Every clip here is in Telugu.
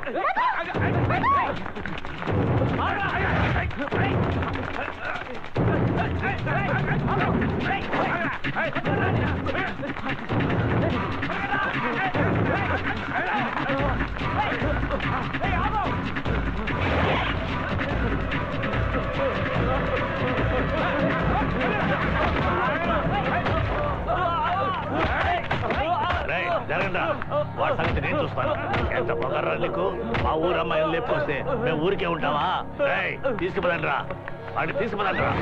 రేయ్, జరగండి వాడి సంగతి నేను చూస్తాను ఎంత పొగర్రా నీకు మా ఊరు అమ్మాయిని లేపుకొస్తే మేము ఊరికే ఉంటావా రేయ్ తీసుకుపదండి రా వాడిని తీసుకుపదండి రా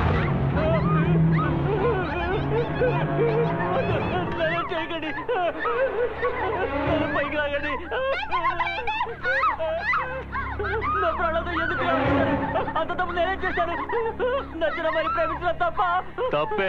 నన్ను చేయకండి నన్ను పైకి లాగండి నా ప్రాణాలతో ఎందుకు లాగుతున్నారు? అంత తప్పు నేనేం చేశాను నచ్చిన మరి ప్రేమించడం తప్ప తప్పే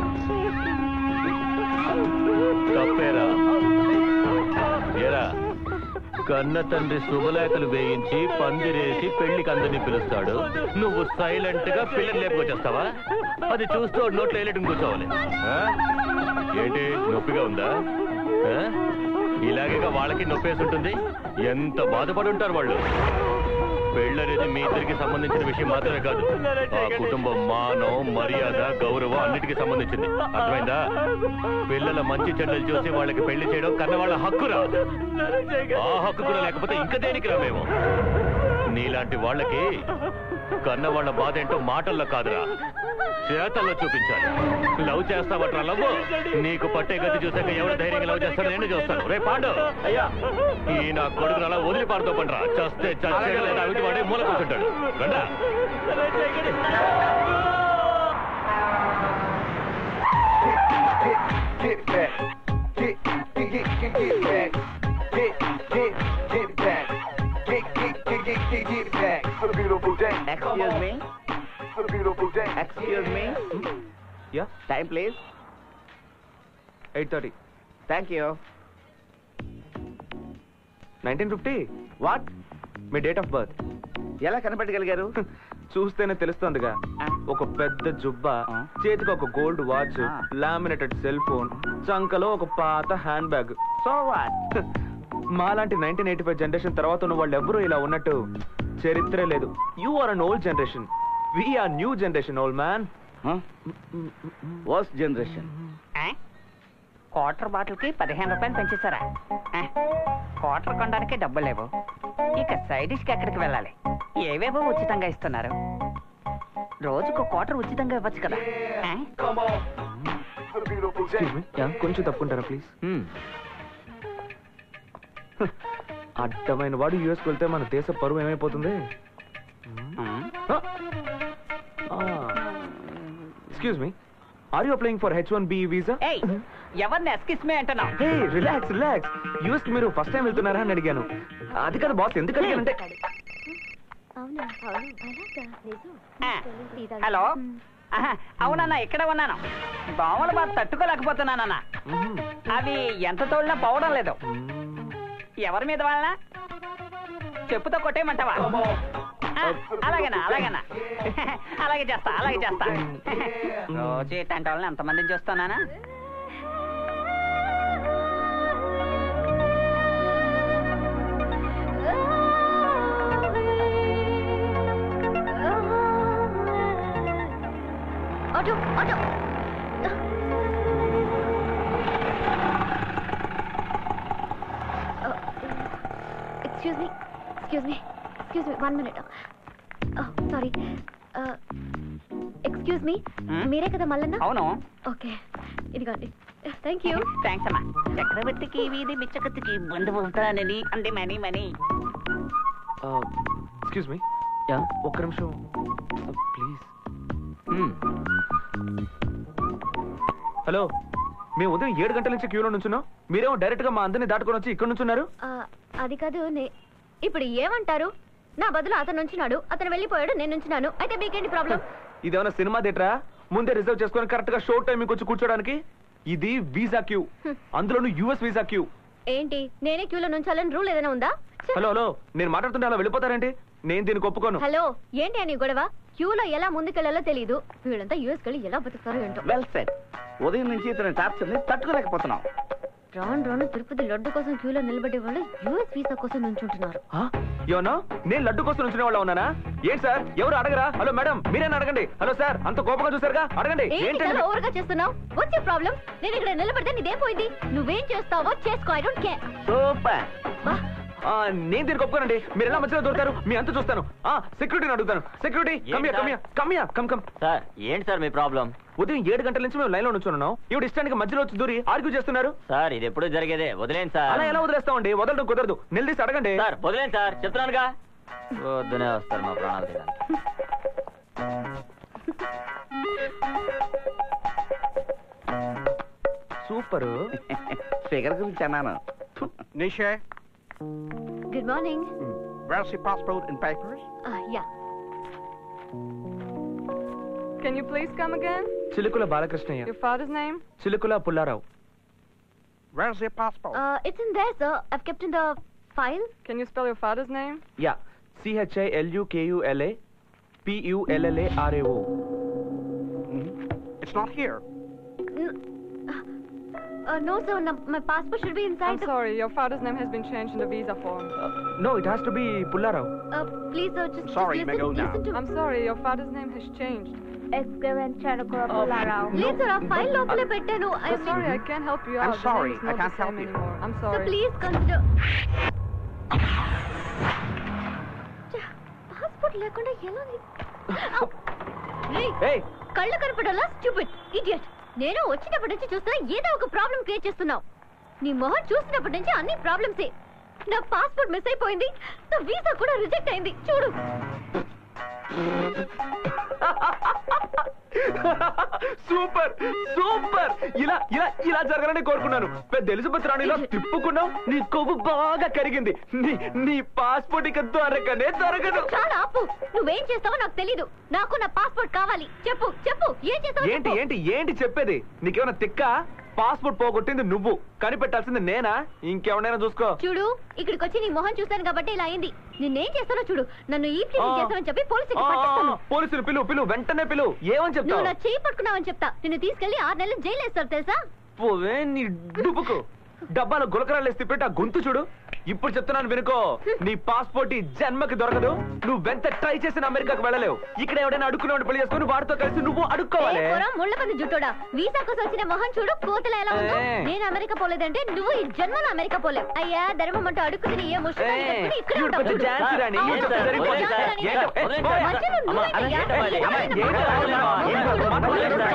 తప్పేరా ఏరా కన్న తండ్రి శుభలేఖలు వేయించి పందిరేసి పెళ్లికి అందరినీ పిలుస్తాడు నువ్వు సైలెంట్ గా పిల్లలు లేపుకొచ్చేస్తావా అది చూస్తూ నోట్లో వేయలేటం కూర్చోవాలి ఆ? ఏంటి నొప్పిగా ఉందా ఆ? ఇలాగేగా వాళ్ళకి నొప్పేసి ఉంటుంది ఎంత బాధపడి ఉంటారు వాళ్ళు పెళ్ళనేది మీ ఇద్దరికి సంబంధించిన విషయం మాత్రమే కాదు ఆ కుటుంబం మానం మర్యాద గౌరవం అన్నిటికీ సంబంధించింది అర్థమైందా పిల్లల మంచి చెడ్డలు చూసి వాళ్ళకి పెళ్లి చేయడం కన్న వాళ్ళ హక్కురా ఆ హక్కు కూడా లేకపోతే ఇంకా దేనికి రా మేము నీలాంటి వాళ్ళకి కన్న వాళ్ళ బాధ ఏంటో మాటల్లో కాదురా చేతల్లో చూపించాలి లవ్ చేస్తావట్రా లవ్ నీకు పట్టే గతి చూసాక ఎవరు ధైర్యంగా లవ్ చేస్తాడో నేను చూస్తాను రే పాండు అయ్యా ఈ నా కొడుకును అలా వదిలి పాడుతూ పండ్రా చస్తే చచ్చాడు లేదా అవిటి వాడే మూల కూర్చుంటాడు రండా Get it back. Get, get, get, get, get it back. Get, get, get it back. Get, get, get, get, get, get it back. It's a beautiful day. Excuse me. It's a beautiful day. Excuse me. Yeah Time, please. Eight thirty Thank you. Nineteen fifty What? మీ డేట్ ఆఫ్ బర్త్ ఎలా కనిపెట్టగలిగారు చూస్తేనే తెలుస్తోందిగా ఒక పెద్ద జుబ్బా ఆ. చేతికి ఒక గోల్డ్ వాచ్ ఆ. లామినేటెడ్ సెల్ ఫోన్ చంకలో ఒక పాత హ్యాండ్ బ్యాగ్ సో వాట్ మాలాంటి నైన్టీన్ ఎయిటీ ఫైవ్ జనరేషన్ తర్వాత ఉన్న వాళ్ళు ఎవరు ఇలా ఉన్నట్టు చరిత్రే లేదు you are an old generation we are new generation old man worst generation quarter బాటిల్కి పదిహేను రూపాయలు పెంచేశారా ఆ, క్వార్టర్ కొనడానికి డబ్బులు లేవు ఇక సైడ్ డిష్కి ఎక్కడికి వెళ్ళాలి ఏవేవో ఉచితంగా ఇస్తున్నారు రోజుకు క్వార్టర్ ఉచితంగా ఇవ్వచ్చు కదా ఆ? It's a beautiful day. కొంచెం తప్పుకుంటారా ప్లీజ్ అడ్డమైన వాడు యుఎస్కి వెళ్తే మన దేశ పరువు ఏమైపోతుంది excuse me are you applying for H one B visa ఏయ్ ఎవరిని ఎస్కిస్మే అంటున్నావు హే రిలాక్స్ రిలాక్స్ యూఎస్ కి మీరు ఫస్ట్ టైం వెళ్తున్నారా అని అడిగాను అది కదా బాస్ ఎందుకు అడిగానంటే అవునా అవును అలాగా నిజం ఆ, హలో ఆహా, అవునన్నా ఇక్కడ ఉన్నాను దోమల బాధ తట్టుకోలేకపోతున్నానన్నా మ్మ్. అవి ఎంత తోడినా పోవడం లేదు ఎవరి మీద వాళ్ళ చెప్పుతో కొట్టేయమంటావా ఆ, అలాగేనా అలాగేనా అలాగే చేస్తా అలాగే చేస్తా రోజు ఇట్లాంటి వాళ్ళని ఎంతమందిని చూస్తున్నానా auto auto excuse me excuse me excuse me one minute sorry excuse me Hmm? మీరే కదా మల్లన్న అవును ఓకే ఇదిగోండి థ్యాంక్ యూ థ్యాంక్స్ అమ్మా చక్రవర్తికి వీధి బిచ్చకత్తికి బంధు అవుతానని అంటే మనీ మనీ ఎక్స్క్యూజ్ మీ ఒక్క నిమిషం ప్లీజ్ హలో మేము ఉదయం ఏడు గంటల నుంచి క్యూలో నుంచున్నాం మీరేమో డైరెక్ట్ గా మా అందరిని దాటుకొని వచ్చి ఇక్కడ నుంచున్నారు అది కాదు నే- ఇప్పుడు ఏమంటారు నా బదులు అతను నుంచున్నాడు అతను వెళ్ళిపోయాడు నేను నుంచున్నాను అయితే మీకేంటి ప్రాబ్లం ఇదేమైనా సినిమా థియేటరా ముందే రిజర్వ్ చేసుకొని కరెక్ట్ గా షో టైం వచ్చి కూర్చోడానికి ఇది వీసా క్యూ అందులోనూ యుఎస్ వీసా క్యూ ఏంటి నేనే క్యూలో నుంచాలని రూల్ ఏదైనా ఉందా ఛ! హలో హలో నేను మాట్లాడుతుంటే అలా వెళ్ళిపోతారేంటి నేను దీనికి ఒప్పుకోను హలో ఏంటి అని గొడవ క్యూలో ఎలా ముందుకెళ్లాలో తెలియదు వీళ్ళంతా యూఎస్ కెళ్ళి ఎలా బతుకుతారో ఏంటో వెల్ సెట్ ఉదయం నుంచి ఇతని టార్చర్ ని తట్టుకోలేకపోతున్నాం రాను రాను తిరుపతి లడ్డు కోసం క్యూలో నిలబడే వాళ్ళు యూఎస్ వీసా కోసం నుంచుంటున్నారు ఆ? యోనో నేను లడ్డు కోసం నుంచిన వాళ్ళ ఉన్నానా ఏంటి సార్ ఎవరు అడగరా హలో మేడం మీరేనా అడగండి హలో సార్ అంత కోపంగా చూసారుగా అడగండి ఏంటి ఏంటండి చాలా ఓవర్ గా చేస్తున్నావు వచ్చే ప్రాబ్లం నేను ఇక్కడ నిలబడితే నీదేం పోయింది నువ్వేం చేస్తావో చేసుకో ఐ డోంట్ కేర్ సూపర్ ఆ, నేను దీనికి ఒప్పుకోనండి మీరు ఎలా మధ్యలో దొరుకుతారు మీ అంత చూస్తాను ఆ సెక్యూరిటీని అడుగుతాను security come here sir? Come here come here come come sir ఏంటి సార్ మీ ప్రాబ్లం ఉదయం ఏడు గంటల నుంచి మేము లైన్ లో నుంచున్నాం ఇవి ఇష్టానికి మధ్యలో వచ్చి దూరి ఆర్గ్యూ చేస్తున్నారు సార్ ఇది ఎప్పుడు జరిగేదే వదిలేండి సార్ అలా ఎలా వదిలేస్తామండి వదలడం కుదరదు నిలదీసి అడగండి సార్ వదిలేండి సార్ చెప్తున్నానుగా వద్దునే వస్తారు మా ప్రాణాలు తీయడానికి. సూపర్ ఫిగర్ గురించి అన్నాను Nisha, good morning where's your passport and papers? Yeah Can you please come again? చిలుకుల Balakrishnaiah Your father's name? చిలుకుల Pullarao Where's your passport? It's in there sir I've kept in the file Can you spell your father's name? Yeah CHI ఎల్యుకేయుఎల్ఏ పియుఎల్ఎల్ఏఆర్ఏఓ It's not here. No sir my passport should be I'm inside sorry, your father's name has been changed in the visa form. No it has to be Pullarao please sir just Sorry, may go now. I'm sorry, your father's name has changed. Please sir ఆ ఫైల్ లోపలే పెట్టాను I I'm sorry, I can't help you I'm out. The sorry, name is I not can't the help same you. anymore. I'm sir sorry. Please consider passport లేకుండా ఎలా నీ- రేయ్, ఏయ్ కళ్ళు కనపడాలా స్టూపిడ్ ఇడియట్ నేను వచ్చినప్పటి నుంచి చూస్తున్నా ఏదో ఒక ప్రాబ్లం క్రియేట్ చేస్తున్నావు నీ మొహం చూసినప్పటి నుంచి అన్ని ప్రాబ్లమ్సే నా పాస్పోర్ట్ మిస్ అయిపోయింది నా వీసా కూడా రిజెక్ట్ అయింది చూడు సూపర్ సూపర్ ఇలా ఇలా ఇలా జరగాలని కోరుకున్నాను పెద్ద ఎలిజబెత్ రాణిలా తిప్పుకున్నావు నీ కొవ్వు బాగా కరిగింది నీ నీ పాస్పోర్ట్ ఇక దొరకనే దొరకదు చాలా ఆపు నువ్వేం చేస్తావో నాకు తెలీదు నాకు నా పాస్పోర్ట్ కావాలి చెప్పు చెప్పు ఏం చేస్తావో ఏంటి చెప్పు. ఏంటి ఏంటి చెప్పేది నీకేమైనా తిక్క పాస్పోర్ట్ పోగొట్టింది నువ్వు కనిపెట్టాల్సింది నేనా ఇంకెవరైనా చూసుకో చూడు ఇక్కడికి వచ్చి నీ మొహం చూశాను కాబట్టి ఇలా అయింది నిన్నేం చేస్తానో చూడు నన్ను ఈ ప్లీజ్ చేస్తానని చెప్పి పోలీసుకి పట్టిస్తాను పోలీసులు పిలువు పిలువు వెంటనే పిలువు ఏమని నువ్వు చెప్తావు నా చేయి పట్టుకున్నావని చెప్తా నిన్ను తీసుకెళ్లి ఆరు నెలలు జైలు వేస్తారు తెలుసా పోవే నీ డుబుకు డబ్బాలో గులకరాలు వేసి పెట్టి ఆ గొంతు చూడు ఇప్పుడు చెప్తున్నాను వినుకో నీ పాస్పోర్ట్ ఈ జన్మకి దొరకదు నువ్వు వెంట ట్రై చేసిన అమెరికాకు వెళ్ళలేవు ఇక్కడ ఎవడైనా అడుక్కునేవాడు పెళ్లి చేసుకుని వాడితో కలిసి నువ్వు అడుక్కోవాలి ఏ పోరా, ముళ్ళ పంది జుట్టోడా వీసా కోసం వచ్చిన మొహం చూడు కోతల ఎలా ఉందో ఏ. నేను అమెరికా పోలేదంటే నువ్వు ఈ జన్మలో అమెరికా పోలేవు అయ్యా ధర్మం అంటూ అడుక్కుని ఏ ముష్టి ఏ, ఇక్కడే you'd ఉంటావు put the చూడు. chance రాని, అవును, you'd put the అవును, very ఛాన్స్ point. రాని. ఏంటో, ఏ, వదిలేండి పోయా. సార్. మధ్యలో అమ్మా, నువ్వేంటయ్యా? ఏంటమ్మా ఇది? ఏంటమ్మా అమ్మా, ఇది? ఏంటమ్మా ఇది? మొహం చూడు.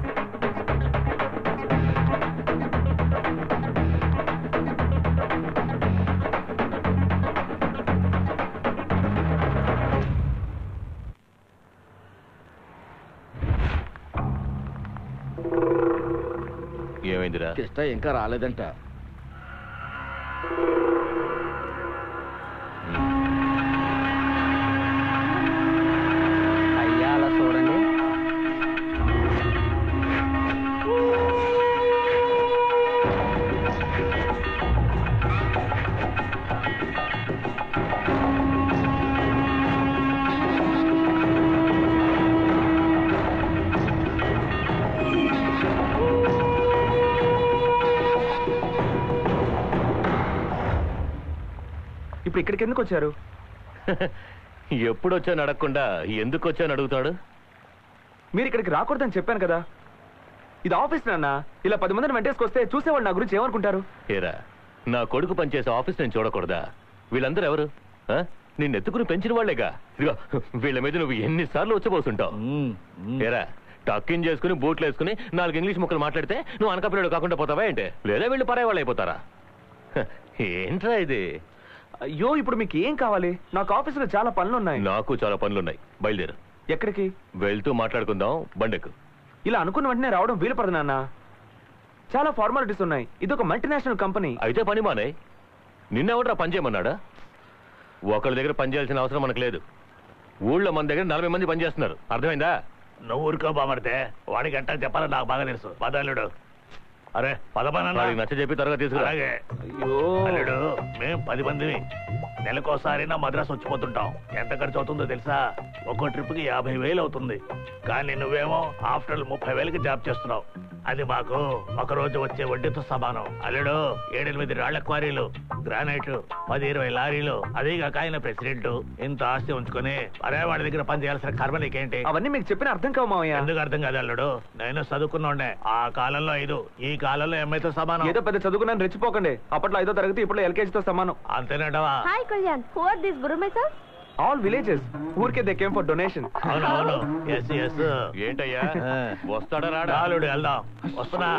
ఏమైందిరా కృష్ణ ఇంకా రాలేదంట అయ్యా అలా చూడండి ఇప్పుడు ఇక్కడికి ఎందుకు వచ్చారు ఎప్పుడు వచ్చాను అడగకుండా ఎందుకు వచ్చాను అడుగుతాడు మీరు ఇక్కడికి రాకూడదని చెప్పాను కదా ఇది ఆఫీస్ నాన్న ఇలా పది మందిని వెంటేసుకొస్తే చూసేవాళ్ళు నా గురించి ఏమనుకుంటారు ఏరా నా కొడుకు పనిచేసే ఆఫీస్ నేను చూడకూడదా వీళ్ళందరూ ఎవరు ఆ? నిన్ను ఎత్తుకుని పెంచిన వాళ్లేగా ఇదిగో వీళ్ళ మీద నువ్వు ఎన్నిసార్లు వచ్చబోతుంటావు ఏరా టక్కిన్ చేసుకుని బూట్లు వేసుకుని నాలుగు ఇంగ్లీష్ ముక్కలు మాట్లాడితే నువ్వు అనకపిల్లడు కాకుండా పోతావా ఏంటి లేదా వీళ్ళు పరాయి వాళ్ళు అయిపోతారా హ, ఏంట్రా ఇది అయ్యో ఇప్పుడు మీకు ఏం కావాలి నాకు ఆఫీసులో చాలా పనులు ఉన్నాయి నాకు చాలా పనులున్నాయి బయలుదేరు ఎక్కడికి వెళ్తూ మాట్లాడుకుందాం బండెక్కు ఇలా అనుకున్న వెంటనే రావడం వీలు పడదు నాన్న చాలా ఫార్మాలిటీస్ ఉన్నాయి ఇది ఒక మల్టీనేషనల్ కంపెనీ అయితే పని మానే నిన్నెవడరా పని చేయమన్నాడా ఒకళ్ళ దగ్గర పని చేయాల్సిన అవసరం మనకు లేదు ఊళ్ళో మన దగ్గర నలభై మంది పని చేస్తున్నారు అర్థమైందా నువ్వు ఊరుకో బామర్తే వాడికి ఎట్టా చెప్పాలో నాకు బాగా తెలుసు పదల్లుడు అరే పదపనన్నా వాడికి నచ్చ చెప్పి త్వరగా తీసుకురా అలాగే అయ్యో అల్లుడు మేం పది మందిని నెలకోసారి నా మద్రాసు వచ్చిపోతుంటాం ఎంత ఖర్చు అవుతుందో తెలుసా ఒక్కో ట్రిప్ కి యాభై వేలు అవుతుంది కానీ నువ్వేమో ఆఫ్టర్ ముప్పై వేలకి జాబ్ చేస్తున్నావు అది మాకు ఒక రోజు వచ్చే వడ్డీతో సమానం అల్లుడు ఏడెనిమిది రాళ్ల క్వారీలు గ్రానైట్ పది ఇరవై లారీలు అదేగాక ఆయన ప్రెసిడెంట్ ఇంత ఆస్తి ఉంచుకొని అరే వాడి దగ్గర పని చేయాల్సిన కర్మ నీకేంటి అవన్నీ మీకు చెప్పిన అర్థం కావు మావయ్య ఎందుకు అర్థం కాదు అల్లుడు నేను చదువుకున్నోండే ఆ కాలంలో ఐదు ఈ కాలంలో ఎంఐతో సమానం ఏదో పెద్ద చదువుకున్నాను రెచ్చిపోకండి అప్పట్లో ఐదో తరగతి ఇప్పుడు ఎల్కేజీతో సమానం అంతేనటవా hi Kalyan who are this గురుమే సార్ ఆల్ విలేజెస్ ఊరికే దే కేమ్ ఫర్ డొనేషన్ అవును అవును ఎస్ ఎస్ ఏంటయ్యా వస్తాడా రాడా అల్లుడు వెళ్దాం వస్తున్నా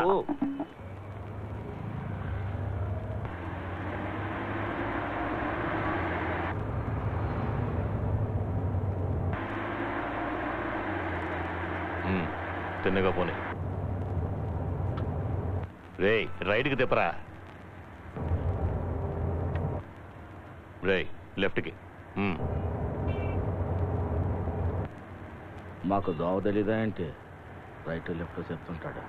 ఉమ్, తిన్నగా పోనీ రే రైట్కి తిప్పరా రే లెఫ్ట్కి ఉమ్. మాకు దోవ తెలీదా ఏంటి రైట్ లెఫ్ట్ చెప్తుంటాడు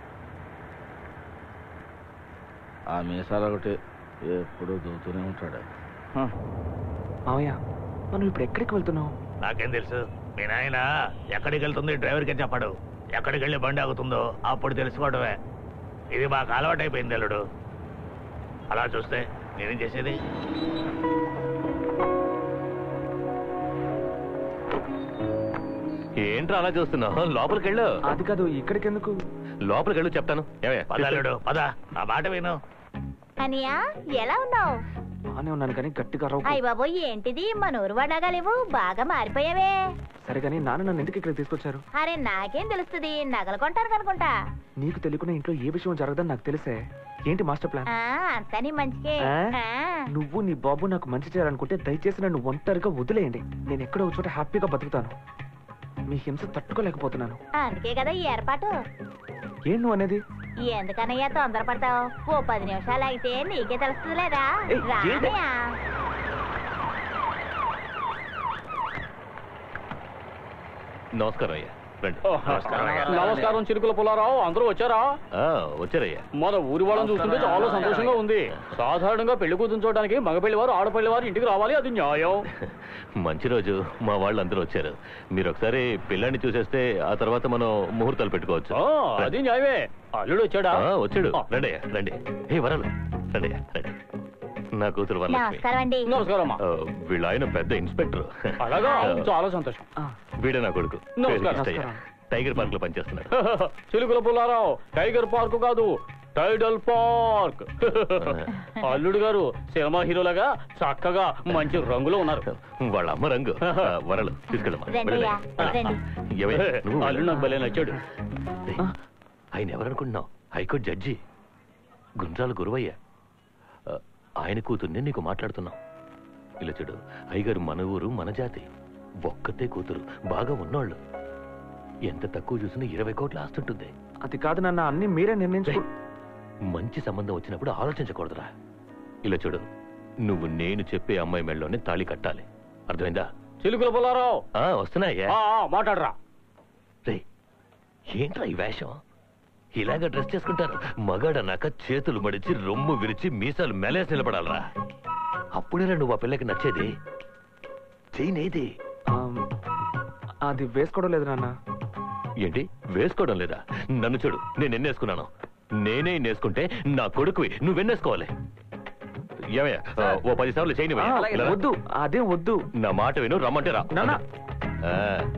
ఆ మీసాలు ఒకటి ఎప్పుడు దూతూనే ఉంటాడు హ. మావయ్య మనం ఇప్పుడు ఎక్కడికి వెళ్తున్నాం నాకేం తెలుసు మీ నాయన ఎక్కడికి వెళ్తుంది డ్రైవర్కే చెప్పడు ఎక్కడికి వెళ్ళి బండి ఆగుతుందో అప్పుడు తెలుసుకోవడమే ఇది మాకు అలవాటు అయిపోయింది అల్లుడు అలా చూస్తే నేనేం చేసేది ఏంట్రా అలా చూస్తున్నావు లోపలికి వెళ్ళు అది కాదు ఇక్కడికి ఎందుకు లోపలికి వెళ్ళు చెప్తాను ఏమయ్య, పద అల్లుడు పద నా మాట విను అనియా ఎలా ఉన్నావు బానే ఉన్నాను కానీ గట్టిగా రవ్వు అయ్య బాబోయ్ ఏంటిది మన ఊరు వడగలేవు బాగా మారిపోయావే సరే కానీ నాన్న నన్ను ఎందుకు ఇక్కడ తీసుకొచ్చారు అరే నాకేం తెలుస్తుంది నగలు కొంటారు కనుకుంటా నీకు తెలియకుండా ఇంట్లో ఏ విషయం జరగదని నాకు తెలిసే ఏంటి మాస్టర్ ప్లాన్ ఆ, అంతా నీ మంచికే ఆ? ఆ. నువ్వు నీ బాబు నాకు మంచి చేయాలనుకుంటే దయచేసి నన్ను ఒంటరిగా వదిలేయండి నేను ఎక్కడో ఒక చోట హ్యాపీగా బతుకుతాను మీ హింస తట్టుకోలేకపోతున్నాను అందుకే కదా ఈ ఏర్పాటు ఏం నువ్వు అనేది ఎందుకనయ్యా తొందరపడతావు ఓ పది నిమిషాలు అయితే నీకే తెలుస్తుంది లేదా ఏయ్, ఏంటి? రానయ్యా నమస్కారం అయ్యా రండి నమస్కారం చిరుకుల పుల్లారావు అందరూ వచ్చారా ఆ, వచ్చారయ్యా మన ఊరి వాళ్ళని చూస్తుంటే చాలా సంతోషంగా ఉంది సాధారణంగా పెళ్లి కూతురు చూడడానికి మగపెళ్లి వారు ఆడపల్లి వారు ఇంటికి రావాలి అది న్యాయం మంచి రోజు మా వాళ్ళు అందరూ వచ్చారు మీరు ఒకసారి పిల్లాన్ని చూసేస్తే ఆ తర్వాత మనం ముహూర్తాలు పెట్టుకోవచ్చు ఆ, అది న్యాయమే అల్లుడు వచ్చాడా ఆ, వచ్చాడు ఆ. రండి అయ్యా రండి ఏ వరాలు రండి అయ్యా రండి నా కూతురు వరలక్ష్మి నమస్కారం అండి నమస్కారం అమ్మా ఆ, వీళ్ళ ఆయన పెద్ద ఇన్స్పెక్టర్ అలాగా ఆ, చాలా సంతోషం వీడే నా కొడుకు నమస్కారం. పేరు కృష్ణయ్య. నమస్కారం. టైగర్ పార్క్ లో పనిచేస్తున్నాడు చిలుకల పుల్లారావు టైగర్ పార్క్ కాదు టైడల్ పార్క్ అల్లుడు గారు సినిమా హీరోలాగా చక్కగా మంచి రంగులో ఉన్నారు వాళ్ళ అమ్మ రంగు ఆ, వరలు తీసుకెళ్ళమ్మా రండి అయ్యా, రండి. ఏమయ్యా, నువ్వు అల్లుడు నాకు భలే నచ్చాడు ఏయ్, ఆయన ఎవరనుకుంటున్నావు హైకోర్టు జడ్జి గుండ్రాల గురువయ్య ఆ, ఆయన కూతుర్ని నీకు మాట్లాడుతున్నావు ఇలా చూడు అయ్యగారు మన ఊరు మన జాతి ఒక్కతే కూతురు బాగా ఉన్నోళ్ళు ఎంత తక్కువ చూసినా ఇరవై కోట్ల ఆస్తుంటుంది అది కాదు నాన్న అన్ని మీరే నిర్ణయించుకో మంచి సంబంధం వచ్చినప్పుడు ఆలోచించకూడదురా ఇలా చూడు నువ్వు నేను చెప్పే అమ్మాయి మెళ్ళలోనే తాళి కట్టాలి అర్థమైందా చిలుకల పుల్లారావు ఆ, వస్తున్నాయ్యా ఆ, ఆ, మాట్లాడరా రే ఏంట్రా ఈ వేషం ఇలాగ డ్రెస్ చేసుకుంటారు మగాడన్నాక చేతులు మడిచి రొమ్ము విరిచి మీసాలు మెలేసి నిలబడాలరా అప్పుడేరా నువ్వు ఆ పిల్లకి నచ్చేది చేయనేది ఆమ్, అది వేసుకోవడం లేదు నాన్న ఏంటి వేసుకోవడం లేదా నన్ను చూడు నేను ఎన్నేసుకున్నాను నేనే ఎన్నేసుకుంటే నా కొడుకువి నువ్వెన్నేసుకోవాలి ఏమయ్యా ఆ, ఓ పది సార్లు చేయని ఆ, వద్దు అదేం వద్దు నా మాట విను రమ్మంటే రా నాన్న ఆ.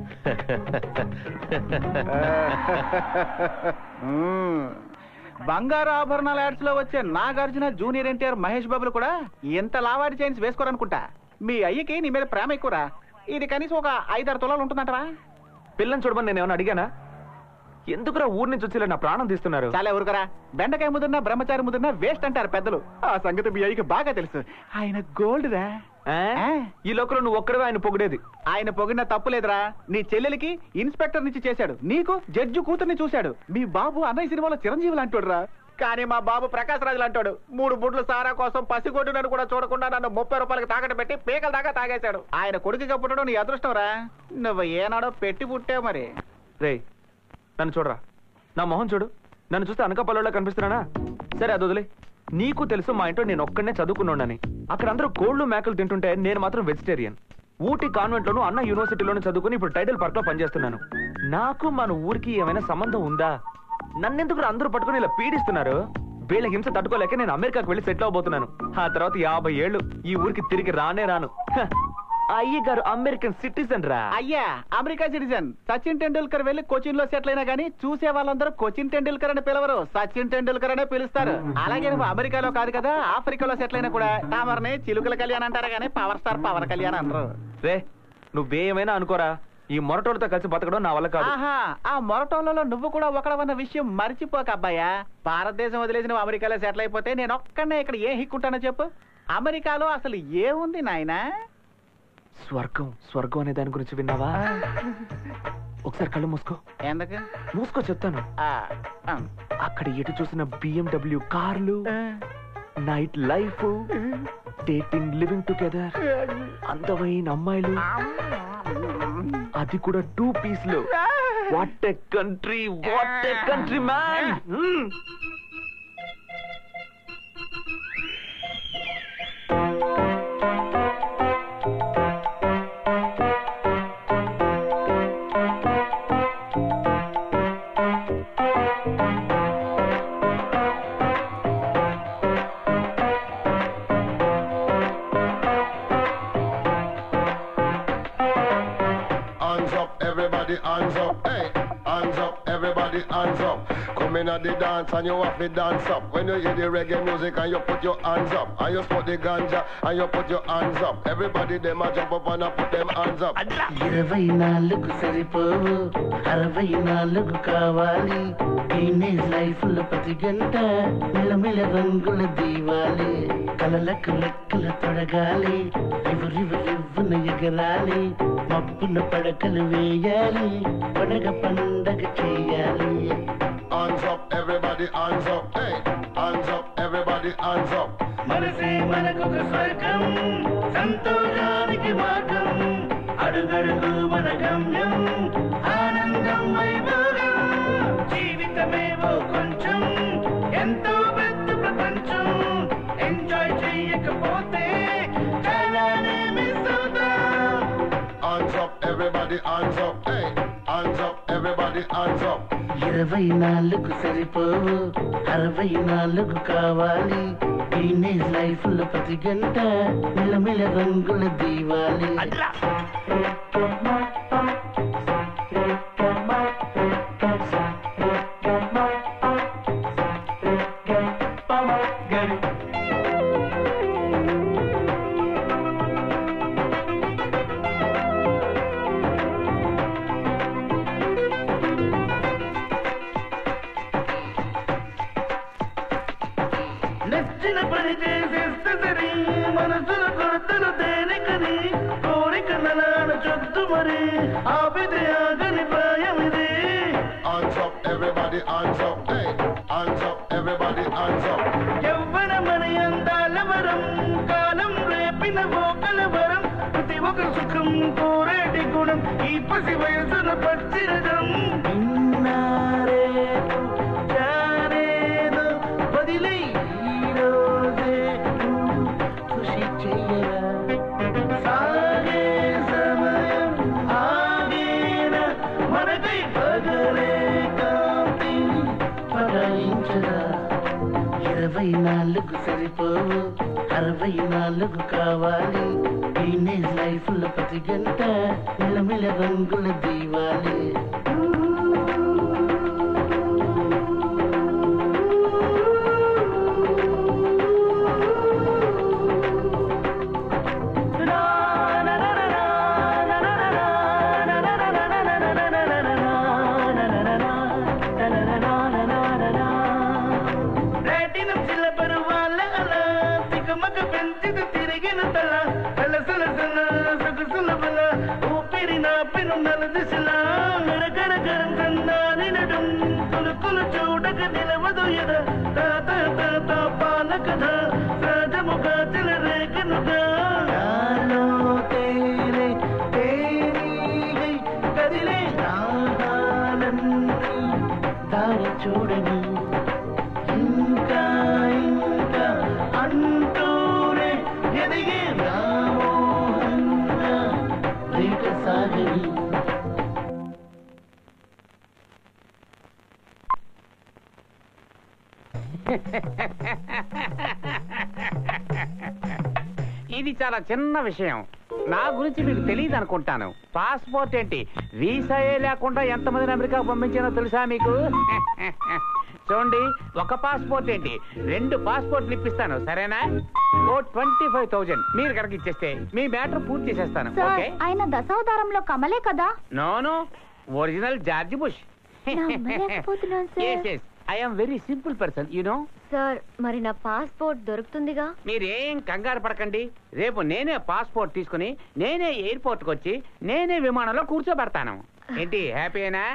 బంగారు ఆభరణాల యాడ్స్ లో వచ్చే నాగార్జున జూనియర్ ఎన్టీఆర్ మహేష్ బాబులు కూడా ఎంత లావాడి చైన్స్ వేసుకోరనుకుంటా మీ అయ్యకి నీ మీద ప్రేమ ఎక్కువరా ఇది కనీసం ఒక ఐదారు తులాలు ఉంటుందంటరా పిల్లని చూడమని నేను ఏమైనా అడిగానా ఎందుకురా ఊరి నుంచి వచ్చి ఇలా నా ప్రాణం తీస్తున్నారు చాలా ఊరుకరా బెండకాయ ముదిరినా బ్రహ్మచారి ముదిరినా వేస్ట్ అంటారు పెద్దలు ఆ సంగతి మీ అయ్యకి బాగా తెలుసు ఆయన గోల్డ్ రా ఆ? ఆ? ఈ లోకంలో నువ్వు ఒక్కడవే ఆయన పొగిడేది ఆయన పొగిన తప్పులేదురా నీ చెల్లెలికి ఇన్స్పెక్టర్ నుంచి చేశాడు నీకు జడ్జి కూతుర్ని చూశాడు మీ బాబు అన్నయ్య సినిమాలో చిరంజీవి లాంటోడు రా కానీ మా బాబు ప్రకాశ్ రాజు లాంటాడు మూడు బుడ్లు సారా కోసం పసిగొడ్డు నన్ను కూడా చూడకుండా నన్ను ముప్పై రూపాయలకి తాకట్టు పెట్టి పీకల దాకా తాగేశాడు ఆయన కొడుకుగా పుట్టడం నీ అదృష్టం రా నువ్వు ఏనాడో పెట్టి పుట్టావు మరి రేయ్ నన్ను చూడరా నా మొహం చూడు నన్ను చూస్తే అనకాపల్లిలో కనిపిస్తున్నానా సరే అది వదిలే నీకు తెలుసు మా ఇంట్లో నేను ఒక్కడనే చదువుకున్నానని అక్కడ అందరూ కోళ్లు మేకలు తింటుంటే నేను మాత్రం వెజిటేరియన్ ఊటీ కాన్వెంట్ లోను అన్న యూనివర్సిటీలోను చదువుకుని ఇప్పుడు టైటిల్ పార్క్ లో పనిచేస్తున్నాను నాకు మన ఊరికి ఏమైనా సంబంధం ఉందా నన్నెందుకు అందరూ పట్టుకుని ఇలా పీడిస్తున్నారు వీళ్ళ హింస తట్టుకోలేక నేను అమెరికాకు వెళ్ళి సెటిల్ అవబోతున్నాను ఆ తర్వాత యాభై ఏళ్ళు ఈ ఊరికి తిరిగి రానే రాను హ, అయ్య గారు అమెరికన్ సిటిజన్ రా అయ్యా అమెరికా సిటిజన్ సచిన్ టెండూల్కర్ వెళ్ళి కోచిన్ లో సెటిల్ అయినా గానీ చూసే వాళ్ళందరూ కోచిన్ టెండూల్కర్ అని పిలవరు సచిన్ టెండూల్కర్ అనే పిలుస్తారు అలాగే నువ్వు అమెరికాలో కాదు కదా ఆఫ్రికాలో సెటిల్ అయినా కూడా తామరని చిలుకల కళ్యాణ్ అంటారు కానీ పవర్ స్టార్ పవర్ కళ్యాణ్ అనరు రే నువ్వేమైనా అనుకోరా ఈ మొరటోళ్ళతో కలిసి బతకడం నా వల్ల కాదు ఆహా ఆ మొరటోళ్ళలో నువ్వు కూడా ఒకడవన్న విషయం మర్చిపోక అబ్బాయా భారతదేశం వదిలేసి నువ్వు అమెరికాలో సెటిల్ అయిపోతే నేను ఒక్కనే ఇక్కడ ఏ హిక్కుంటానో చెప్పు అమెరికాలో అసలు ఏముంది నాయనా స్వర్గం స్వర్గం అనే దాని గురించి విన్నావా ఒకసారి కళ్ళు మూసుకో ఎందుకు మూసుకో చెప్తాను ఆ, ఆ, అక్కడ ఎటు చూసిన బిఎండబ్ల్యూ కార్లు night life dating living together అందమైన అమ్మాయిలు అది కూడా టూ పీస్ లో what a country what a country man Hands up, everybody, hands up. Hey, hands up, everybody, hands up. Come in at the dance and you have to dance up. When you hear the reggae music and you put your hands up. And you smoke the ganja and you put your hands up. Everybody, them a jump up and a put them hands up. ఇరవై నాలుగు సరిపోవు అరవై నాలుగు కావాలి టీనేజ్ లైఫ్ లో ప్రతి గంట మిలమిల రంగుల దీవాలి కలలకు లెక్కలు తొడగాలి రివు రివు రివ్వున ఎగరాలి మబ్బున పడకలు వేయాలి పడగ పండగ చేయాలి Hands up, everybody, hands up. Hey, hands up, everybody, hands up. మనసే మనకొక స్వర్గం సంతోషానికి మార్గం అడుగడుగు మన గమ్యం ఆనందం వైభోగం జీవితమేవో కొంచెం ఎంతో పెద్ద ప్రపంచం ఎంజాయ్ చెయ్యకపోతే చాలానే మిస్ అవుతాం Hands up, everybody, hands up. Hey, hands up, everybody, hands up. ఇరవై నాలుగు సరిపోవు అరవై నాలుగు కావాలి టీనేజ్ లైఫ్ లో ప్రతి గంట మిలమిల రంగుల దీవాలి నచ్చిన పని చేసేస్తే సరి మనసుల కొరతలు దేనికని కోరిక నలాడు చొద్దు మరి ఆపితే ఆగని ప్రాయం ఇది Hands up, everybody, hands up. Hey, hands up, everybody, hands up. యవ్వనమని అందాల వరం కాలం రేపిన ఓ కలవరం ప్రతి ఒక్క సుఖం కోరేటి గుణం ఈ పసి వయసున పచ్చిరజం ఇన్నారేదో జానేదో వదిలే ఈ రోజే కృషి చెయ్యరా సాగే సమయం ఆగేనా మనకై పగలే కాంతి పటాయించరా ఇరవై నాలుగు సరిపోవు అరవై నాలుగు కావాలి టీనేజ్ లైఫ్ లో ప్రతి గంట మిలమిల రంగుల దీవాలి ప్లాటినం సిల్లబరు వాళ్ళ అలా తికమక పెంచిది తిరిగిన తల సల సల సల సొగసుల బల ఊపిరి నా పెను నల దిశలా గడగడ గరం సందాని నడుం కులుకులు చూడక నిలవదు ఎద తాత తాత పాల కథ సహజముగా చెలరేగనుగా నాలో తేరే తేరీగై కదిలే రాగాలన్నీ దారి చూడని ఇంకా ఇంకా అంటూనే ఎదిగే రామోహంగా రేట సాగని ఇది చాలా చిన్న విషయం నా గురించి మీకు తెలియదు అనుకుంటాను పాస్పోర్ట్ ఏంటి వీసాయే లేకుండా ఎంతమందిని అమెరికా పంపించానో తెలుసా మీకు చూడండి ఒక పాస్పోర్ట్ ఏంటి రెండు పాస్పోర్ట్లు ఇప్పిస్తాను సరేనా ఓ ట్వంటీ ఫైవ్ థౌజండ్ మీరు కనుక ఇచ్చేస్తే మీ మ్యాటర్ పూర్తి చేసేస్తాను సార్ ఓకే ఆయన దశావతారంలో కమలే కదా నోను ఒరిజినల్ జార్జ్ బుష్ నమ్మలేకపోతున్నాను sir. I'm very simple person you know sir మరి నా పాస్పోర్ట్ దొరుకుతుందిగా మీరేం కంగారు పడకండి రేపు నేనే పాస్పోర్ట్ తీసుకుని నేనే ఎయిర్పోర్ట్కి వచ్చి నేనే విమానంలో కూర్చోబెడతాను ఏంటి హ్యాపీనా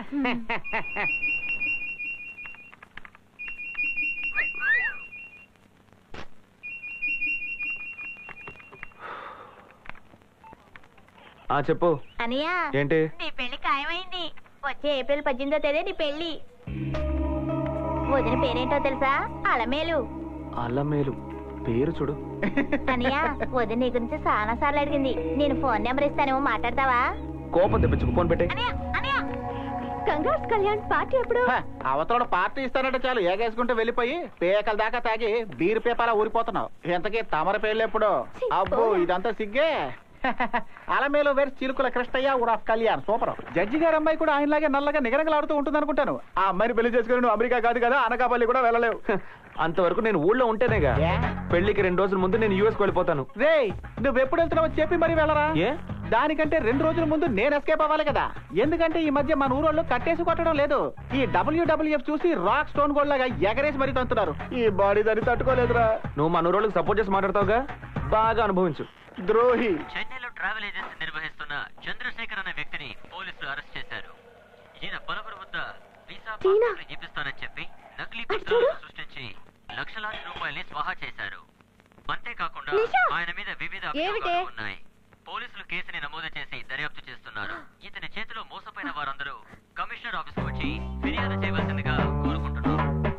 ఆ చెప్పు అనియా ఏంటి నీ పెళ్లి ఖాయమైంది వచ్చే ఏప్రిల్ పద్దెనిమిదో తేదీ నీ పెళ్లి వదిన పేరేంటో తెలుసా అలమేలు అల్లమేలు పేరు చూడు అనియా వదిన నీ గురించి చాలా సార్లు అడిగింది నేను ఫోన్ నెంబర్ ఇస్తానేమో మాట్లాడతావా కోపం తెప్పించుకు ఫోన్ పెట్టే కంగ్రాట్స్ కళ్యాణ్ పార్టీ ఎప్పుడు అవతల పార్టీ ఇస్తానంటే చాలు ఏగేసుకుంటూ వెళ్ళిపోయి పేకల దాకా తాగి బీరు పేపాలా ఊరిపోతున్నావు ఎంతకీ తమర పేర్లు ఎప్పుడు అబ్బో ఇదంతా సిగ్గే అలమేలో వేరు చిలుకుల కృష్ణయ్య ఊరాఫ్ కళ్యాణ్ సూపర్ జడ్జి గారి అమ్మాయి కూడా ఆయనలాగే నల్లగా నిగరగలాడుతూ ఉంటుంది అనుకుంటాను ఆ అమ్మాయిని పెళ్లి చేసుకుని నువ్వు అమెరికా కాదు కదా అనకాపల్లి కూడా వెళ్ళలేవు అంతవరకు నేను ఊళ్ళో ఉంటేనేగా పెళ్లికి రెండు రోజుల ముందు నేను యూఎస్ వెళ్ళిపోతాను రే నువ్వు ఎప్పుడు వెళ్తున్నావో చెప్పి మరి వెళ్ళరా ఏ దానికంటే రెండు రోజుల ముందు నేను ఎస్కేప్ అవ్వాలి కదా ఎందుకంటే ఈ మధ్య మన ఊరోళ్ళు కట్టేసి కొట్టడం లేదు ఈ డబ్ల్యూడబ్ల్యూఎఫ్ చూసి రాక్ స్టోన్ గోల్డ్ లాగా ఎగరేసి మరీ తంతున్నారు ఈ బాడీ దాన్ని తట్టుకోలేదురా నువ్వు మన ఊరోళ్ళకి సపోర్ట్ చేసి మాట్లాడతావుగా బాగా అనుభవించు ద్రోహి చెన్నైలో ట్రావెల్ ఏజెన్సీ నిర్వహిస్తున్న చంద్రశేఖర్ అనే వ్యక్తిని పోలీసులు అరెస్ట్ చేశారు ఈయన పలువురు వద్ద వీసా పాస్పోర్ట్లు చూపిస్తానని చెప్పి నకిలీ పత్రాలను సృష్టించి లక్షలాది రూపాయల్ని స్వాహా చేశారు అంతేకాకుండా నిషా! ఆయన మీద వివిధ ఏమిటే? అభియోగాలు ఉన్నాయి పోలీసులు కేసుని నమోదు చేసి దర్యాప్తు చేస్తున్నారు ఇతని చేతిలో మోసపోయిన వారందరూ కమిషనర్ ఆఫీస్ వచ్చి ఫిర్యాదు చేయవలసిందిగా కోరుకుంటున్నారు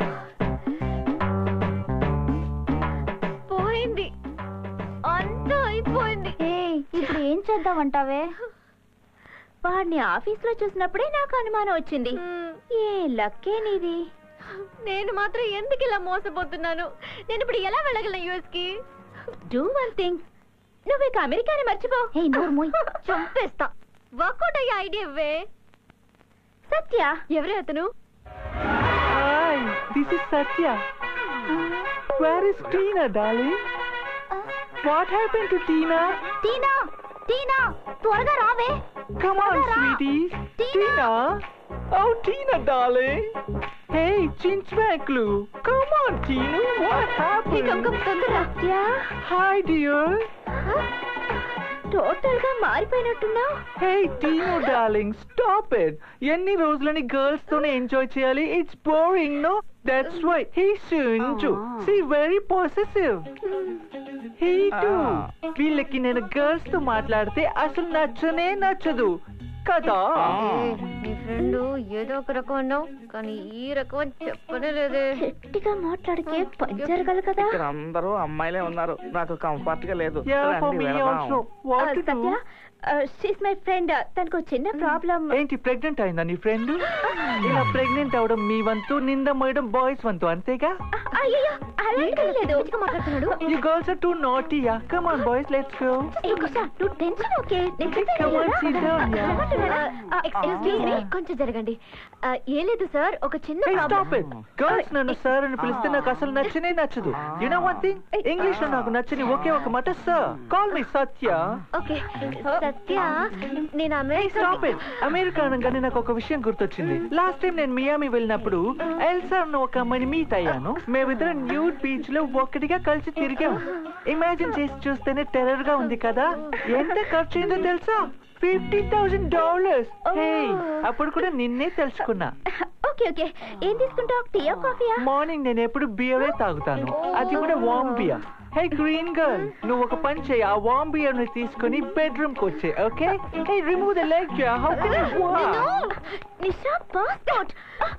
పోయింది అంతా అయిపోయింది ఇప్పుడు ఏం చేద్దామంటావే వాడిని ఆఫీస్ లో చూసినప్పుడే నాకు అనుమానం వచ్చింది ఏ లక్కే నీది నేను మాత్రం ఎందుకు ఇలా మోసపోతున్నాను నేను ఇప్పుడు ఎలా వెళ్ళగలను యుఎస్ కి డూ వన్ థింగ్ నువ్వు ఇక అమెరికాని మర్చిపో ఏ నోరు మూయ్ చంపేస్తా వర్కౌట్ అయ్యే ఐడియా ఇవ్వే సత్య ఎవరే అతను this is Satya where is Tina darling what happen to Tina Tina Tina త్వరగా రావే come on sweeties Tina oh Tina darling hey చించ్వాక్లు come on Tinu what happen Satya hi dear total గా మారిపోయినట్టున్నావు హే టీను డార్లింగ్ స్టాప్ ఇట్ ఎన్ని రోజులని గర్ల్స్ తోనే ఎంజాయ్ చేయాలి it's boring no that's why he సింజు సి వెరీ పొసెసివ్ హీ టు వీళ్ళకి నేను గర్ల్స్ తో మాట్లాడితే అసలు నచ్చనే నచ్చదు కదా నీ ఫ్రెండ్ ఏదో ఒక రకం అన్నావు కానీ ఈ రకం అని చెప్పనే లేదే గట్టిగా మాట్లాడితే పని జరగదు కదా ఇక్కడ అందరూ అమ్మాయిలే ఉన్నారు నాకు కంఫర్ట్ గా లేదు Yeah, for రండి, me వెళదాం. also. What to do? Satya she's my friend తనకు చిన్న ప్రాబ్లం ఏంటి ప్రెగ్నెంట్ అయిందా నీ ఫ్రెండ్ ఇలా ప్రెగ్నెంట్ అవడం మీ వంతు నింద మోయడం బాయ్స్ వంతు అంతేగా అయ్యో అలాంటిది లేదు మాట్లాడుతున్నాడు You girls are too naughty, yeah. Come on, boys, let's go. ఏ కుషా నువ్వు టెన్షన్ ఓకే నేను చెప్పేది Come on, వినరా? sit down, yeah. Excuse me కొంచెం జరగండి ఆ, ఏం లేదు సార్ ఒక చిన్న Hey, stop problem it. Girls నన్ను సార్ అని పిలిస్తే నాకు అసలు నచ్చనే నచ్చదు you know one thing English లో నాకు నచ్చని ఒకే ఒక మాట sir call me Satya okay Satya నేను అమెరికా స్టాప్ ఇట్ అమెరికా అనగానే నాకు ఒక విషయం గుర్తొచ్చింది లాస్ట్ టైం నేను మియామి వెళ్ళినప్పుడు ఎల్సా అన్న ఒక అమ్మాయిని మీట్ అయ్యాను మేమిద్దరం న్యూడ్ బీచ్ లో ఒక్కటిగా కలిసి తిరిగాం ఇమాజిన్ చేసి చూస్తేనే టెర్రర్ గా ఉంది కదా ఎంత ఖర్చు అయిందో తెలుసా ఫిఫ్టీ థౌసండ్ డాలర్స్ అప్పుడు కూడా నిన్నే తెలుసుకున్నా ఓకే ఓకే ఏం తీసుకుంటావు టీయా కాఫీయా మార్నింగ్ నేను ఎప్పుడు బియరే తాగుతాను అది కూడా warm beer hey green girl నువ్వు ఒక పని చేయి ఆ వామ్ బియర్ ని తీసుకొని బెడ్రూమ్ కి వచ్చే okay hey remove the leg how can you Nisha passport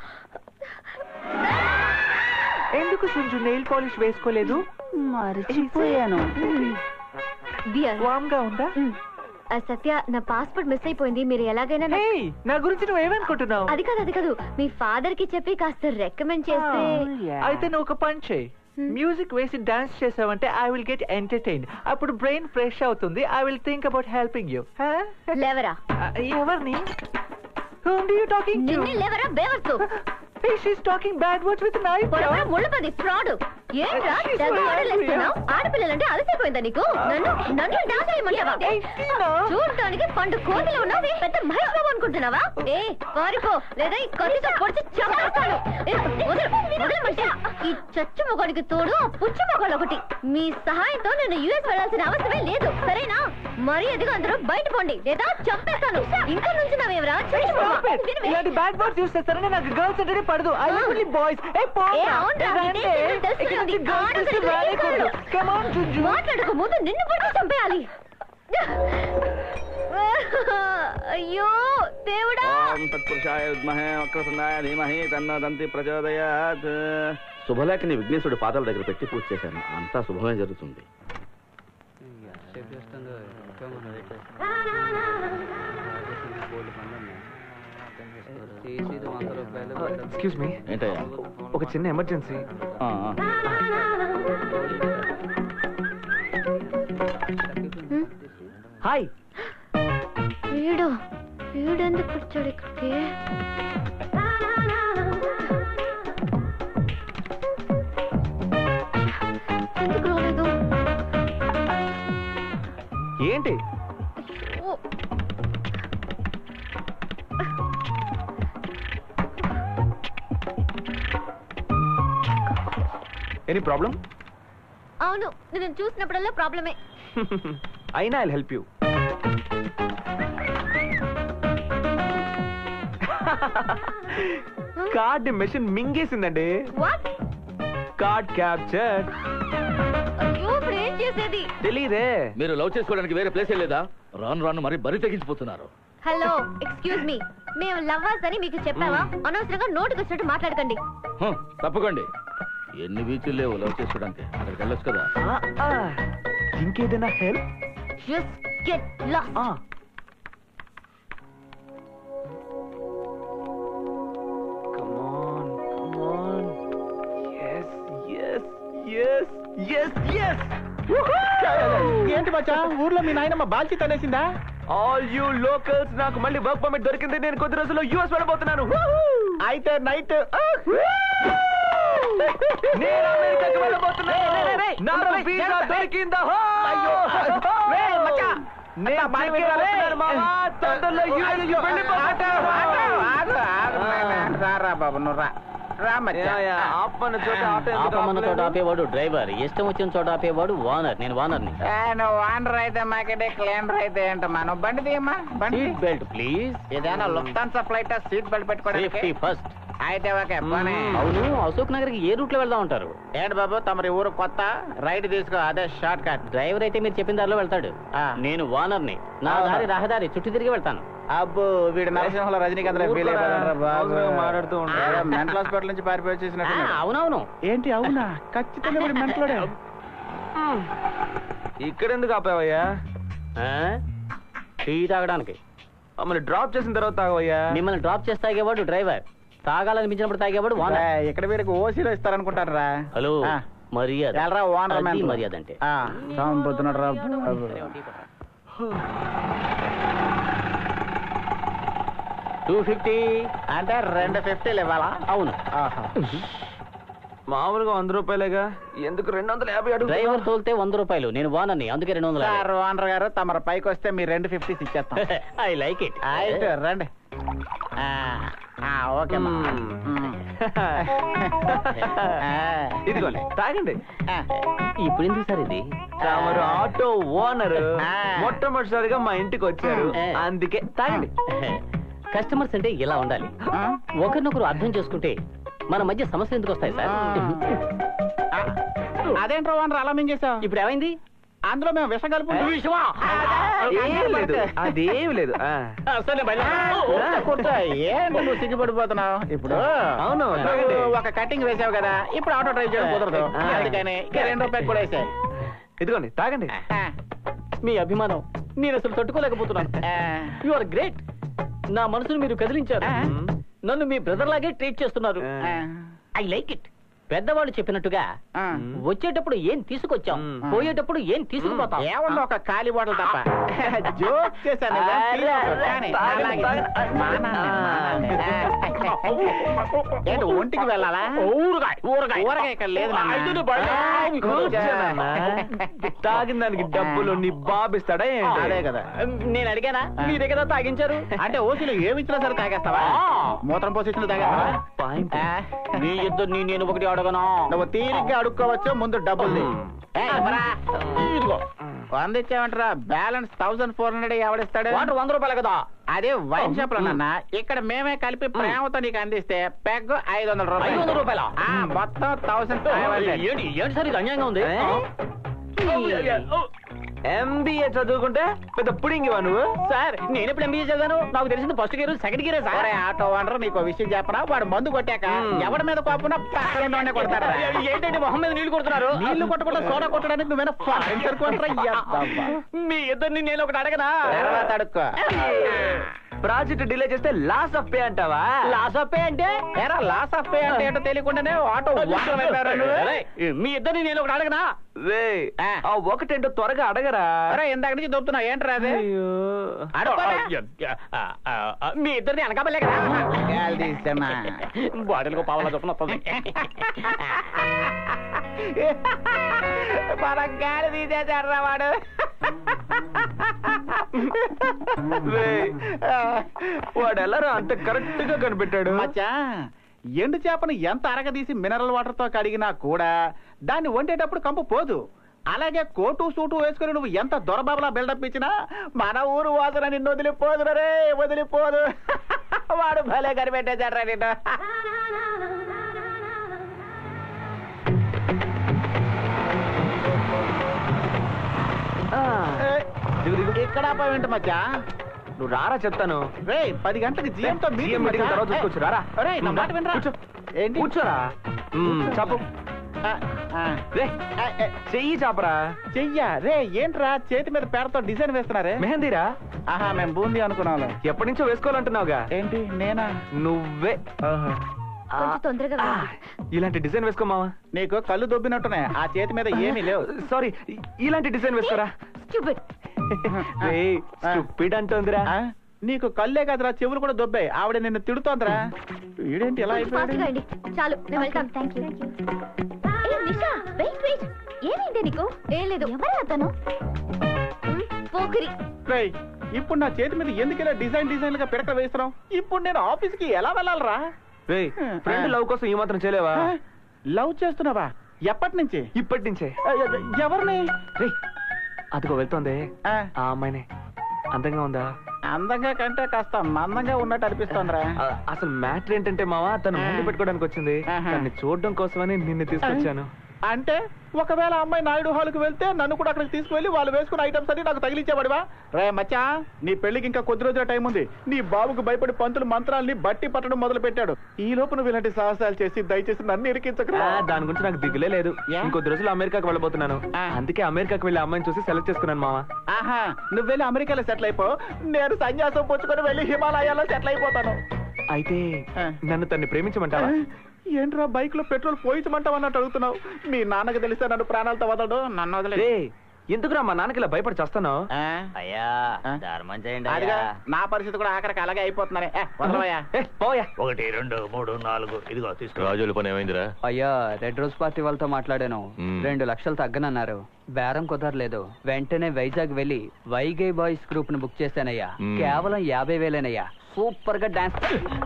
ఎందుకు సుంజు నెయిల్ పాలిష్ వేసుకోలేదు మర్చిపోయాను బియర్ వామ్ గా ఉందా ఆ, సత్య నా పాస్పోర్ట్ మిస్ అయిపోయింది మీరు ఎలాగైనా నా- నా గురించి నువ్వు ఏమనుకుంటున్నావు అది కాదు అది కాదు మీ ఫాదర్ కి చెప్పి కాస్త రికమెండ్ చేస్తే అయితే నువ్వు ఒక పని చేయి మ్యూజిక్ వేసి డాన్స్ చేసావంటే ఐ విల్ గెట్ ఎంటర్టైన్ అప్పుడు బ్రెయిన్ ఫ్రెష్ అవుతుంది I will think about helping you లేవరా ఎవరిని Whom do you talking to? నిన్నే లేవరా బేవర్సు Hey, she's talking bad words with knife. పొరపాటు ముళ్ళపది ఫ్రాడ్ ఏంట్రా She's తెగ so ఆడలేస్తున్నావు angry. ఆడపిల్లలంటే అలసిపోయిందా నీకు నన్ను నన్ను డాన్స్ చేయమంటావా చూడటానికి పండు కోతిలో ఉన్నావు పెద్ద మహేష్ బాబు అనుకుంటున్నావా ఏ పారిపో లేదా ఈ కత్తితో పొడిచి చంపేస్తాను ఏ, వదలు, వదలమంటే. ఈ చచ్చు మొగాడికి తోడు ఆ పుచ్చు మొగాడు ఒకటి మీ సహాయంతో నేను యుఎస్ వెళ్ళాల్సిన అవసరమే లేదు సరేనా మరి ఎదుగు అందరూ బయట పోండి లేదా చంపేస్తాను ఇంకా నుంచి నావేవరా Stop it. ఇలాంటి బ్యాడ్ వర్డ్స్ యూస్ చేస్తారని నాకు గర్ల్స్ అంటేనే పడదు ఐ ఓన్లీ బాయ్స్ ఏ పో ఏ, అవునురా, నీకేం తెలియదు, తెలుస్తుంది. ఆడపిల్లలు రాలేకూడదు కమ్ ఆన్ జుజు మాట్లాడక ముందు నిన్ను పట్టి చంపేయాలి అయ్యో దేవుడా ఓం తత్పురుషాయ విద్మహే వక్రతుండాయ ధీమహి తన్నో దంతి ప్రచోదయాత్ శుభలేఖని విఘ్నేశ్వరుడి పాదాల దగ్గర పెట్టి పూజ చేశాను అంతా శుభమే జరుగుతుంది ఎక్స్క్యూజ్ మీ ఏంటయ్యా ఒక చిన్న ఎమర్జెన్సీ ఆ, ఆ. హాయ్ వీడు వీడెందుకు వచ్చాడు ఇక్కడికి ఎందుకు రాలేదు ఏంటి ఓ, ఎనీ ప్రాబ్లం అవును నేను చూసినప్పుడల్లా ప్రాబ్లమే అయినా I help you card machine మింగేసిందండి వాట్ కార్డ్ క్యాప్చర్ అయ్యో ఇప్పుడు ఏం చేసేది తెలీదే మీరు లవ్ చేసుకోవడానికి వేరే ప్లేస్ లేదా రాను రాను మరి బరి తెగించిపోతున్నారు హలో ఎక్స్క్యూజ్ మీ మేము లవ్వర్స్ అని మీకు చెప్పావా అనవసరంగా నోటికి వచ్చినట్టు మాట్లాడకండి హ, తప్పకండి ఎన్ని బీచ్లు లేవు లవ్ చేసుకోవడానికి అక్కడికి వెళ్ళొచ్చు కదా ఇంకేదైనా హెల్ప్ జస్ట్ గెట్ లాస్ట్ ఏంటి మచ్చా ఊర్లో మీ నాయనమ్మ బాల్చి తనేసిందా ఆల్ యూ లోకల్స్ నాకు మళ్ళీ వర్క్ పర్మిట్ దొరికింది నేను కొద్ది రోజుల్లో యూఎస్ వెళ్ళబోతున్నాను అయితే నైట్ నేను అమెరికాకి వెళ్ళబోతున్నాను నాకు వీసా దొరికిందా హో! నేను అమెరికా వెళ్ళబోతున్నాను మావా. తొందరలో US కి వెళ్ళిపోతున్నాను. రారా బాబు నువ్వు రా రా మచ్చా ఆపన్న చోట ఆటో ఎందుకు ఆపమన్న చోట ఆపలేదు? ఆపేవాడు డ్రైవర్ ఇష్టం వచ్చిన చోట ఆపేవాడు వానర్ నేను వానర్ని ఏ, నువ్వు వానర్ అయితే మాకంటే క్లీనర్ అయితే ఏంటమ్మా నువ్వు బండి తీయమ్మా బండి సీట్ బెల్ట్ ప్లీజ్ ఇదేనా లుఫ్తాన్సా ఫ్లైట్ సీట్ బెల్ట్ పెట్టుకోవడానికి సేఫ్టీ ఫస్ట్ అయితే ఓకే పోనీ అవును అశోక్ నగర్ కి ఏ రూట్ లో వెళ్దాం ఉంటారు ఏంటి బాబు తమరి ఊరు కొత్త రైట్ తీసుకో అదే షార్ట్ కట్ డ్రైవర్ అయితే మీరు చెప్పిన దారిలో వెళ్తాడు నేను వానర్ని నా అవునా? దారి రహదారి చుట్టూ తిరిగి వెళ్తాను అబ్బో వీడు నరసింహంలో రజనీకాంత్ ఫీల్ అయిపోతాడు బాబు అవసరంగా మాట్లాడుతూ ఉంటాడు. మెంటల్ హాస్పిటల్ నుంచి పారిపోయి వచ్చేసినట్టు ఆ, అవునవును ఏంటి అవునా ఖచ్చితంగా వీడు మెంటలోడే ఇక్కడ ఎందుకు ఆపావయ్యా ఆ? టీ తాగడానికి మమ్మల్ని డ్రాప్ చేసిన తర్వాత తాగవయ్యా మిమ్మల్ని డ్రాప్ చేసి తాగేవాడు డ్రైవర్ తాగాలనిపించినప్పుడు తాగేవాడు వానర్ ఏ, ఇక్కడ వీడికి ఓసీలో ఇస్తారనుకుంటారు రా హలో ఆ. మర్యాద ఎల్రా ఓనర్ అది మెంటల్. మర్యాద అంటే ఆ, చంపుతున్నాడు రా బాబు. టూ ఫిఫ్టీ అంటే రెండు ఫిఫ్టీలు ఇవ్వాలా అవును ఆహా. మామూలుగా వంద రూపాయలేగా ఎందుకు రెండు వందల యాభై అడుగు డ్రైవర్ తోలితే వంద రూపాయలు నేను వానర్ని అందుకే రెండు వందల సార్ ఓనర్ గారు తమరు పైకి వస్తే మీ రెండు ఫిఫ్టీస్ ఇచ్చేస్తాం ఐ లైక్ ఇట్ అయితే రండి ఆ, ఆ, ఓకే అమ్మా. మ్మ్. ఆ. ఇదిగోండి తాగండి ఇప్పుడు ఎందుకు సార్ ఇది తమరు ఆటో ఓనర్ ఆ. మొట్టమొదటిసారిగా మా ఇంటికి వచ్చారు ఆ. అందుకే తాగండి కస్టమర్స్ అంటే ఇలా ఉండాలి ఆ? ఒకరినొకరు అర్థం చేసుకుంటే మన మధ్య సమస్యలు ఎందుకు వస్తాయి సార్ ఆ. అదేంట్రా ఓనర్ అలా మింగేశావు ఇప్పుడు ఏమైంది అందులో మేము విషం కలుపు ఏం లేదు అదేం లేదు ఆ. సరే కూర్చో ఏంటి నువ్వు సిగ్గుపడిపోతున్నావు ఇప్పుడు అవును, నువ్వు తాగండి. ఒక కటింగ్ వేసావు కదా ఇప్పుడు ఆటో డ్రైవ్ చేయడం కుదరదు ఆ. అందుకని ఇక రెండు రూపాయలు కూడా వేసాయి ఇదిగోండి తాగండి మీ అభిమానం నేను అసలు తట్టుకోలేకపోతున్నాను యు ఆర్ గ్రేట్ నా మనసును మీరు కదిలించారు నన్ను మీ బ్రదర్ లాగే ట్రీట్ చేస్తున్నారు ఐ లైక్ ఇట్ పెద్దవాళ్ళు చెప్పినట్టుగా వచ్చేటప్పుడు ఏం తీసుకొచ్చాం పోయేటప్పుడు ఏం తీసుకుపోతాం ఏమన్నా ఒక కాలి బాటలు తప్ప జోక్ చేశాను కదా, feel అవుతుంది. కానీ అలాగే. ఏంటి ఒంటికి వెళ్ళాలా ఊరగాయ ఊరగాయ ఊరగాయ ఇక్కడ లేదు నాన్న. ఐదుని బయట కూర్చోనన్నా. తాగిన దానికి డబ్బులు నీ బాబిస్తాడా ఏంటి? అదే కదా నేను అడిగానా మీరే కదా తాగించారు అంటే ఓసీలో ఏమి ఇచ్చినా సరే తాగేస్తావా మూత్రం పోసి ఇచ్చినా తాగేస్తావా ఆ. మీ ఇద్దరు నేను ఒకటి అడగను నువ్వు తీరిగ్గా అడుక్కోవచ్చు ముందు డబ్బులు ఇదిగో వంద ఇచ్చామంటారా బ్యాలెన్స్ థౌసండ్ ఫోర్ హండ్రెడ్ ఎవడిస్తాడు వాటర్ వంద రూపాయలు కదా అదే వైన్ షాప్ లో నాన్న ఇక్కడ మేమే కలిపి ప్రేమతో నీకు అందిస్తే పెగ్ ఐదు వందల రూపాయలు ఐదు వందల రూపాయలా? ఆ, మొత్తం థౌసండ్ ఫైవ్ హండ్రెడ్ ఏంటి ఏంటి సార్ ఇది అన్యాయంగా ఉంది ఎంబీఏ చదువుకుంటే పెద్ద పుడింగివా నువ్వు సార్ నేను ఎప్పుడు ఎంబీఏ చదివాను నాకు తెలిసింది ఫస్ట్ గేర్ సెకండ్ గేరే సార్ ఒరే ఆటో ఓనర్ నీకు ఓ విషయం చెప్పరా వాడు మందు కొట్టాక ఎవడి మీద కోపం పక్కన ఉన్నవాడినే కొడతారా ఏంటండి మొహం మీద నీళ్లు కొడుతున్నారు నీళ్లు కొట్టకుండా సోడా కొట్టడానికి నువ్వేనా ఫారెన్ సరుకుంటారా మీ ఇద్దరిని నేను ఒకటి అడగనా తర్వాత అడుక్కో ప్రాజెక్ట్ డిలే చేస్తే లాస్ ఆఫ్ పే అంటావా లాస్ ఆఫ్ పే అంటే ఏరా లాస్ ఆఫ్ పే అంటే ఏంటో తెలియకుండానే ఆటో వాటర్ అయిపోయారా నువ్వు? అరే, మీ ఇద్దరిని నేను ఒకటి అడగనా రే ఆ ఒకటేంటో త్వరగా అడగరా అరే ఇందాక నుంచి దొరుకుతున్నా ఏంట్రా అది అడుక్కోరా. మీ ఇద్దరిని అనకాపలే కదా గాలి తీస్తున్నా. బాటిల్కి పావలా చొప్పున వస్తుంది మన గాలి తీసేశాడ్రా వాడు రేయ్, వాడు ఎలారా అంత కరెక్ట్ గా కనిపెట్టాడు మచ్చా ఎండు చేపను ఎంత అరగదీసి మినరల్ వాటర్ తో కడిగినా కూడా దాన్ని వండేటప్పుడు కంపు పోదు అలాగే కోటు సూటు వేసుకుని నువ్వు ఎంత దొరబాబలా బిల్డప్ ఇచ్చినా మన ఊరు వాసన నిన్ను వదిలిపోదు రే వదిలిపోదు వాడు భలే కనిపెట్టేశాడ్రా నిన్ను ఇక్కడ ఆపావేంటి మచ్చా నువ్వు రారా చెప్తాను రే పది గంటలకు జీఎం తో GM meeting తర్వాత చూసుకోవచ్చు, రారా. రే నా మాట వినరా కూర్చో. ఏంటి కూర్చోరా మ్మ్, చెప్పు ఆ, ఆ. రే చెయ్యి చాపరా చెయ్యా రే ఏంట్రా చేతి మీద పేడతో డిజైన్ వేస్తున్నారే మెహందీరా ఆహా మేము బూందీ అనుకున్నాం ఎప్పటి నుంచో వేసుకోవాలంటున్నావుగా ఏంటి నేనా నువ్వే కొంచెం తొందరగా వెళ్ళండి. ఇలాంటి డిజైన్ వేసుకోమావా నీకు కళ్ళు దొబ్బినట్టునే ఆ చేతి మీద ఏమీ లేవు సారీ ఇలాంటి డిజైన్ వేసుకోరా Stupid. స్టూపిడ్ అంటుందిరా ఆ? నీకు కళ్ళే కదరా చెవులు కూడా దొబ్బాయి ఆవిడ నిన్ను తిడుతోందిరా వీడేంటి ఎలా కొంచెం fast గా అయిపోయాడు రండి. చాలు నేను వెళ్తాను థ్యాంక్ యూ ఏ నిషా వెయిట్ వెయిట్ ఏమైంది నీకు ఏం లేదు ఎవరు అతను ఉమ్, పోకిరి రేయ్, ఇప్పుడు నా చేతి మీద ఎందుకు ఇలా డిజైన్ డిజైన్ గా పిడక వేస్తున్నావు ఇప్పుడు నేను ఆఫీస్ కి ఎలా వెళ్ళాలరా రే ఫ్రెండ్ లవ్ కోసం ఈ మాత్రం చేయలేవా ఆ? లవ్ చేస్తున్నావా ఎప్పటి నుంచి ఇప్పటి నుంచే ఆ, ఎ- ఎవరిని రే అదిగో వెళ్తోంది ఆ, ఆ అమ్మాయినే అందంగా ఉందా అందంగా కంటే కాస్త మందంగా ఉన్నట్టు అనిపిస్తోందిరా ఆ, అసలు మ్యాటర్ ఏంటంటే మావా తను ముందు పెట్టుకోవడానికి వచ్చింది ఆహా. తన్ని చూడడం కోసమని నిన్ను తీసుకొచ్చాను అంటే ఒకవేళ అమ్మాయి నాయుడు హాల్కి వెళ్తే నన్ను కూడా అక్కడికి తీసుకువెళ్ళి వాళ్ళు వేసుకున్న ఐటమ్స్ అన్ని నాకు తగిలించేవాడివా రే మచ్చా నీ పెళ్లికి ఇంకా కొద్ది రోజుల టైం ఉంది నీ బాబుకు భయపడి పంతులు మంత్రాల్ని బట్టి పట్టడం మొదలు పెట్టాడు ఈ లోపు నువ్వు ఇలాంటి సాహసాలు చేసి దయచేసి నన్ను ఇరికించకరా ఆ, దాని గురించి నాకు దిగులే లేదు యా? ఇంకొద్ది రోజులు అమెరికాకి వెళ్ళబోతున్నాను ఆ. అందుకే అమెరికాకి వెళ్ళి అమ్మాయిని చూసి సెలెక్ట్ చేసుకున్నాను మావా ఆహా నువ్వు వెళ్ళి అమెరికాలో సెటిల్ అయిపో నేను సన్యాసం పుచ్చుకొని వెళ్ళి హిమాలయాల్లో సెటిల్ అయిపోతాను అయితే ఆ. నన్ను తన్ని ప్రేమించమంటావా ఏంట్రా బైక్ లో పెట్రోల్ పోయించమంటావు అన్నట్టు అడుగుతున్నావు మీ నాన్నకి తెలిస్తే నన్ను ప్రాణాలతో వదలడు నన్ను వదిలే రే ఎందుకురా మా నాన్నకి ఇలా భయపడి చేస్తాను అయ్యా ఆ? ధర్మం చేయండి అదిగా అయ్యా నా పరిస్థితి కూడా ఆఖరికి అలాగే అయిపోతున్నానే ఏ, వదలవయ్యా పోయా ఒకటి రెండు మూడు నాలుగు ఇదిగో తీసుకో రాజుల పని ఏమైందిరా అయ్యా రెడ్ రోజ్ పార్టీ వాళ్ళతో మాట్లాడాను మ్మ్. రెండు లక్షలు తగ్గనన్నారు బేరం కుదరలేదు వెంటనే వైజాగ్ వెళ్ళి వైగై బాయ్స్ గ్రూప్ ను బుక్ చేశానయ్యా మ్మ్. కేవలం యాభై వేలేనయ్యా సూపర్ గా డాన్స్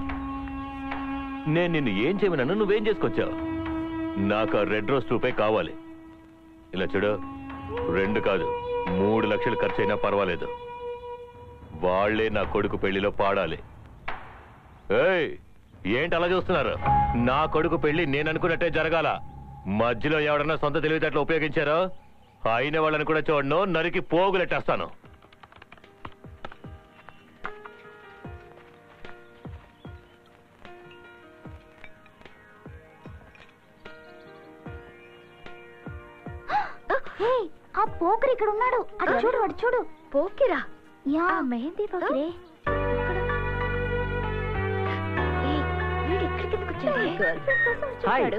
నేను నిన్ను ఏం చేయమన్నాను నువ్వేం చేసుకొచ్చావు నాకు ఆ రెడ్ రోజ్ రూపే కావాలి ఇలా చూడు రెండు కాదు మూడు లక్షలు ఖర్చు అయినా పర్వాలేదు వాళ్లే నా కొడుకు పెళ్లిలో పాడాలి ఏయ్ ఏంటి అలా చూస్తున్నారు నా కొడుకు పెళ్లి నేను అనుకున్నట్టే జరగాల మధ్యలో ఎవడన్నా సొంత తెలివితేటలు ఉపయోగించారో అయిన వాళ్ళని కూడా చూడను నరికి పోగులెట్టేస్తాను ఆ పోకరి ఇక్కడ ఉన్నాడు అటు చూడు అటు చూడు పోకిరా యా మెహందీ పోకిరే ఏయ్, వీడు ఇక్కడికి ఎందుకు వచ్చాడే? గర్ల్ఫ్రెండ్ కోసం వచ్చాడు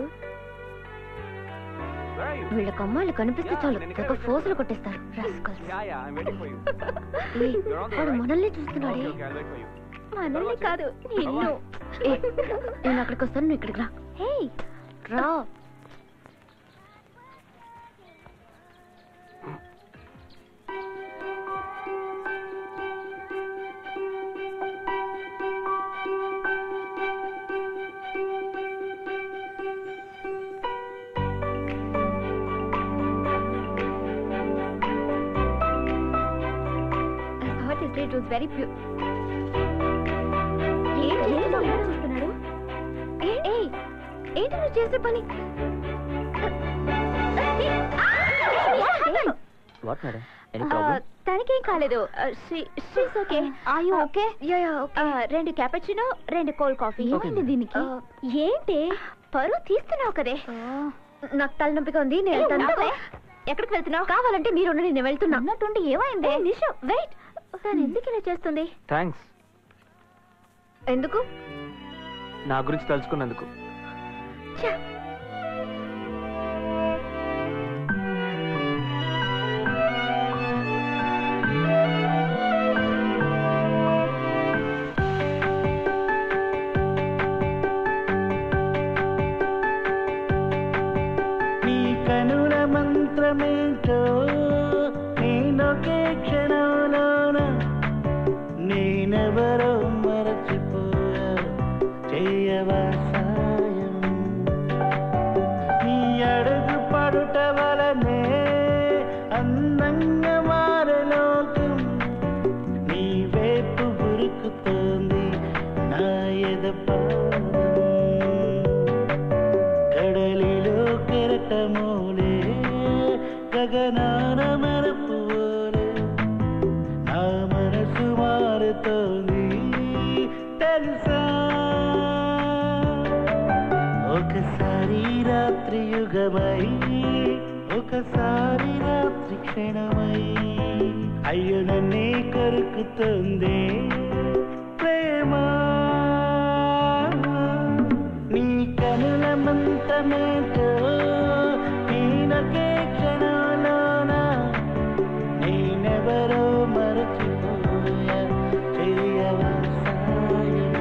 వీళ్ళకి అమ్మాయిలు కనిపిస్తే చాలు ఒక ఫోజులు కొట్టేస్తారు rascals. ఏయ్, వాడు మనల్ని చూస్తున్నాడే మనల్ని కాదు నిన్ను ఏయ్, నేను అక్కడికి వస్తాను నువ్వు ఇక్కడికి రా హే రా I thought his date was very pure. ఏంటి ఏంటి ఇలా చూస్తున్నాడు? ఏ- ఏయ్, ఏంటి నువ్వు చేసే పని వాట్ మేడం ఎనీ ఆ, ప్రాబ్లం తనకేం కాలేదు she's okay are you okay రెండు క్యాపచినో రెండు కోల్డ్ కాఫీ ఏమైంది దీనికి ఏంటి పరువు తీస్తున్నావు కదే నాకు తలనొప్పిగా ఉంది నేను ఏ, వెళ్తాను ఉండవే. ఎక్కడికి వెళ్తున్నావు కావాలంటే మీరు ఉండండి, నేను వెళ్తున్నా ఉన్నట్టుండి ఏమైంది నిషు వెయిట్ తను ఎందుకు ఇలా చేస్తుంది థ్యాంక్స్ ఎందుకు నా గురించి తెలుసుకున్నందుకు నీ కనుల మంత్రమేంటో నేనొకే క్షణంలోన నేనెవరో మరచిపోయా చేయవా సాయం నీ అడుగు పడుట వలనే అందంగా మారే లోకం నీ వైపు ఉరుకుతోంది నా ఎద కడలిలో కెరటమూలే గగనాన మరపువోలే నా మనసు మారుతోంది తెలుసా ఒకసారి రాత్రి యుగమై ఒకసారి రాత్రి క్షణమై అయ్యో నన్నే కొరుకుతుంది ప్రేమ నీ కనుల మంతమేటో నేనొకే క్షణంలోన నేనెవరో మరచిపోయా చేయవా సాయం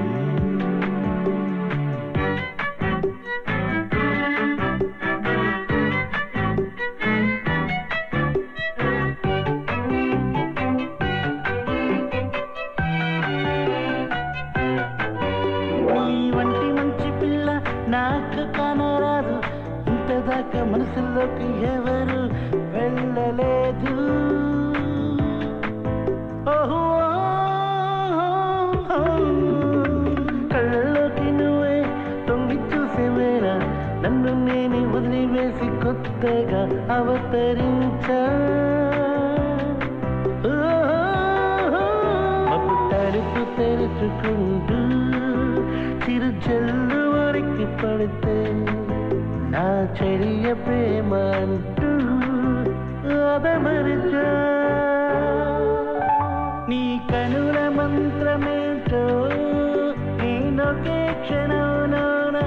నీ వంటి మంచి పిల్ల నాకు కానరాదు ఇంతదాకా మనసులోకి ఎవరు వెళ్ళలేదు ఓహో కళ్ళలోకి నువ్వే తొంగి చూసే వేళ నన్ను నేను వదిలివేసి కొత్తగా అవతరించా మబ్బు తలుపు తెరుచుకుంటూ చిరు జల్లు వరికి పడితే నా చెడియ ప్రేమ అంటూ అదమరిచా నీ కనుల మంత్రమేంటో నేనొకే క్షణంలోన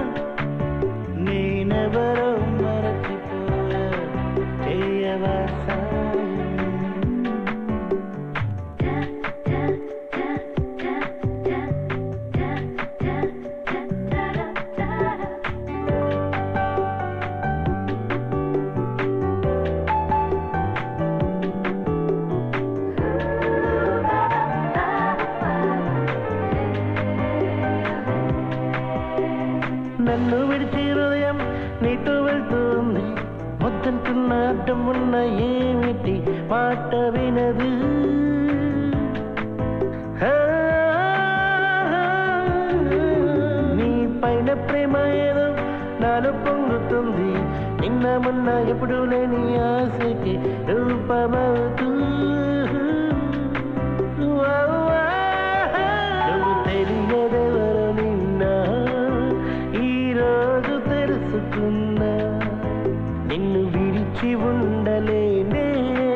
నేనెవరో మరచిపోయా చేయవా సాయం నన్ను విడిచి హృదయం నీతో వెళ్తుంది వద్దంటున్న అడ్డం ఉన్న ఏమిటి మాట వినదు ఆ, నీ పైన ప్రేమ ఏదో నాలో పొంగుతుంది నిన్న మొన్న ఎప్పుడు లేని ఆశకి రూపమవుతూ నువ్వు తెలియదెవరో నిన్న ఈ రోజు తెలుసుకున్నా నిన్ను విడిచి ఉండలేనే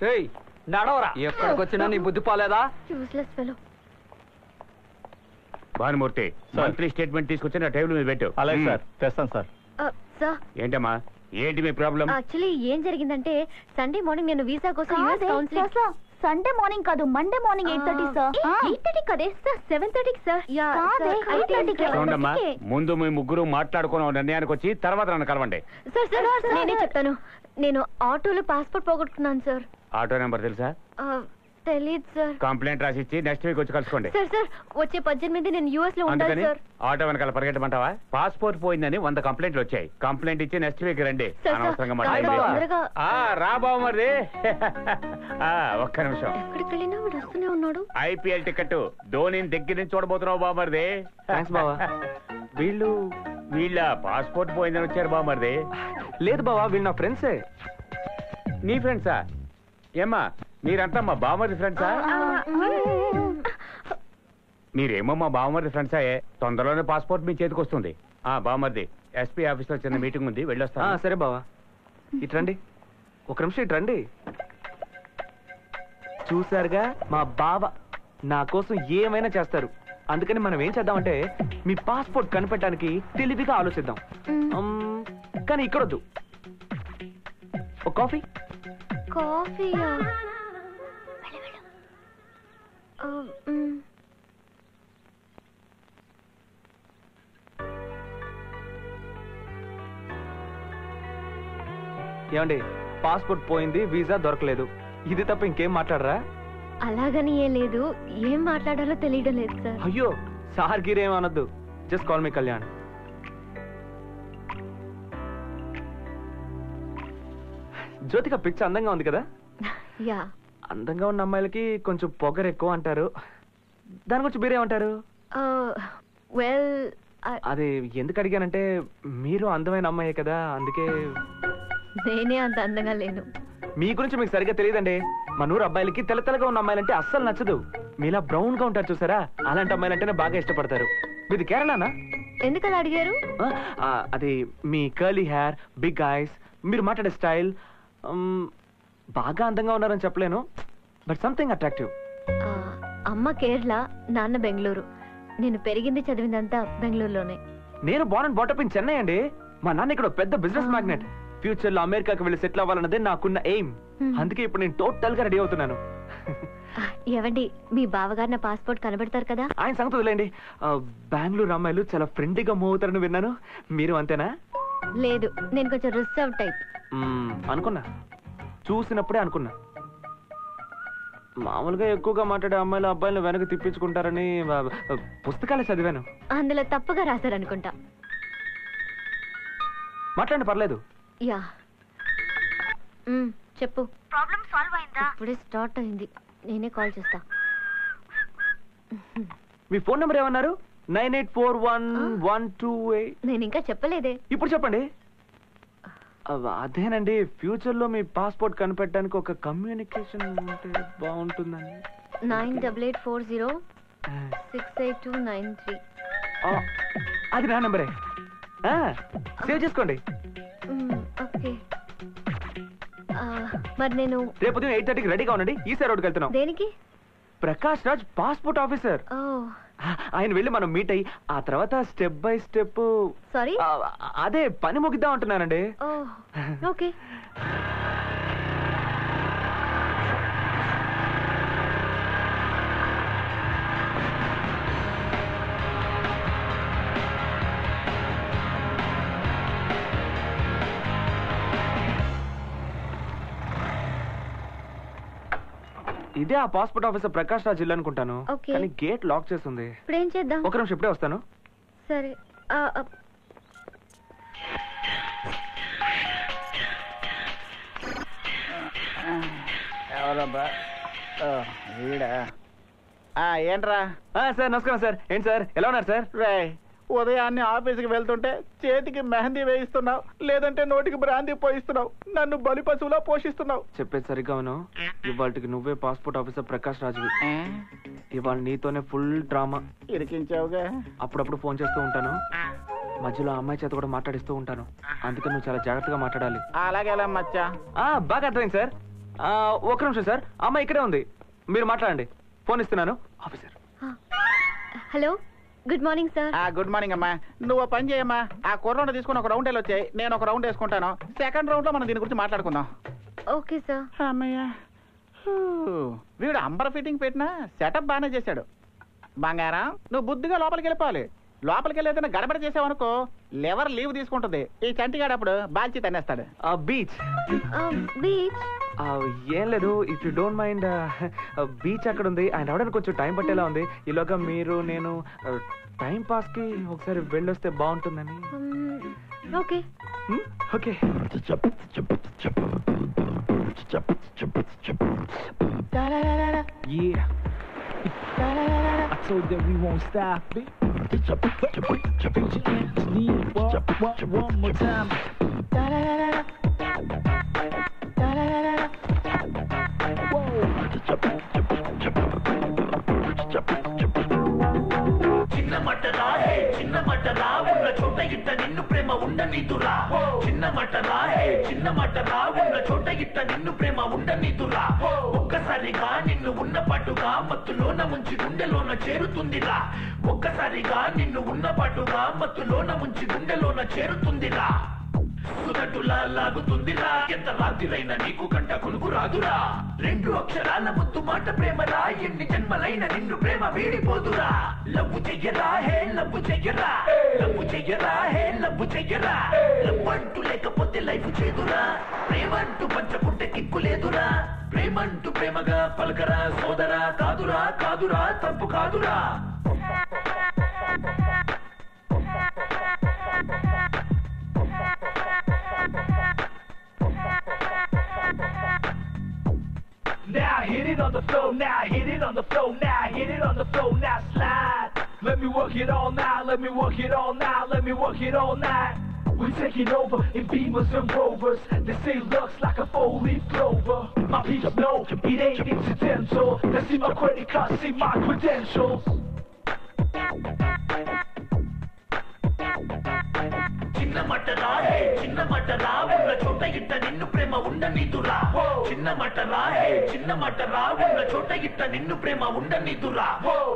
నడవరా ఎక్కడికి వచ్చినా నీ బుద్ధి పోలేదా useless fellow Bhanumurthy monthly statement తీసుకొచ్చి నా టేబుల్ మీద పెట్టు అలాగే మ్మ్. సార్ తెస్తాను సార్ సార్ ఏంటమ్మా ఏంటి మీ ప్రాబ్లం యాక్చువల్లీ ఏం జరిగిందంటే సండే మార్నింగ్ నేను వీసా కోసం యూఎస్ కాదే, కౌన్సిలింగ్ సార్, సండే మార్నింగ్ కాదు Monday morning eight thirty sir eight thirty కదే సార్ సెవెన్ థర్టీకి సార్ యా కాదే, ఎయిట్ థర్టీకి చూడమ్మా ముందు మీ ముగ్గురు మాట్లాడుకున్న నిర్ణయానికి వచ్చి తర్వాత నన్ను కలవండి సార్ సార్ నేనే చెప్తాను నేను ఆటోలో పాస్పోర్ట్ పోగొట్టుకున్నాను సార్ ఆటో నెంబర్ తెలుసా ఆ, తెలీదు సార్ కంప్లైంట్ రాసి ఇచ్చి నెక్స్ట్ వీక్ వచ్చి కలుసుకోండి సార్ సార్ వచ్చే పద్దెనిమిది నేను యూఎస్ లో ఉండాలి అందుకని సార్ ఆటో వెనకాల పరిగెట్టమంటావా పాస్పోర్ట్ పోయిందని వంద కంప్లైంట్లు వచ్చాయి కంప్లైంట్ ఇచ్చి నెక్స్ట్ వీక్ రండి సార్, సార్, అనవసరంగా కాస్త మాట్లాడండి తొందరగా ఆ, రా బావ మరి ఆ, ఒక్క నిమిషం ఎక్కడికి వెళ్ళినా వీడు వస్తూనే ఉన్నాడు ఐపీఎల్ టికెట్ ధోనిని దగ్గర నుంచి చూడబోతున్నావు బామర్ది థ్యాంక్స్ బావా వీళ్ళు వీళ్ళ పాస్పోర్ట్ పోయిందని వచ్చారు బామర్ది లేదు బావా వీళ్ళు నా ఫ్రెండ్సే నీ ఫ్రెండ్సా ఏమ్మా మీరంతా మా బామర్ది ఫ్రెండ్సా మీరేమో మా బావమర్ది ఫ్రెండ్సా ఏ తొందరలోనే పాస్పోర్ట్ మీ చేతికి వస్తుంది ఆ బామర్ది ఎస్పీ ఆఫీస్ లో చిన్న మీటింగ్ ఉంది ఆ, వెళ్ళొస్తా సరే బావా ఇట్రండి ఒక నిమిషం ఇట్రండి చూసారుగా మా బావ నా కోసం ఏమైనా చేస్తారు అందుకని మనం ఏం చేద్దామంటే మీ పాస్పోర్ట్ కనిపెట్టడానికి తెలివిగా ఆలోచిద్దాం ఉమ్, కానీ ఇక్కడొద్దు ఒక కాఫీ కాఫీయా ఆ, మ్. ఏమండి పాస్పోర్ట్ పోయింది వీసా దొరకలేదు ఇది తప్ప ఇంకేం మాట్లాడరా అలాగని ఏ లేదు ఏం మాట్లాడాలో తెలియడం లేదు సార్ అయ్యో సార్ గిరేం అనొద్దు just call me Kalyan Jyothika పిచ్చ అందంగా ఉంది కదా యా అందంగా ఉన్న అమ్మాయిలకి కొంచెం పొగరు ఎక్కువ అంటారు దాని గురించి మీరేమంటారు వెల్ అది ఎందుకు అడిగానంటే మీరు అందమైన అమ్మాయే కదా అందుకే నేనే అంత అందంగా లేను మీ గురించి మీకు సరిగ్గా తెలియదండి మన ఊరు అబ్బాయిలకి తెల్ల తెల్లగా ఉన్న అమ్మాయిలంటే అస్సలు నచ్చదు మీలా బ్రౌన్ గా ఉంటారు చూసారా అలాంటి అమ్మాయిలంటేనే బాగా ఇష్టపడతారు మీది కేరళనా ఎందుకు అలా అడిగారు ఆ, ఆ, అది మీ కర్లీ హెయిర్ బిగ్ ఐస్ మీరు మాట్లాడే స్టైల్ బాగా అందంగా ఉన్నారని చెప్పలేను బట్ సంథింగ్ అట్రాక్టివ్ ఆ, అమ్మ కేరళ నాన్న బెంగళూరు నేను పెరిగింది చదివిందంతా బెంగళూరులోనే నేను born and brought up in Chennai అండి మా నాన్న ఇక్కడ ఒక పెద్ద బిజినెస్ మ్యాగ్నెట్ ఫ్యూచర్ లో అమెరికాకి వెళ్ళి సెటిల్ అవ్వాలన్నదే నాకున్న ఎయిమ్ అందుకే ఇప్పుడు నేను టోటల్ గా రెడీ అవుతున్నాను ఆ, ఏవండి మీ బావగారు నా పాస్పోర్ట్ కనబెడతారు కదా ఆయన సంగతి వదిలేండి ఆ, బెంగళూరు అమ్మాయిలు చాలా ఫ్రెండ్లీగా మూవ్ అవుతారని విన్నాను మీరు అంతేనా లేదు నేను కొంచెం రిజర్వ్ టైప్ మ్మ్, అనుకున్నా చూసినప్పుడే అనుకున్నా మామూలుగా ఎక్కువగా మాట్లాడే అమ్మాయిలు అబ్బాయిలు వెనక తిప్పించుకుంటారని ఆ, ఆ, పుస్తకాలే చదివాను అందులో తప్పుగా రాశారనుకుంటా మాట్లాడండి పర్లేదు యా మ్, చెప్పు ప్రాబ్లం సాల్వ్ అయిందా ఇప్పుడే స్టార్ట్ అయింది నేనే కాల్ చేస్తా మీ ఫోన్ నెంబర్ ఏమన్నారు nine eight four one one two eight నేను ఇంకా చెప్పలేదే ఇప్పుడు చెప్పండి అవ- అదేనండి ఫ్యూచర్ లో మీ పాస్పోర్ట్ కనిపెట్టడానికి ఒక కమ్యూనికేషన్ ఉంటే బాగుంటుందని nine double eight four zero six eight two nine three ఆ, అది నా నెంబరే సేవ్ చేసుకోండి ఓకే మరి నేను రేపు ఉదయం ఎయిట్ థర్టీకి రెడీగా ఉండండి ఈసారి రోడ్కి వెళ్తున్నాం దేనికి ప్రకాష్ రాజ్ పాస్పోర్ట్ ఆఫీసర్ ఓ ఆయన వెళ్ళి మనం మీట్ అయ్యి ఆ తర్వాత స్టెప్ బై స్టెప్ సారీ అదే పని ముగిద్దాం అంటున్నానండి ఓ ఓకే ఇదే ఆ పాస్పోర్ట్ ఆఫీసర్ ప్రకాష్ రాజ్ ఇల్లు అనుకుంటాను Okay. కానీ గేట్ లాక్ చేసి ఉంది ఇప్పుడు ఏం చేద్దాం ఒక నిమిషం ఇప్పుడే వస్తాను సరే ఆ, ఆ, ఎవరబ్బా ఓ, వీడా ఆ, ఏంట్రా సార్ నమస్కారం సార్ ఏంటి సార్ ఎలా ఉన్నారు సార్ రే ఉదయాన్నే ఆఫీస్కి వెళ్తుంటే చేతికి మెహందీ వేయిస్తున్నావు లేదంటే నోటికి బ్రాందీ పోయిస్తున్నావు నన్ను బలి పశువులా పోషిస్తున్నావు చెప్పేది సరిగ్గా అవును ఇవాళకి నువ్వే పాస్పోర్ట్ ఆఫీసర్ ప్రకాష్ రాజ్వి ఇవాళ నీతోనే ఫుల్ డ్రామా ఇరికించావుగా అప్పుడప్పుడు ఫోన్ చేస్తూ ఉంటాను మధ్యలో ఆ అమ్మాయి చేత కూడా మాట్లాడిస్తూ ఉంటాను అందుకని నువ్వు చాలా జాగ్రత్తగా మాట్లాడాలి అలాగే ఎలా మచ్చా ఆ, బాగా అర్థమైంది సార్ ఆ, ఒక్క నిమిషం సార్ అమ్మ ఇక్కడే ఉంది మీరు మాట్లాడండి ఫోన్ ఇస్తున్నాను officer hello good morning sir ఆ గుడ్ మార్నింగ్ అమ్మా నువ్వు ఓ పని చేయమ్మా ఆ కుర్రోని తీసుకుని ఒక రౌండ్ వచ్చాయి నేను ఒక రౌండ్ వేసుకుంటాను సెకండ్ రౌండ్ లో మనం దీని గురించి మాట్లాడుకుందాం ఓకే సార్ అమ్మయ్య హూ. వీడు అంబర్ ఫిట్టింగ్ పెట్టినా సెటప్ బాగానే చేశాడు బంగారం నువ్వు బుద్ధిగా లోపలికి వెళ్ళిపోవాలి లోపలికి వెళ్ళి ఏదైనా గడబడ చేసావనుకో లెవర్ లీవ్ తీసుకుంటుంది ఈ చంటిగాడు అప్పుడు బాల్చి తన్నేస్తాడు బీచ్ బీచ్ ఏం లేదు if you don't mind beach అక్కడ ఉంది ఆయన రావడానికి కొంచెం టైం పట్టేలా ఉంది ఈలోగా మీరు నేను టైం పాస్ కి ఒకసారి వెళ్ళొస్తే బాగుంటుందని okay okay Yeah. I told them we won't stop it. Put your hands, knee, walk, walk, one more time. చిన్న మటరా హే చిన్న మటరా ఉన్న చోట ఇట్ట నిన్ను ప్రేమ ఉండనీతురా చిన్న మటరా హే చిన్న మటరా ఉన్న చోట ఇట్ట నిన్ను ప్రేమ ఉండనీతురా ఒక్కసారిగా నిన్ను ఉన్న పట్టుగా మత్తులోన ముంచి గుండెలోన చేరుతుందిరా ఒక్కసారిగా నిన్ను ఉన్న పట్టుగా మత్తులోన ముంచి గుండెలోన చేరుతుందిరా సుగటులా లాగుతుందిరా ఎంత రాత్రిరైనా నీకు కంట కొనుకు రాదురా రెండు అక్షరాల ముద్దు మాట ప్రేమరా ఎన్ని జన్మలైన నిన్ను ప్రేమ వీడిపోదురా లవ్వు చెయ్యరా హే లవ్వు చెయ్యరా లవ్వు చెయ్యరా హే లవ్వు చెయ్యరా లవ్వు అంటూ లేకపోతే లైఫ్ చేదురా ప్రేమంటూ పంచకుంటే కిక్కు లేదురా ప్రేమంటూ ప్రేమగా పలకరా సోదరా కాదురా కాదురా తప్పు కాదురా Now hit it on the floor, now hit it on the floor, now hit it on the floor, now slide. Let me work it all night, let me work it all night, let me work it all night. We taking over in Beamers and Rovers. They say looks like a four-leaf clover. My peeps know it ain't incidental. They see my credit card, see my credentials. చిన్న మటరా హే చిన్న మటరా ఉన్న చోట ఇట్ట నిన్ను ప్రేమ ఉండనీతురా చిన్న మటరా హే చిన్న మటరా ఉన్న చోట ఇట్ట నిన్ను ప్రేమ ఉండనీతురా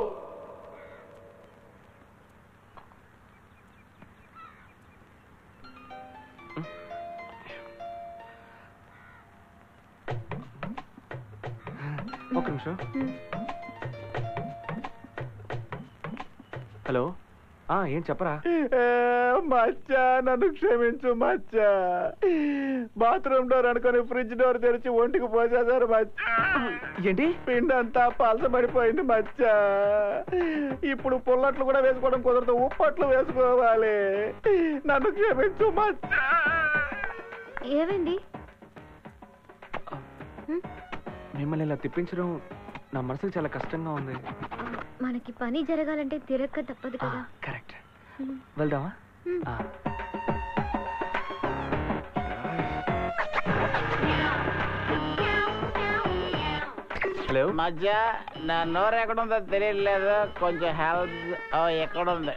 ఒక నిమిషం హలో ఆ ఏం చెప్పరా మచ్చా నన్ను క్షమించు మచ్చా బాత్రూమ్ డోర్ అనుకొని ఫ్రిడ్జ్ డోర్ తెరిచి ఒంటికి పోసేశారు మచ్చా ఏంటి పిండి అంతా పలసబడిపోయింది మచ్చా ఇప్పుడు పుల్లట్లు కూడా వేసుకోవడం కుదరదు ఉప్పట్లు వేసుకోవాలి నన్ను క్షమించు మచ్చా ఏమైంది మిమ్మల్ని ఇలా తిప్పించడం నా మనసుకు చాలా కష్టంగా ఉంది మనకి పని జరగాలంటే తిరక్క తప్పదు కదా కరెక్ట్ వెళ్దామా ఆ. హలో మధ్య నా నోరు ఎక్కడుందో తెలియట్లేదు కొంచెం హెల్ప్ ఎక్కడుంది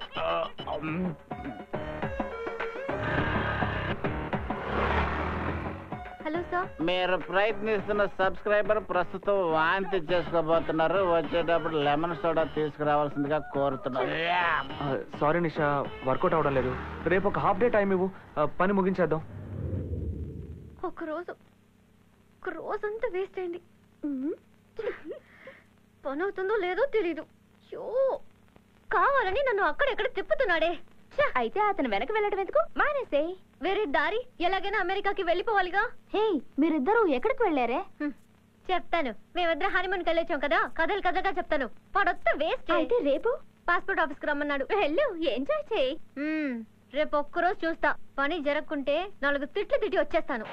హలో సార్ మీరు ప్రయత్నిస్తున్న సబ్స్క్రైబర్ ప్రస్తుతం వాంతి చేసుకోబోతున్నారు వచ్చేటప్పుడు లెమన్ సోడా తీసుకురావాల్సిందిగా కోరుతున్నారు సారీ నిషా వర్కౌట్ అవడం లేదు రేపు ఒక హాఫ్ డే టైం ఇవ్వు ఆ, పని ముగించేద్దాం ఒక రోజు ఒక రోజంతా వేస్ట్ అయింది ఉమ్. పని అవుతుందో లేదో తెలీదు అయ్యో కావాలని నన్ను అక్కడెక్కడ తిప్పుతున్నాడే ఛ! అయితే అతను వెనక వెళ్ళడం ఎందుకు మానేసే వేరే దారి ఎలాగైనా అమెరికాకి వెళ్ళిపోవాలిగా హే మీరిద్దరూ ఎక్కడికి వెళ్ళారే హ్మ్. చెప్తాను మేమిద్దరం హనీమూన్కి వెళ్ళొచ్చాం కదా కథలు కథగా చెప్తాను పడొత్త వేస్ట్ అయితే రేపు పాస్పోర్ట్ ఆఫీస్కి రమ్మన్నాడు వెళ్ళు ఎంజాయ్ చేయి మ్మ్. రేపు ఒక్కరోజు చూస్తా పని జరగకుంటే నాలుగు తిట్లు తిట్టి వచ్చేస్తాను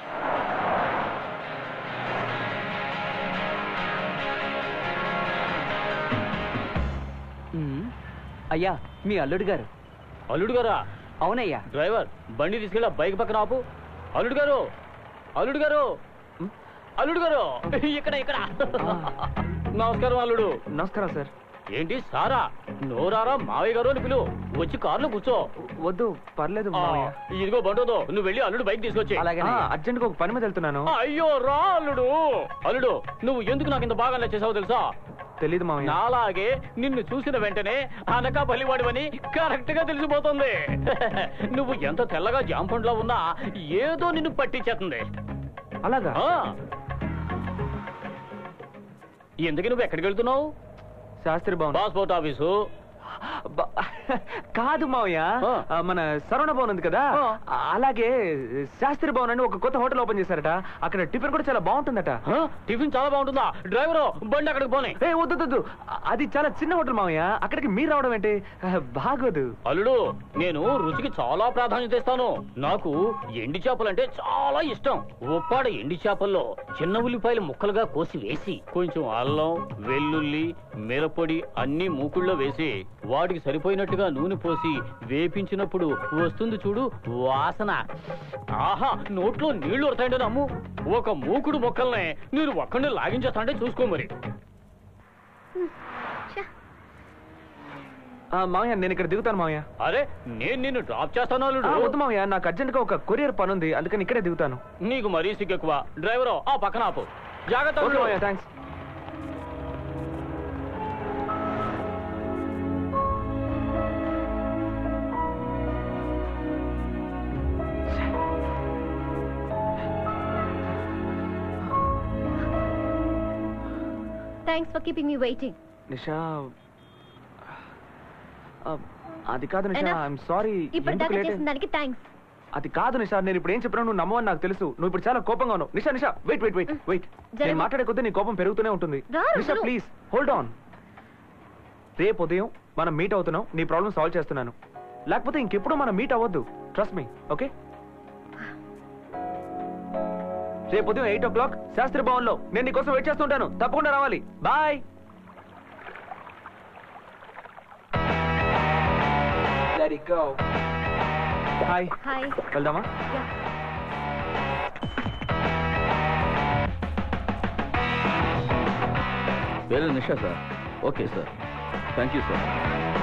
అయ్యా మీ అల్లుడు గారు అల్లుడు గారా అవునయ్యా డ్రైవర్ బండి తీసుకెళ్ళి ఆ బైక్ పక్కన ఆపు అల్లుడు గారు అల్లుడు గారు అల్లుడు గారు ఇక్కడ ఇక్కడ నమస్కారం అల్లుడు నమస్కారం సార్ ఏంటి సారా నోరారా మావయ్య గారు అని పిలువు వచ్చి కారులో కూర్చో వద్దు పర్లేదు ఆ, మావయ్య ఇదిగో బండోదో నువ్వు వెళ్ళి అల్లుడు బైక్ తీసుకొచ్చి ఆ, అర్జెంట్గా ఒక పని మీద వెళ్తున్నాను అయ్యో రా అల్లుడు అల్లుడు నువ్వు ఎందుకు నాకు ఇంత బాగా నచ్చేసావు తెలుసా తెలీదు మావయ్య నాలాగే నిన్ను చూసిన వెంటనే అనక బలివాడివని కరెక్ట్ గా తెలిసిపోతుంది నువ్వు ఎంత తెల్లగా జాంపండ్లో ఉన్నా ఏదో నిన్ను పట్టించేస్తుంది అలాగా ఆ. ఎందుకు నువ్వు ఎక్కడికి వెళ్తున్నావు శాస్త్రి భవన్ పాస్పోర్ట్ ఆఫీసు కాదు మావయ్య ఆ, మన సరవణ భవన్ ఉంది కదా అలాగే శాస్త్రి భవన్ అని ఒక కొత్త హోటల్ ఓపెన్ చేశారట అక్కడ టిఫిన్ కూడా చాలా బాగుంటుందట టిఫిన్ చాలా బాగుంటుందా డ్రైవరు బండి అక్కడికి పోనీ ఏ వద్దు వద్దు, వద్దు అది చాలా చిన్న హోటల్ మావయ్య అక్కడికి మీరు రావడం ఏంటి ఆ, బాగోదు అల్లుడు నేను రుచికి చాలా ప్రాధాన్యత ఇస్తాను నాకు ఎండి చేపలంటే చాలా ఇష్టం ఉప్పాడ ఎండి చేపల్లో చిన్న ఉల్లిపాయలు ముక్కలుగా కోసి వేసి కొంచెం అల్లం వెల్లుల్లి మిరపొడి అన్ని మూకుళ్ళో వేసి వాటికి సరిపోయినట్టుగా నూనె పోసి వేపించినప్పుడు వస్తుంది చూడు వాసన ఆహా నోట్లో నీళ్లు వస్తాయంటే నమ్ము ఒక మూకుడు మొక్కల్నే మీరు ఒక్కడిని లాగించేస్తాంటే చూసుకో మరి ఆ, మావయ్య నేను ఇక్కడ దిగుతాను మావయ్య అరే నేను నిన్ను డ్రాప్ చేస్తాను ఆ, అల్లుడు వద్దు మావయ్య నాకు అర్జెంట్ గా ఒక కొరియర్ పని ఉంది అందుకని ఇక్కడే దిగుతాను నీకు మరీ సిగ్గెక్కువ డ్రైవరు ఆ పక్కన ఆపు జాగ్రత్త ఓకే అల్లుడు. మావయ్య thanks thanks for keeping me waiting Nisha ఆ, అది కాదు నిషా Enough. ఐఎమ్ సారీ ఇప్పుడు ఎందుకు దాకా లేట్ చేసిన దానికి థ్యాంక్స్ అది కాదు నిషా నేను ఇప్పుడు ఏం చెప్పినా నువ్వు నమ్మవని నాకు తెలుసు నువ్వు ఇప్పుడు చాలా కోపంగా ఉన్నావు Nisha Nisha wait wait wait wait జరగ- నేను మాట్లాడే కొద్దీ నీ కోపం పెరుగుతూనే ఉంటుంది రా, నిషా రా. ప్లీజ్ హోల్డ్ ఆన్ రేపు ఉదయం మనం మీట్ అవుతున్నాం నీ ప్రాబ్లం సాల్వ్ చేస్తున్నాను లేకపోతే ఇంకెప్పుడు మనం మీట్ అవ్వద్దు ట్రస్ట్ మీ ఓకే రేపు ఉదయం ఎయిట్ ఓ క్లాక్ శాస్త్రి భవన్లో నేను నీ కోసం వెయిట్ చేస్తుంటాను తప్పకుండా రావాలి bye Let it go. Hi hi వెళ్దామా పేరు Nisha sir okay sir thank you sir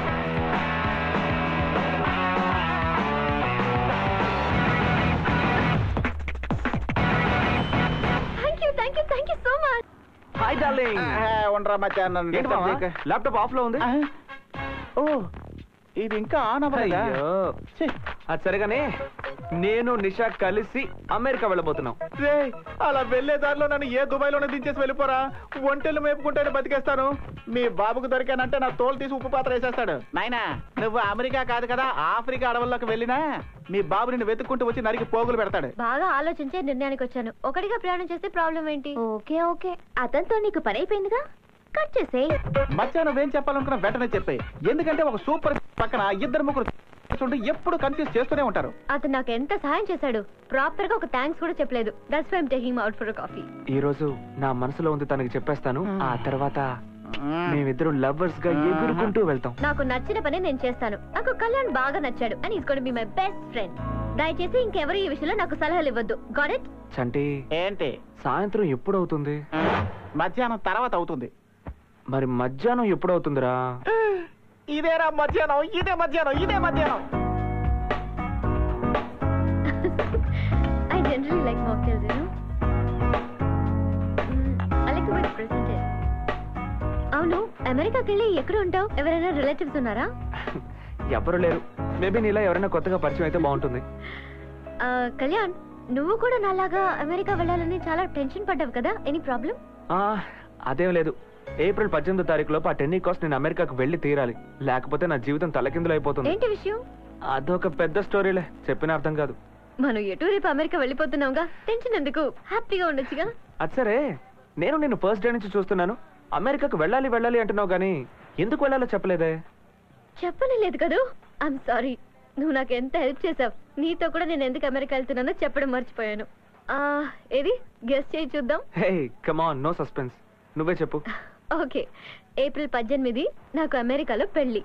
thank you thank you thank you so much hi darling ఉండరా మధ్యాహ్నం ఏంటి మామ ల్యాప్టాప్ ఆఫ్ లో ఉంది ఓ ఇది ఇంకా ఆన్ అవ్వలేదా అయ్యో అది సరిగానే నేను నిషా కలిసి అమెరికా వెళ్ళబోతున్నాం రేయ్, అలా వెళ్లే దారిలో నన్ను ఏ దుబాయ్లోనే దించేసి వెళ్ళిపోరా ఒంటెలు మేపుకుంటేనే బతికేస్తాను మీ బాబుకు దొరికానంటే నా తోలు తీసి ఉప్పు పాత్ర వేసేస్తాడు నాయనా నువ్వు అమెరికా కాదు కదా ఆఫ్రికా అడవుల్లోకి వెళ్ళినా మీ బాబు నిన్ను వెతుక్కుంటూ వచ్చి నరికి పోగులు పెడతాడు బాగా ఆలోచించే నిర్ణయానికి వచ్చాను ఒకటిగా ప్రయాణం చేస్తే ప్రాబ్లం ఏంటి ఓకే ఓకే అతనితో నీకు పని అయిపోయిందిగా కట్ చేసే మధ్య నువ్వేం చెప్పాలనుకున్నా వెంటనే చెప్పాయి ఎందుకంటే ఒక సూపర్ పక్కన ఇద్దరు ముగ్గురు ఉంటే ఎప్పుడు కన్ఫ్యూజ్ చేస్తూనే ఉంటారు అతను నాకు ఎంత సహాయం చేశాడు ప్రాపర్ గా ఒక థ్యాంక్స్ కూడా చెప్పలేదు that's why taking out for coffee ఈ రోజు నా మనసులో ఉంది తనకి చెప్పేస్తాను ఆ తర్వాత మేమిద్దరం లవర్స్ గా ఎగురుకుంటూ వెళ్తాం నాకు నచ్చిన పని నేను చేస్తాను నాకు కళ్యాణ్ బాగా నచ్చాడు అని is be my best friend దయచేసి ఇంకెవరు ఈ విషయంలో నాకు సలహాలు ఇవ్వద్దు గాట్ ఇట్ చంటి ఏంటి సాయంత్రం ఎప్పుడు అవుతుంది మధ్యాహ్నం తర్వాత అవుతుంది మరి మధ్యాహ్నం ఎప్పుడు అవుతుందిరా ఇదేరా మధ్యాహ్నం ఇదే మధ్యాహ్నం ఇదే మధ్యాహ్నం I generally like mocktails, you know. Mm, I like the way it's presented. అవును అమెరికాకి వెళ్ళి ఎక్కడ ఉంటావు ఎవరైనా రిలేటివ్స్ ఉన్నారా ఎవరు లేరు మేబీ నీలా ఎవరైనా కొత్తగా పరిచయం అయితే బాగుంటుంది ఆ, కళ్యాణ్ నువ్వు కూడా నాలాగా అమెరికా వెళ్ళాలని చాలా టెన్షన్ పడ్డావు కదా ఎనీ ప్రాబ్లం ఆ, అదేం లేదు ఏప్రిల్ పద్దెనిమిదో తారీఖు లోపు ఆ టెన్నీ కాస్ట్ నేను అమెరికాకు వెళ్ళి తీరాలి లేకపోతే నా జీవితం తలకిందులు అయిపోతుంది ఏంటి విషయం అదొక పెద్ద స్టోరీలే చెప్పిన అర్థం కాదు మనం ఎటు రేపు అమెరికా వెళ్ళిపోతున్నావుగా టెన్షన్ ఎందుకు హ్యాపీగా ఉండొచ్చుగా అది సరే నేను నిన్ను ఫస్ట్ డే నుంచి చూస్తున్నాను అమెరికాకు వెళ్ళాలి వెళ్ళాలి అంటున్నావు కానీ ఎందుకు వెళ్ళాలో చెప్పలేదే చెప్పనే లేదు కదూ ఐఎమ్ సారీ నువ్వు నాకు ఎంత హెల్ప్ చేసావు నీతో కూడా నేను ఎందుకు అమెరికా వెళ్తున్నానో చెప్పడం మర్చిపోయాను ఆ, ఏది గెస్ట్ చేయి చూద్దాం హే కమాన్ నో సస్పెన్స్ నువ్వే చెప్పు ఓకే ఏప్రిల్ పద్దెనిమిది నాకు అమెరికాలో పెళ్లి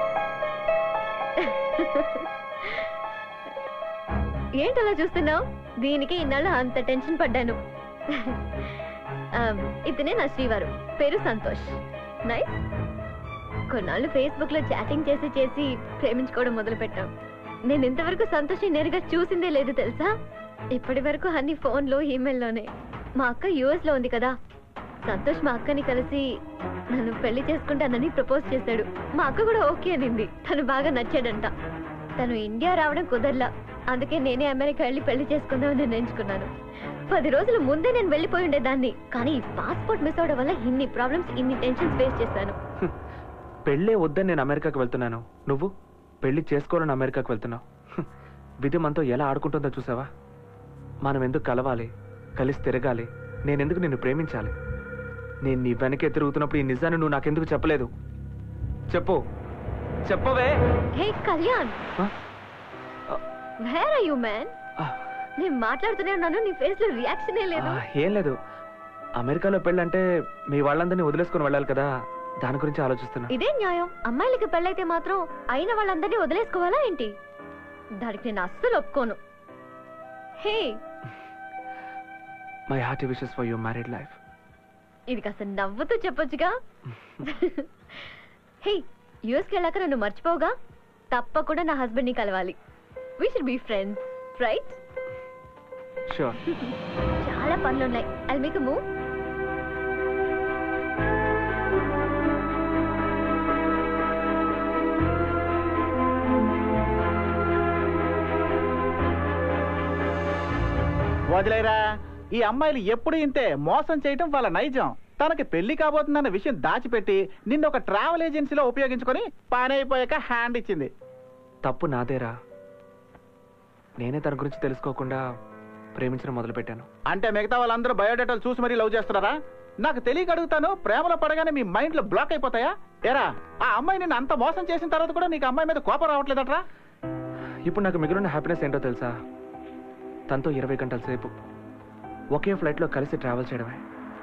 ఏంటి అలా చూస్తున్నావు దీనికి ఇన్నాళ్ళు అంత టెన్షన్ పడ్డాను ఆ, ఇతనే నా శ్రీవారు పేరు సంతోష్ నైస్ కొన్నాళ్ళు ఫేస్బుక్ లో చాటింగ్ చేసి చేసి ప్రేమించుకోవడం మొదలు పెట్టాం నేను ఇంతవరకు సంతోష్ నేరుగా చూసిందే లేదు తెలుసా ఇప్పటి వరకు అన్ని ఫోన్లో ఈమెయిల్లోనే మా అక్క యుఎస్ లో ఉంది కదా సంతోష్ మా అక్కని కలిసి నన్ను పెళ్లి చేసుకుంటానని ప్రపోజ్ చేశాడు మా అక్క కూడా ఓకే అనింది తను బాగా నచ్చాడంట తను ఇండియా రావడం కుదరలా అందుకే నేనే అమెరికా వెళ్ళి పెళ్లి చేసుకుందామని నిర్ణయించుకున్నాను పది రోజుల ముందే నేను వెళ్ళిపోయి ఉండేదాన్ని కానీ ఈ పాస్పోర్ట్ మిస్ అవడం వల్ల ఇన్ని ప్రాబ్లమ్స్ ఇన్ని టెన్షన్స్ ఫేస్ చేశాను పెళ్ళే వద్దని నేను అమెరికాకి వెళ్తున్నాను నువ్వు పెళ్లి చేసుకోవాలని అమెరికాకి వెళ్తున్నావు హ్మ్. విధి మనతో ఎలా ఆడుకుంటుందో చూసావా మనం ఎందుకు కలవాలి కలిసి తిరగాలి నేనెందుకు నిన్ను ప్రేమించాలి నేను నీ వెనకే తిరుగుతున్నప్పుడు ఈ నిజాన్ని నువ్వు నాకెందుకు చెప్పలేదు చెప్పు చెప్పవే hey Kalyan Huh? Where are you man నేను మాట్లాడుతూనే ఉన్నాను నీ ఫేస్ లో రియాక్షన్ లేదు ఆ, ఏం లేదు అమెరికాలో పెళ్ళంటే మీ వాళ్ళందరినీ వదిలేసుకొని వెళ్ళాలి కదా దాని గురించి ఆలోచిస్తున్నా ఇదే న్యాయం అమ్మాయిలకి పెళ్ళైతే మాత్రం అయిన వాళ్ళందరినీ వదిలేసుకోవాలా ఏంటి దానికి నేను అస్సలు ఒప్పుకోను hey my heart wishes for your married life ఇది కాస్త నవ్వుతూ చెప్పొచ్చుగా హే యుఎస్కి వెళ్ళాక నన్ను మర్చిపోగా తప్పకుండా నా హస్బెండ్ ని కలవాలి we should be friends right sure చాలా పనులున్నాయి అది మీకు మూవ్ వదిలేరా ఈ అమ్మాయిలు ఎప్పుడు ఇంతే మోసం చేయటం వాళ్ళ నైజం తనకి పెళ్లి కాబోతుందన్న విషయం దాచిపెట్టి నిన్ను ఒక ట్రావెల్ ఏజెన్సీలో ఉపయోగించుకొని పని అయిపోయాక హ్యాండ్ ఇచ్చింది తప్పు నాదేరా నేనే తన గురించి తెలుసుకోకుండా ప్రేమించడం మొదలుపెట్టాను అంటే మిగతా వాళ్ళందరూ బయోడేటాలు చూసి మరీ లవ్ చేస్తున్నారా నాకు తెలియక అడుగుతాను ప్రేమలో పడగానే మీ మైండ్ లో బ్లాక్ అయిపోతాయా ఏరా ఆ అమ్మాయి నిన్ను అంత మోసం చేసిన తర్వాత కూడా నీకు అమ్మాయి మీద కోపం రావట్లేదట్రా ఇప్పుడు నాకు మిగిలిన హ్యాపీనెస్ ఏంటో తెలుసా తనతో ఇరవై గంటల సేపు ఒకే ఫ్లైట్లో కలిసి ట్రావెల్ చేయడమే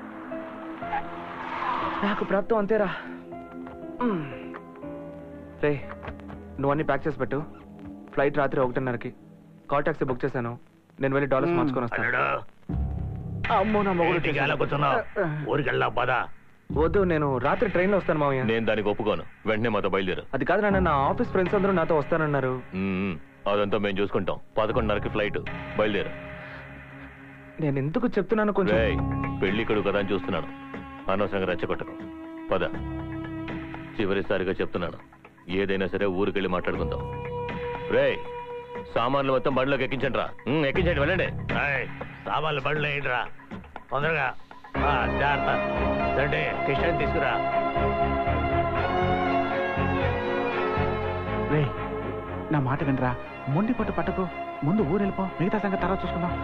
నాకు ప్రాప్తం అంతేరా మ్మ్. రే నువ్వు అన్ని ప్యాక్ చేసి పెట్టు ఫ్లైట్ రాత్రి ఒకటిన్నరకి కాల్ టాక్సీ బుక్ చేశాను నేను వెళ్ళి డాలర్స్ మార్చుకొని వస్తాను అల్లుడు అమ్మో నా ఏంటి గాలి కూర్చున్నావు ఊరికెళ్ళా పదా వద్దు నేను రాత్రి ట్రైన్లో వస్తాను మామయ్య నేను దానికి ఒప్పుకోను వెంటనే మాతో బయలుదేరు అది కాదు నాన్న నా ఆఫీస్ ఫ్రెండ్స్ అందరూ నాతో వస్తానన్నారు మ్మ్. అదంతా మేము చూసుకుంటాం పదకొండున్నరకి ఫ్లైట్ బయలుదేరు నేను ఎందుకు చెప్తున్నాను కొంచెం రేయ్, పెళ్లి కొడుకు కదా అని చూస్తున్నాను అనవసరంగా రెచ్చగొట్టకు పద చివరిసారిగా చెప్తున్నాను ఏదైనా సరే ఊరికెళ్ళి మాట్లాడుకుందాం రే సామాన్లు మొత్తం బండిలోకి ఎక్కించండి రా ఉమ్, ఎక్కించండి వెళ్ళండి ఏయ్, సామాన్లు బండ్లు ఏంట్రా తొందరగా ఆ, జాగ్రత్త సరే కిషన్ తీసుకురా రే నా మాట వినరా మొండి పట్టు పట్టకు ముందు ఊరు వెళ్ళిపో మిగతా సంగతి తర్వాత చూసుకుందాం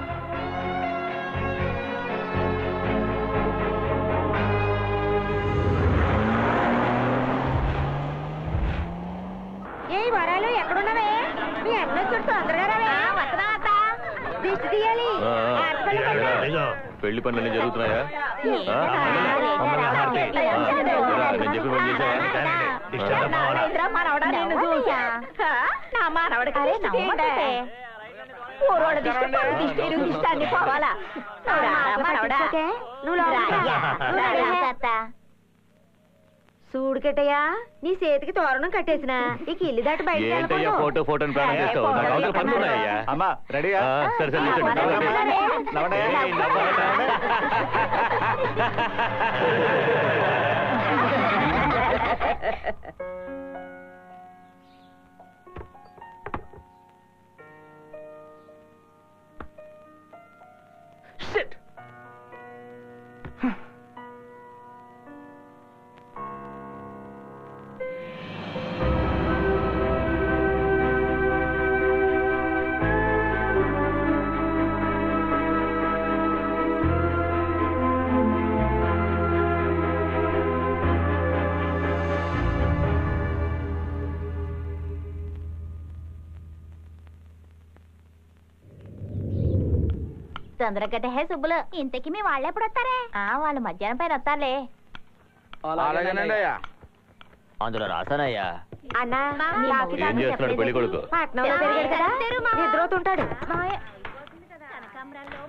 ఏ వరాలు ఎక్కడున్నావే మీ అన్న చుట్టూ తొందరగా రావే వస్తున్నా అత్త దిష్టి తీయాలి ఆ, ఆ, అర్థాలు ఏరా, పడ్డా. పెళ్లి పనులన్నీ జరుగుతున్నాయా ఆ, మమ్మల్ని హారతి. ఆ, ఏరా, నేను చెప్పి పని చేసావా? డిస్టర్బ్ అవ్వరా? ఇద్దరా మనవడా నిన్ను చూసా నా మనవడికి దిష్టి తీయండి. ఊరోళ్ళ దిష్టి పొరుగు దిష్టి ఇరుగు దిష్టి అన్ని పోవాలా రా, మనవడా. నువ్వు లోపలికి రా. నువ్వు రా. చూడు కెట్టయ్యా నీ చేతికి తోరణం కట్టేసిన ఇక ఇల్లు దాటి బయటికి ఏంటయ్యా వెళ్ళకూడదు. ఫోటో ఫోటో అని ప్రాణం చేస్తావు నాకు అవతల పనులు ఉన్నాయ్యా అమ్మా రెడీయా ఆ, సరే సరే కూర్చోండి. నవ్వండి. ఏయ్, నవ్వకండి. తొందరగట్ట హే సుబ్బులు ఇంతకి మీ వాళ్ళు ఎప్పుడు వస్తారే ఆ వాళ్ళు మధ్యాహ్నం పైన వస్తారులే అలాగేనండి అయ్యా అందులో రాసానయ్యా అన్నా ఏం చేస్తున్నాడు పెళ్లి కొడుకు పట్నంలో పెరిగాడు కదా నిద్రపోతుంటాడు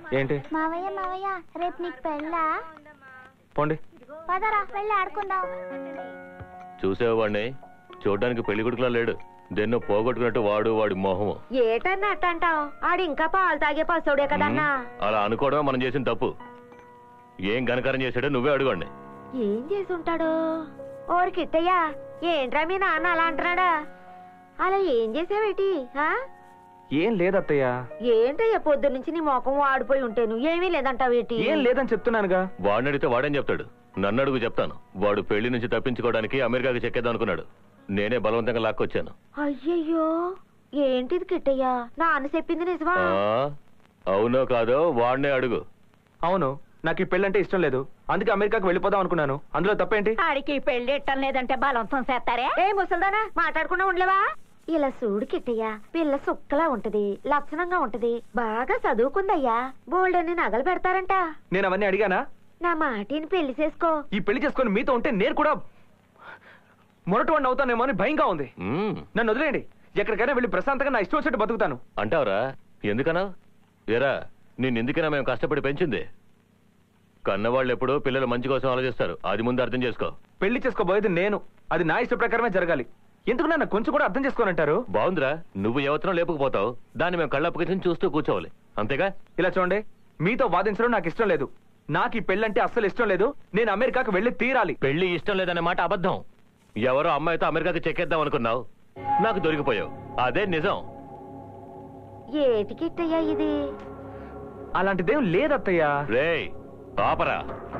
ఏంటి మావయ్య మావయ్య రేపు నీకు పెళ్ళా పోండి పదరా వెళ్ళి ఆడుకుందాం చూసేవాడిని చూడడానికి పెళ్లి కొడుకులా లేడు దెన్నో పోగొట్టుకున్నట్టు వాడు వాడి మొహము ఏటన్నా అట్ట అంటావు ఆడు ఇంకా పాలు తాగే పసోడే కదన్నా అలా అనుకోవడమే మనం చేసిన తప్పు ఏం ఘనకారం చేశాడో నువ్వే అడగండి ఏం చేసి ఉంటాడు ఓరి కిట్టయ్యా ఏంట్రా మీ నాన్న అలా అంటున్నాడా అలా ఏం చేసావేటి ఆ? ఏం లేదత్తయ్య ఏంటయ్యా పొద్దు నుంచి నీ ముఖం వాడిపోయి ఉంటేను ఏమీ లేదంటావేటి ఏం లేదని చెప్తున్నానుగా వాడిని అడిగితే వాడేం చెప్తాడు నన్ను అడుగు చెప్తాను వాడు పెళ్లి నుంచి తప్పించుకోవడానికి అమెరికాకి చెక్కేద్దాం అనుకున్నాడు నేనే బలవంతంగా లాక్కొచ్చాను అయ్యయ్యో ఏంటిది కిట్టయ్యా నాన్న చెప్పింది నిజమా ఆ, అవునో కాదో వాడినే అడుగు అవును నాకు ఈ పెళ్ళంటే ఇష్టం లేదు అందుకే అమెరికాకి వెళ్ళిపోదాం అనుకున్నాను అందులో తప్పేంటి ఆడికి పెళ్లి ఎట్టం లేదంటే బలవంతం చేస్తారే ఏ ముసల్దానా మాట్లాడకుండా ఉండలేవా ఇలా చూడు కిట్టయ్యా పిల్ల సుక్కలా ఉంటది లక్షణంగా ఉంటది బాగా చదువుకుందయ్యా బోల్డన్ని నగలు పెడతారంట నేను అవన్నీ అడిగానా నా మాటిని పెళ్లి చేసుకో ఈ పెళ్లి చేసుకొని మీతో ఉంటే నేను కూడా మొరటి వాడిని అవుతానేమో అని భయంగా ఉంది నన్ను వదిలేయండి ఎక్కడికైనా వెళ్ళి ప్రశాంతంగా నా ఇష్టం వచ్చినట్టు బతుకుతాను అంటావురా ఎందుకనా ఏరా నిన్నెందుకైనా మేము కష్టపడి పెంచింది కన్నవాళ్ళు ఎప్పుడూ పిల్లల మంచి కోసం ఆలోచిస్తారు అది ముందు అర్థం చేసుకో పెళ్లి చేసుకోబోయేది నేను అది నా ఇష్ట ప్రకారమే జరగాలి ఎందుకు నన్ను కొంచెం కూడా అర్థం చేసుకోనంటారు బాగుందిరా నువ్వు ఎవరితో లేపుకుపోతావు దాన్ని మేము కళ్ళప్పగించి చూస్తూ కూర్చోవాలి అంతేగా ఇలా చూడండి మీతో వాదించడం నాకు ఇష్టం లేదు నాకు ఈ పెళ్ళంటే అస్సలు ఇష్టం లేదు నేను అమెరికాకు వెళ్ళి తీరాలి పెళ్లి ఇష్టం లేదనే మాట అబద్ధం ఎవరో అమ్మాయితో అమెరికాకి చెక్కేద్దాం అనుకున్నావు నాకు దొరికిపోయావు అదే నిజం ఏటి కిట్టయ్యా ఇది అలాంటిదేం లేదత్తయ్యా రేయ్ పాపరా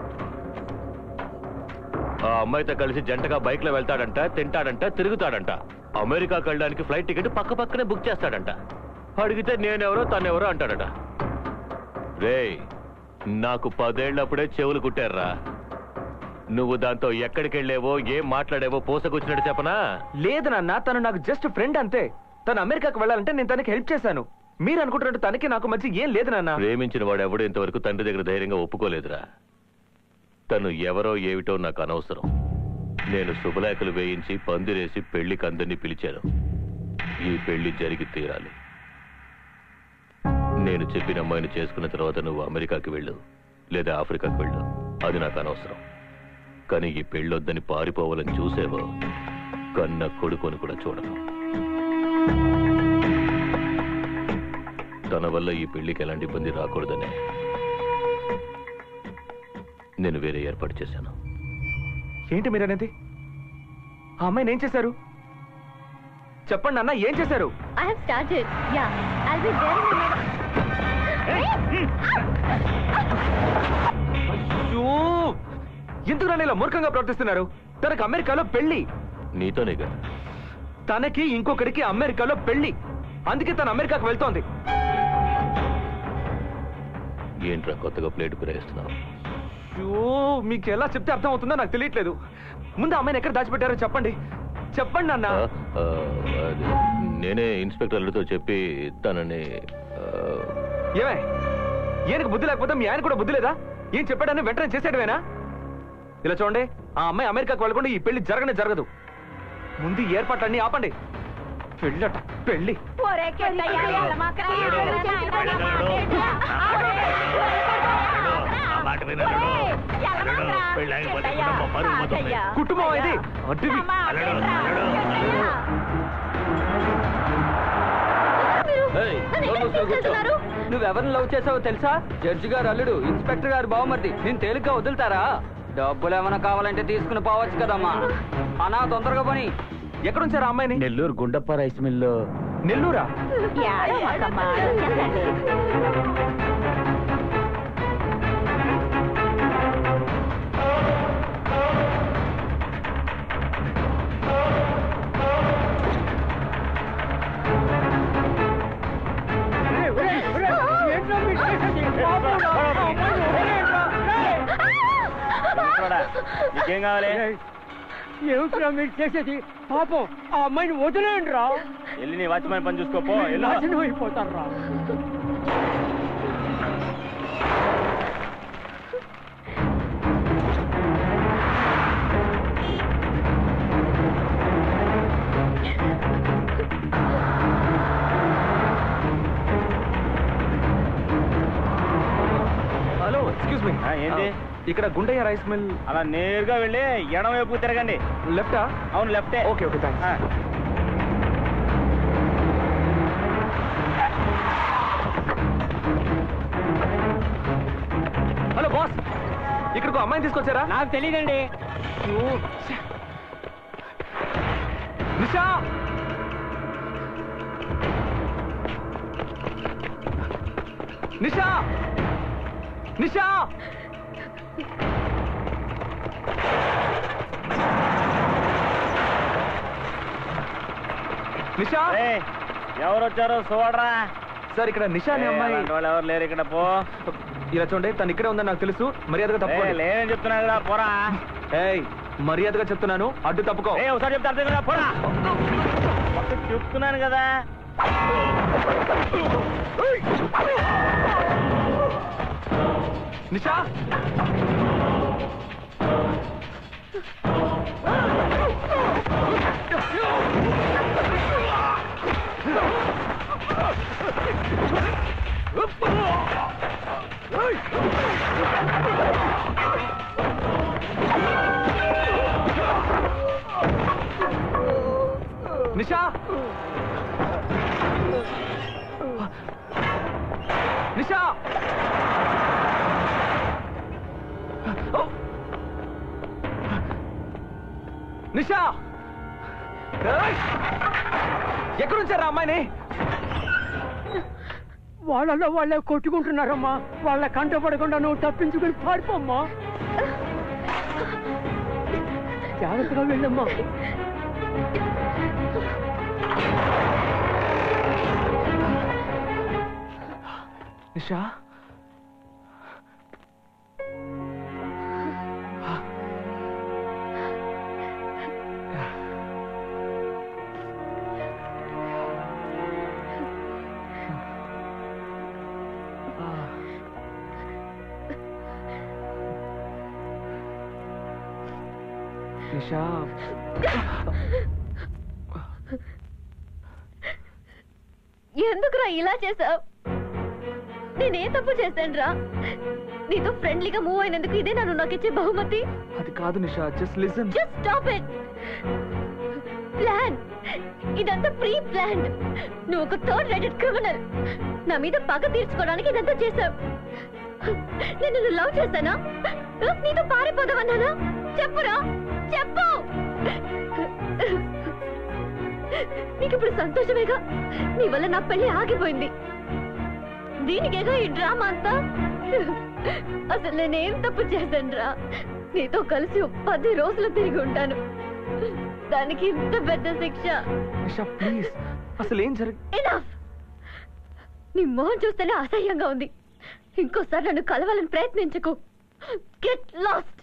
ఆ అమ్మాయితో కలిసి జంటగా బైక్ లో వెళ్తాడంట తింటాడంట తిరుగుతాడంట అమెరికాకి వెళ్ళడానికి ఫ్లైట్ టికెట్ పక్క పక్కనే బుక్ చేస్తాడంట అడిగితే నేనెవరో తనెవరో అంటాడట రేయ్ నాకు పదేళ్లప్పుడే చెవులు కుట్టారా నువ్వు దాంతో ఎక్కడికి వెళ్ళేవో ఏం మాట్లాడేవో పూసకొచ్చినట్టు చెప్పనా లేదు నాన్న తను నాకు జస్ట్ ఫ్రెండ్ అంతే తను అమెరికాకు వెళ్ళాలంటే నేను తనకి హెల్ప్ చేశాను మీరు అనుకుంటున్నట్టు తనకి నాకు మధ్య ఏం లేదు నాన్న ప్రేమించిన వాడు ఎవడు ఇంతవరకు తండ్రి దగ్గర ధైర్యంగా ఒప్పుకోలేదురా తను ఎవరో ఏమిటో నాకు అనవసరం నేను శుభలేఖలు వేయించి పందిరేసి పెళ్లికి అందరినీ పిలిచాను ఈ పెళ్లి జరిగి తీరాలి నేను చెప్పిన అమ్మాయిని చేసుకున్న తర్వాత నువ్వు అమెరికాకి వెళ్ళు లేదా ఆఫ్రికాకి వెళ్ళు అది నాకు అనవసరం కానీ ఈ పెళ్ళొద్దని పారిపోవాలని చూసేవో కన్న కొడుకుని కూడా చూడను తన వల్ల ఈ పెళ్లికి ఎలాంటి ఇబ్బంది రాకూడదని నేను వేరే ఏర్పాటు చేశాను ఏంటి మీరు అనేది ఆ అమ్మాయిని ఏం చేశారు చెప్పండి అన్న ఏం చేశారు I have started. Yeah, I'll be there in a minute. అయ్యో ఎందుకు నన్ను ఇలా మూర్ఖంగా ప్రవర్తిస్తున్నారు తనకు అమెరికాలో పెళ్లి నీతోనేగా తనకి ఇంకొకరికి అమెరికాలో పెళ్లి అందుకే తను అమెరికాకు వెళ్తోంది ఏంట్రా కొత్తగా ప్లేట్ ప్రవేశిస్తున్నావు అయ్యో మీకు ఎలా చెప్తే అర్థం అవుతుందో నాకు తెలియట్లేదు ముందు ఆ అమ్మాయిని ఎక్కడ దాచిపెట్టారో చెప్పండి చెప్పండి అన్న ఆ, అది నేనే ఇన్స్పెక్టర్ అల్లుడితో చెప్పి తనని ఆ, ఏమే ఈయనకు బుద్ధి లేకపోతే మీ ఆయన కూడా బుద్ధి లేదా ఏం చెప్పాడని వెంటనే చేసేయడమేనా ఇలా చూడండి ఆ అమ్మాయి అమెరికాకు వెళ్ళకుండా ఈ పెళ్లి జరగనే జరగదు ముందు ఈ ఏర్పాట్లన్నీ ఆపండి పెళ్ళట పెళ్లి ఒరే కిట్టయ్యా ఎల్లమాకరా. ఆ మాట వినడు పెళ్ళి ఆగిపోతే కుటుంబం పరువు పోతుంది కుటుంబం ఇది అడ్డివి అల్లుడు, అల్లుడు, నువ్వెవరిని లవ్ చేసావో తెలుసా జడ్జి గారు అల్లుడు ఇన్స్పెక్టర్ గారు బావమర్ది నేను తేలిగ్గా వదులుతారా డబ్బులు ఏమైనా కావాలంటే తీసుకుని పోవచ్చు కదమ్మా అనా తొందరగా పని ఎక్కడుంచారు ఆ అమ్మాయిని నెల్లూరు గుండప్ప రైస్ మిల్లు నెల్లూరా ఏడవకమ్మా, చెప్పండి. నీకేం కావాలి ఏమిట్రా మీరు చేసేది పాపం ఆ అమ్మాయిని వదిలేయండి రా వెళ్ళి నీ వాచ్మెన్ పని చూసుకోపో వెళ్ళు. నాశనం అయిపోతారు రా ఆ ఏంటి ఇక్కడ గుండయ్య రైస్ మిల్ అలా నేరుగా వెళ్ళి ఎడం వైపు తిరగండి లెఫ్టా అవును లెఫ్టే okay okay thanks hello boss ఇక్కడికి అమ్మాయిని తీసుకొచ్చారా నాకు తెలియదండి నిషా నిషా నిషా నిషా ఎవరు వచ్చారు చూడరా సార్ ఇక్కడ నిషా అనే అమ్మాయి వాళ్ళు ఎవరు లేరు ఇక్కడ పో ఇలా చూడండి తను ఇక్కడే ఉందని నాకు తెలుసు మర్యాదగా తప్పు లేదని చెప్తున్నా కదా పోరా ఏయ్ మర్యాదగా చెప్తున్నాను అడ్డు తప్పుకో ఒకసారి చెప్తా అర్థం కదా పోరా చెప్తున్నాను కదా నిషా నిషా నిషా నిషా ఏయ్! ఎక్కడుంచారా అమ్మాయిని వాళ్ళలో వాళ్ళే కొట్టుకుంటున్నారమ్మా వాళ్ళ కంట పడకుండా నువ్వు తప్పించుకుని పారిపోమ్మా జాగ్రత్తగా వెళ్ళమ్మా నిషా నిషా ఎందుకురా ఇలా చేసావు నేనే తప్పు చేశానురా నీతో ఫ్రెండ్లీగా మూవ్ అయినందుకు ఇదే నన్ను నాకు ఇచ్చే బహుమతి అది కాదు Nisha just listen just stop it plan ఇదంతా ప్రీ ప్లాన్ నువ్వు ఒక థర్డ్ రేటెడ్ క్రిమినల్ నా మీద పగ తీర్చుకోవడానికి ఇదంతా చేశావు నేను నిన్ను లవ్ చేశానా నీతో పారిపోదామన్నానా చెప్పురా చెప్పు నీకు ఇప్పుడు సంతోషమేగా నీ వల్ల నా పెళ్లి ఆగిపోయింది దీనికేగా ఈ డ్రామా అంతా అసలు నేనేం తప్పు చేశానురా నీతో కలిసి ఓ పది రోజులు తిరిగి ఉంటాను దానికి ఇంత పెద్ద శిక్ష నిషా ప్లీజ్ అసలు ఏం జరిగి ఎనఫ్ నీ మొహం చూస్తేనే అసహ్యంగా ఉంది ఇంకోసారి నన్ను కలవాలని ప్రయత్నించకు గెట్ లాస్ట్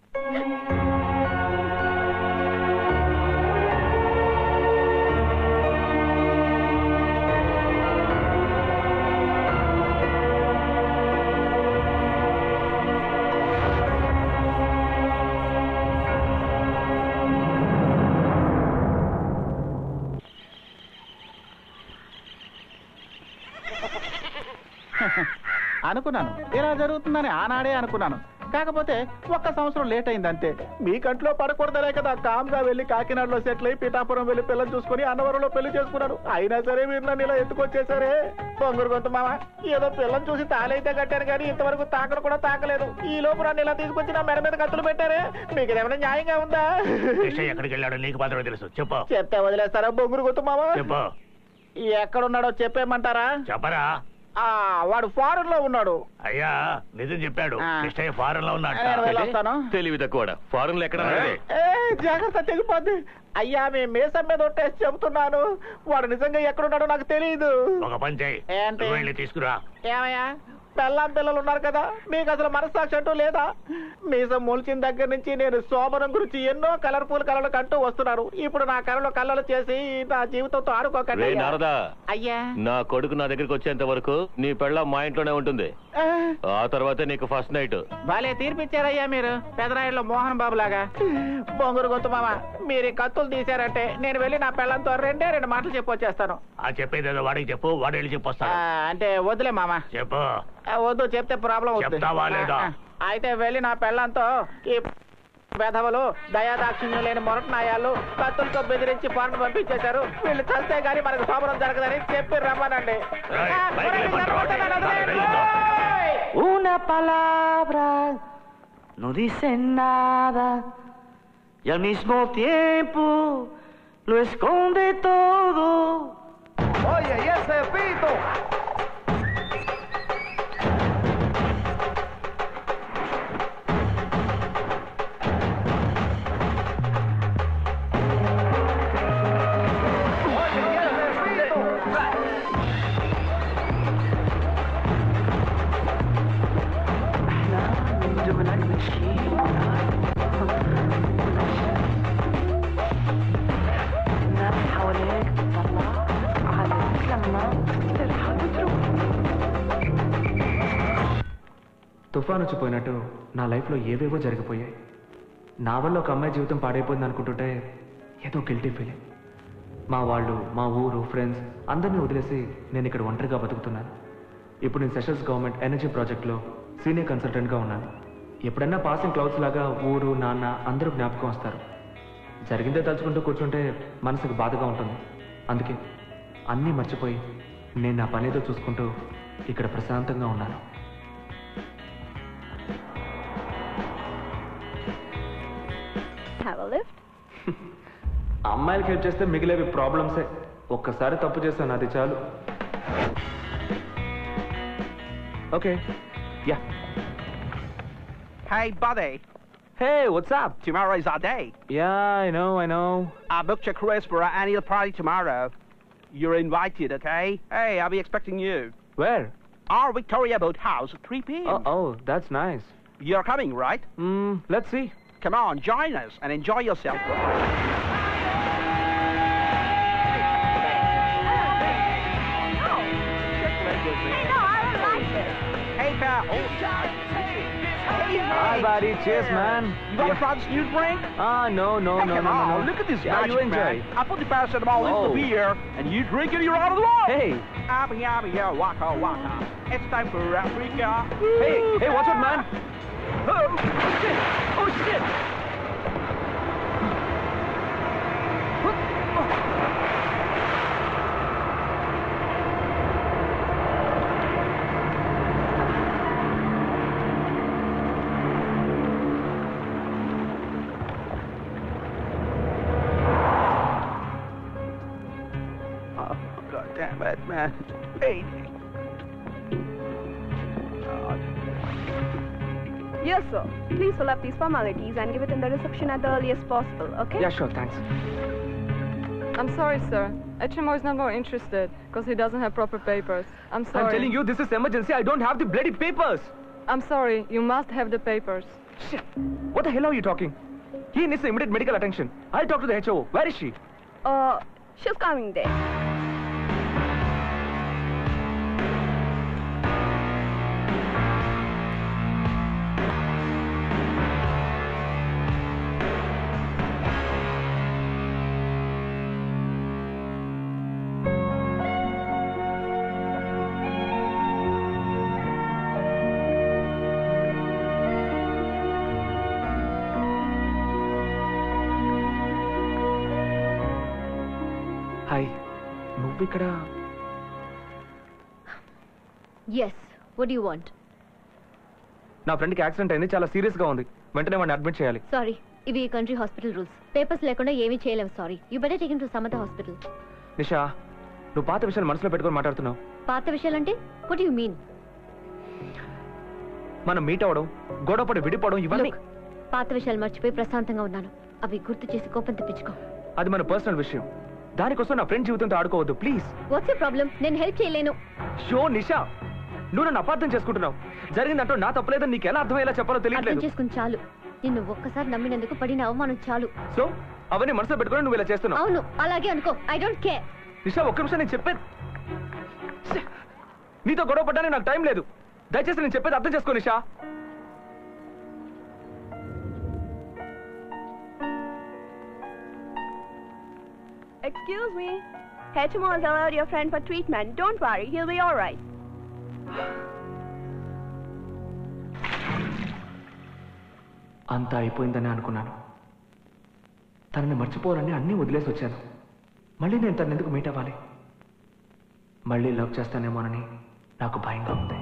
అనుకున్నాను ఇలా జరుగుతుందని ఆనాడే అనుకున్నాను కాకపోతే ఒక్క సంవత్సరం లేట్ అయింది అంతే మీ కంట్లో పడకూడదనే కదా కామ్గా వెళ్ళి కాకినాడలో సెటిల్ అయి పిఠాపురం వెళ్ళి పిల్లలు చూసుకుని అన్నవరంలో పెళ్లి చేసుకున్నాను అయినా సరే మీరు నన్ను ఇలా ఎత్తుకొచ్చేసారే బొంగురు గొంతు మామ ఏదో పిల్లని చూసి తాలైతే కట్టాను కానీ ఇంతవరకు తాకడం కూడా తాకలేదు ఈ లోపు నన్ను ఇలా తీసుకొచ్చి నా మెడ మీద కత్తులు పెట్టారే మీకు ఏమైనా న్యాయంగా ఉందా కృష్ణ ఎక్కడికి వెళ్ళాడో నీకు మాత్రమే తెలుసు చెప్పు చెప్తే వదిలేస్తారా బొంగురు గొంతు మామ చెప్పు ఎక్కడున్నాడో చెప్పేయమంటారా చెప్పరా ఆ వాడు ఫారెన్ లో ఉన్నాడు అయ్యా నిజం చెప్పాడు ఆ. కృష్ణయ్య ఫారెన్ లో నేను వెళ్ళొస్తాను. ఉన్నాడు తెలివి తక్కువ ఫారెన్ లో ఎక్కడ ఉన్నది? ఏ జాగ్రత్త తెగిపోద్ది అయ్యా మీ మీసం మీద ఒట్టేసి చెబుతున్నాను వాడు నిజంగా ఎక్కడున్నాడో నాకు తెలియదు ఒక పని చేయి ఏంటి? నువ్వు వెళ్ళి తీసుకురా ఏమయ్యా పెళ్ళాం పిల్లలు ఉన్నారు కదా మీకు అసలు మనస్సాక్షి అంటూ లేదా మీసం మొలిచిన దగ్గర నుంచి నేను శోభనం గురించి ఎన్నో కలర్ఫుల్ కళలు కంటూ వస్తున్నాను ఇప్పుడు నా కళలో కళ్ళలు చేసి నా జీవితంతో ఆడుకోకండి రే అయ్యా. నారదా అయ్యా నా కొడుకు నా దగ్గరికి వచ్చేంత వరకు నీ పెళ్ళ మా ఇంట్లోనే ఉంటుంది ఆ, ఆ తర్వాతే నీకు ఫస్ట్ నైట్ భలే తీర్పిచ్చారయ్యా మీరు పెదరాయుడులో మోహన్ బాబు లాగా బొంగురు గొంతు మామ మీరు ఈ కత్తులు తీశారంటే నేను వెళ్ళి నా పెళ్ళంతో రెండే రెండు మాటలు చెప్పొచ్చేస్తాను ఆ చెప్పేది ఏదో వాడికి చెప్పు వాడు వెళ్ళి ఆ, చెప్పొస్తాడు అంటే వద్దులే మామ చెప్పు ఆ, వద్దు చెప్తే ప్రాబ్లం అవుతుంది చెప్తావా లేదా? ఆ, ఆ. అయితే వెళ్ళి నా పెళ్ళంతో ఈ వెధవలు దయాదాక్షిణ్యం లేని మొరటనాయాలు కత్తులతో బెదిరించి పనులు పంపించేశారు వీళ్ళు చస్తే గానీ మనకు శోభనం జరగదని చెప్పి రమ్మనండి ఆ, ఒరేయ్, వీళ్ళు నిలబడుతున్నారు, వదిలేయండి. Una palabra no dice nada y al mismo tiempo lo esconde todo. Oye, ¿y ese pito? తుఫాన్ వచ్చిపోయినట్టు నా లైఫ్లో ఏవేవో జరిగిపోయాయి నా వల్ల ఒక అమ్మాయి జీవితం పాడైపోయింది అనుకుంటుంటే ఏదో గిల్టీ ఫీలింగ్ మా వాళ్ళు మా ఊరు ఫ్రెండ్స్ అందరినీ వదిలేసి నేను ఇక్కడ ఒంటరిగా బతుకుతున్నాను ఇప్పుడు నేను సెషల్స్ గవర్నమెంట్ ఎనర్జీ ప్రాజెక్ట్లో సీనియర్ కన్సల్టెంట్గా ఉన్నాను ఎప్పుడైనా పాసింగ్ క్లౌడ్స్ లాగా ఊరు నాన్న అందరూ జ్ఞాపకం వస్తారు జరిగిందే తలుచుకుంటూ కూర్చుంటే మనసుకు బాధగా ఉంటుంది అందుకే అన్నీ మర్చిపోయి నేను నా పనేదో చూసుకుంటూ ఇక్కడ ప్రశాంతంగా ఉన్నాను Have a lift? అమ్మాయిలకి హెల్ప్ చేస్తే మిగిలేవి ప్రాబ్లమ్సే ఒక్కసారి తప్పు చేశాను అది చాలు okay yeah Hey, buddy. Hey, what's up? Tomorrow's our day. Yeah, I know, I know. I booked your cruise for our annual party tomorrow. You're invited, okay? Hey, I'll be expecting you. Where? Our Victoria Boat House at 3 p.m. Oh, oh, that's nice. You're coming, right? Mm, let's see. Come on, join us and enjoy yourself. Hey, pal. Hi, buddy. Cheers, man. You got Yeah. a Francis News drink? Ah, no, no, Hey, no, come no, no, on, no. Look at this Yeah, magic, you enjoy. man. I put the paracetamol Oh. in the beer, and you drink it, you're out of the law. Hey. Abba, yabba, yeah, waka, waka. It's time for Africa. Hey, hey, watch out, man. Oh, shit. Oh, shit. Oh, God damn it, man. Hey. Yes, sir. Please fill up these formalities and give it in the reception at the earliest possible, okay? Yeah, sure, thanks. I'm sorry, sir. HMO is not more interested because he doesn't have proper papers. I'm sorry. I'm telling you, this is emergency. I don't have the bloody papers. I'm sorry. You must have the papers. Shit. What the hell are you talking? He needs immediate medical attention. I'll talk to the HO. Where is she? Uh, she's coming there. Hi నువ్వు ఇక్కడ ఎస్ వడ్ యూ వాంట్ నా ఫ్రెండ్కి యాక్సిడెంట్ అయింది చాలా సీరియస్గా ఉంది వెంటనే వాడిని అడ్మిట్ చేయాలి సారీ ఇవి కంట్రీ హాస్పిటల్ రూల్స్ పేపర్స్ లేకుండా ఏమీ చేయలేము sorry you better take to Samatha hospital Nisha నువ్వు పాత విషయాలు మనసులో పెట్టుకొని మాట్లాడుతున్నావు పాత విషయాలంటే వట్ యు మీన్ మనం మీట్ అవ్వడం గొడవపడి విడిపోవడం ఇవన్నీ పాత విషయాలు మర్చిపోయి ప్రశాంతంగా ఉన్నాను అవి గుర్తు చేసి కోపం తెప్పించుకో అది మన పర్సనల్ విషయం దానికోసం నా ఫ్రెండ్ జీవితంతో ఆడుకోవద్దు ప్లీజ్ వాట్స్ యూ ప్రాబ్లం నేను హెల్ప్ చేయలేను షో నిషా నువ్వు నన్ను అపార్థం చేసుకుంటున్నావు జరిగిందంటూ నా తప్పలేదని నీకు ఎలా అర్థమయ్యేలా చెప్పాలో అర్థం తెలియట్లేదు చేసుకుని చాలు నిన్ను ఒక్కసారి నమ్మినందుకు పడిన అవమానం చాలు సో అవన్నీ మనసులో పెట్టుకొని నువ్వు ఇలా చేస్తున్నావు అవును అలాగే అనుకో ఐ డోంట్ కేర్ నిషా ఒక్క నిమిషం నేను చెప్పేది ఛే! నీతో గొడవ పడ్డానికి నాకు టైం లేదు దయచేసి నేను చెప్పేది అర్థం చేసుకో నిషా Excuse me. HMO has allowed your friend for treatment. Don't worry, he'll be all right. అంతా అయిపోయిందని అనుకున్నాను తనని మర్చిపోవాలని అన్నీ వదిలేసి వచ్చాను మళ్ళీ నేను తను ఎందుకు మీట్ అవ్వాలి మళ్ళీ లవ్ చేస్తానేమోనని నాకు భయంగా ఉంది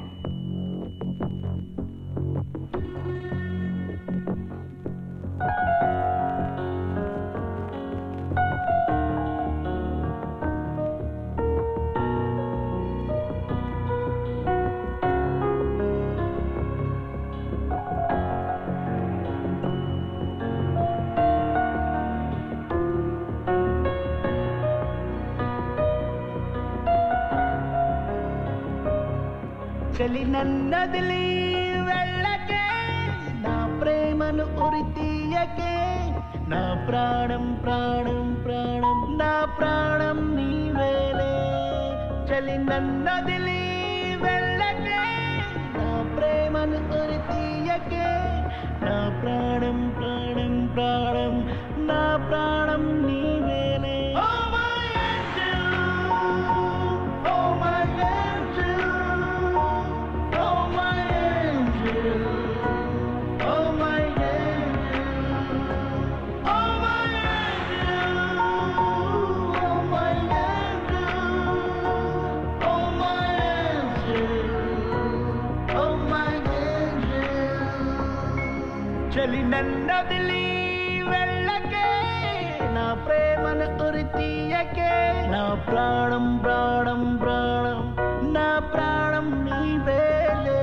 చలి నన్నదిలి వెళ్ళకే నా ప్రేమను ఉరితీయకే నా ప్రాణం ప్రాణం ప్రాణం నా ప్రాణం నీవేలే చలి నన్నదిలి వెళ్ళకే నా ప్రేమను ఉరితీయకే నా ప్రాణం ప్రాణం ప్రాణం నా ప్రాణం నీవేలే oh my angel oh my angel Oh my angel, oh my angel, oh my angel, oh my angel, oh my angel, oh my angel. చలి నన్నదిలి వెళ్ళకే నా ప్రేమను ఉరితీయకే నా ప్రాణం ప్రాణం ప్రాణం నా ప్రాణం నీవేలే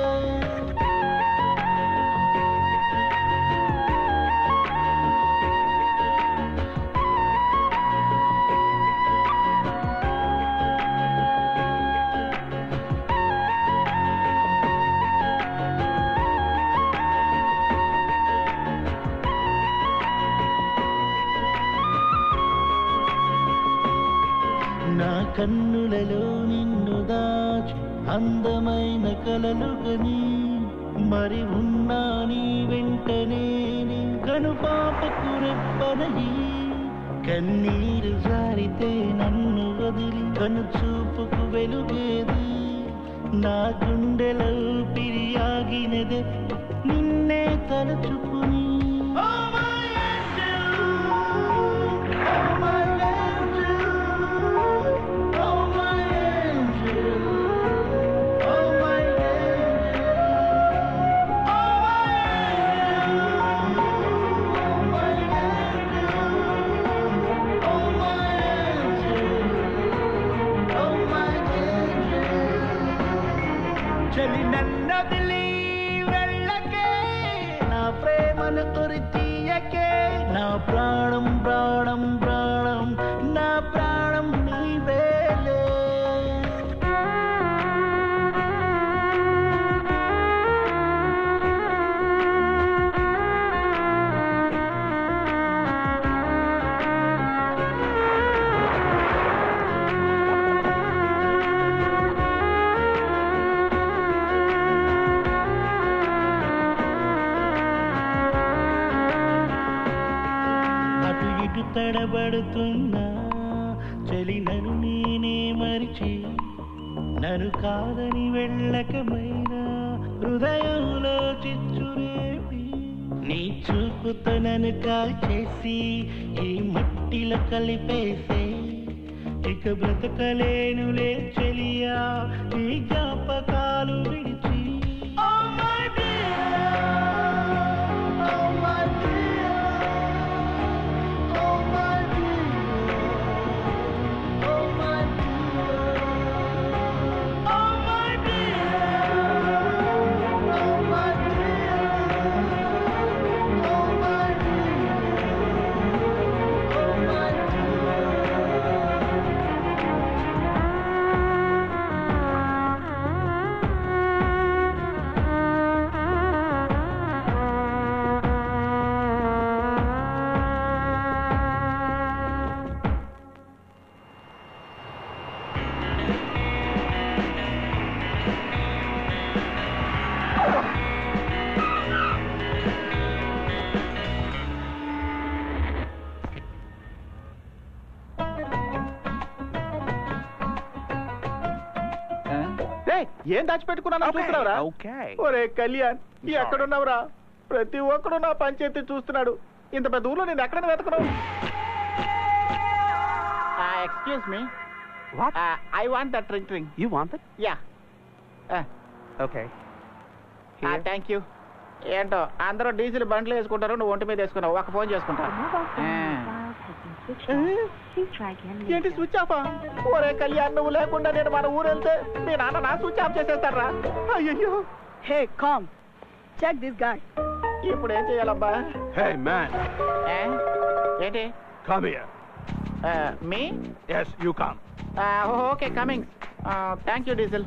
నా కన్నులలో నిన్ను దాచి అందమైన కలలు గని మరి ఉన్నా నీ వెంటనే కనుపాపకు రెప్పనయి కన్నీరు జారితే నన్ను వదిలి కను చూపుకు వెలుగేది నా గుండెలో పిరియాగినదే నిన్నే తలుచుకుని Oh my angel, oh my angel, oh my angel, oh my చలి నన్నదిలి వెళ్ళకే నా ప్రేమను ఉరితీయకే నా ప్రాణం ప్రాణం ప్రాణం నా ప్రాణం నీవేలే అటు ఇటు తడబడుతున్నా చలి నన్ను నేనే మరిచి నన్ను కాదని వెళ్ళకమైనా హృదయంలో చిచ్చురేపి నీ చూపుతో నన్ను కాచేసి ఈ మట్టిలో కలిపేసే ఇక బ్రతకలేనులే చెలియా ఈ జ్ఞాపకాలు విడిచి Oh my dear, oh my dear, oh my dear, oh my dear, oh my dear, oh my dear, oh my ఏయ్, ఏం దాచిపెట్టుకున్నాను చూస్తున్నావురా Okay. ఒరే కళ్యాణ్ ఎక్కడున్నావురా ప్రతి ఒక్కడు నా పంచాయతీ చూస్తున్నాడు ఇంత పెద్ద ఊర్లో నేను ఎక్కడ వెతకను excuse me What? I want that drink drink You want it? Yeah Okay. Thank you ఏంటో అందరూ డీజిల్ బండ్లు వేసుకుంటారు నువ్వు ఒంటి మీద వేసుకున్నావు ఒక ఫోన్ చేసుకుంటా ఏంటి స్విచ్ ఆఫ్ ఒరే కళ్యాణ్ నువ్వు లేకుండా నేను మన ఊరు వెళ్తే మీ నాన్న నా స్విచ్ ఆఫ్ చేసేస్తారా అయ్యో hey calm check this guy ఇప్పుడు ఏం చేయాలబ్బా Hey, man. ఏ? ఏంటి Come here. Me Yes, you come. Okay coming thank you diesel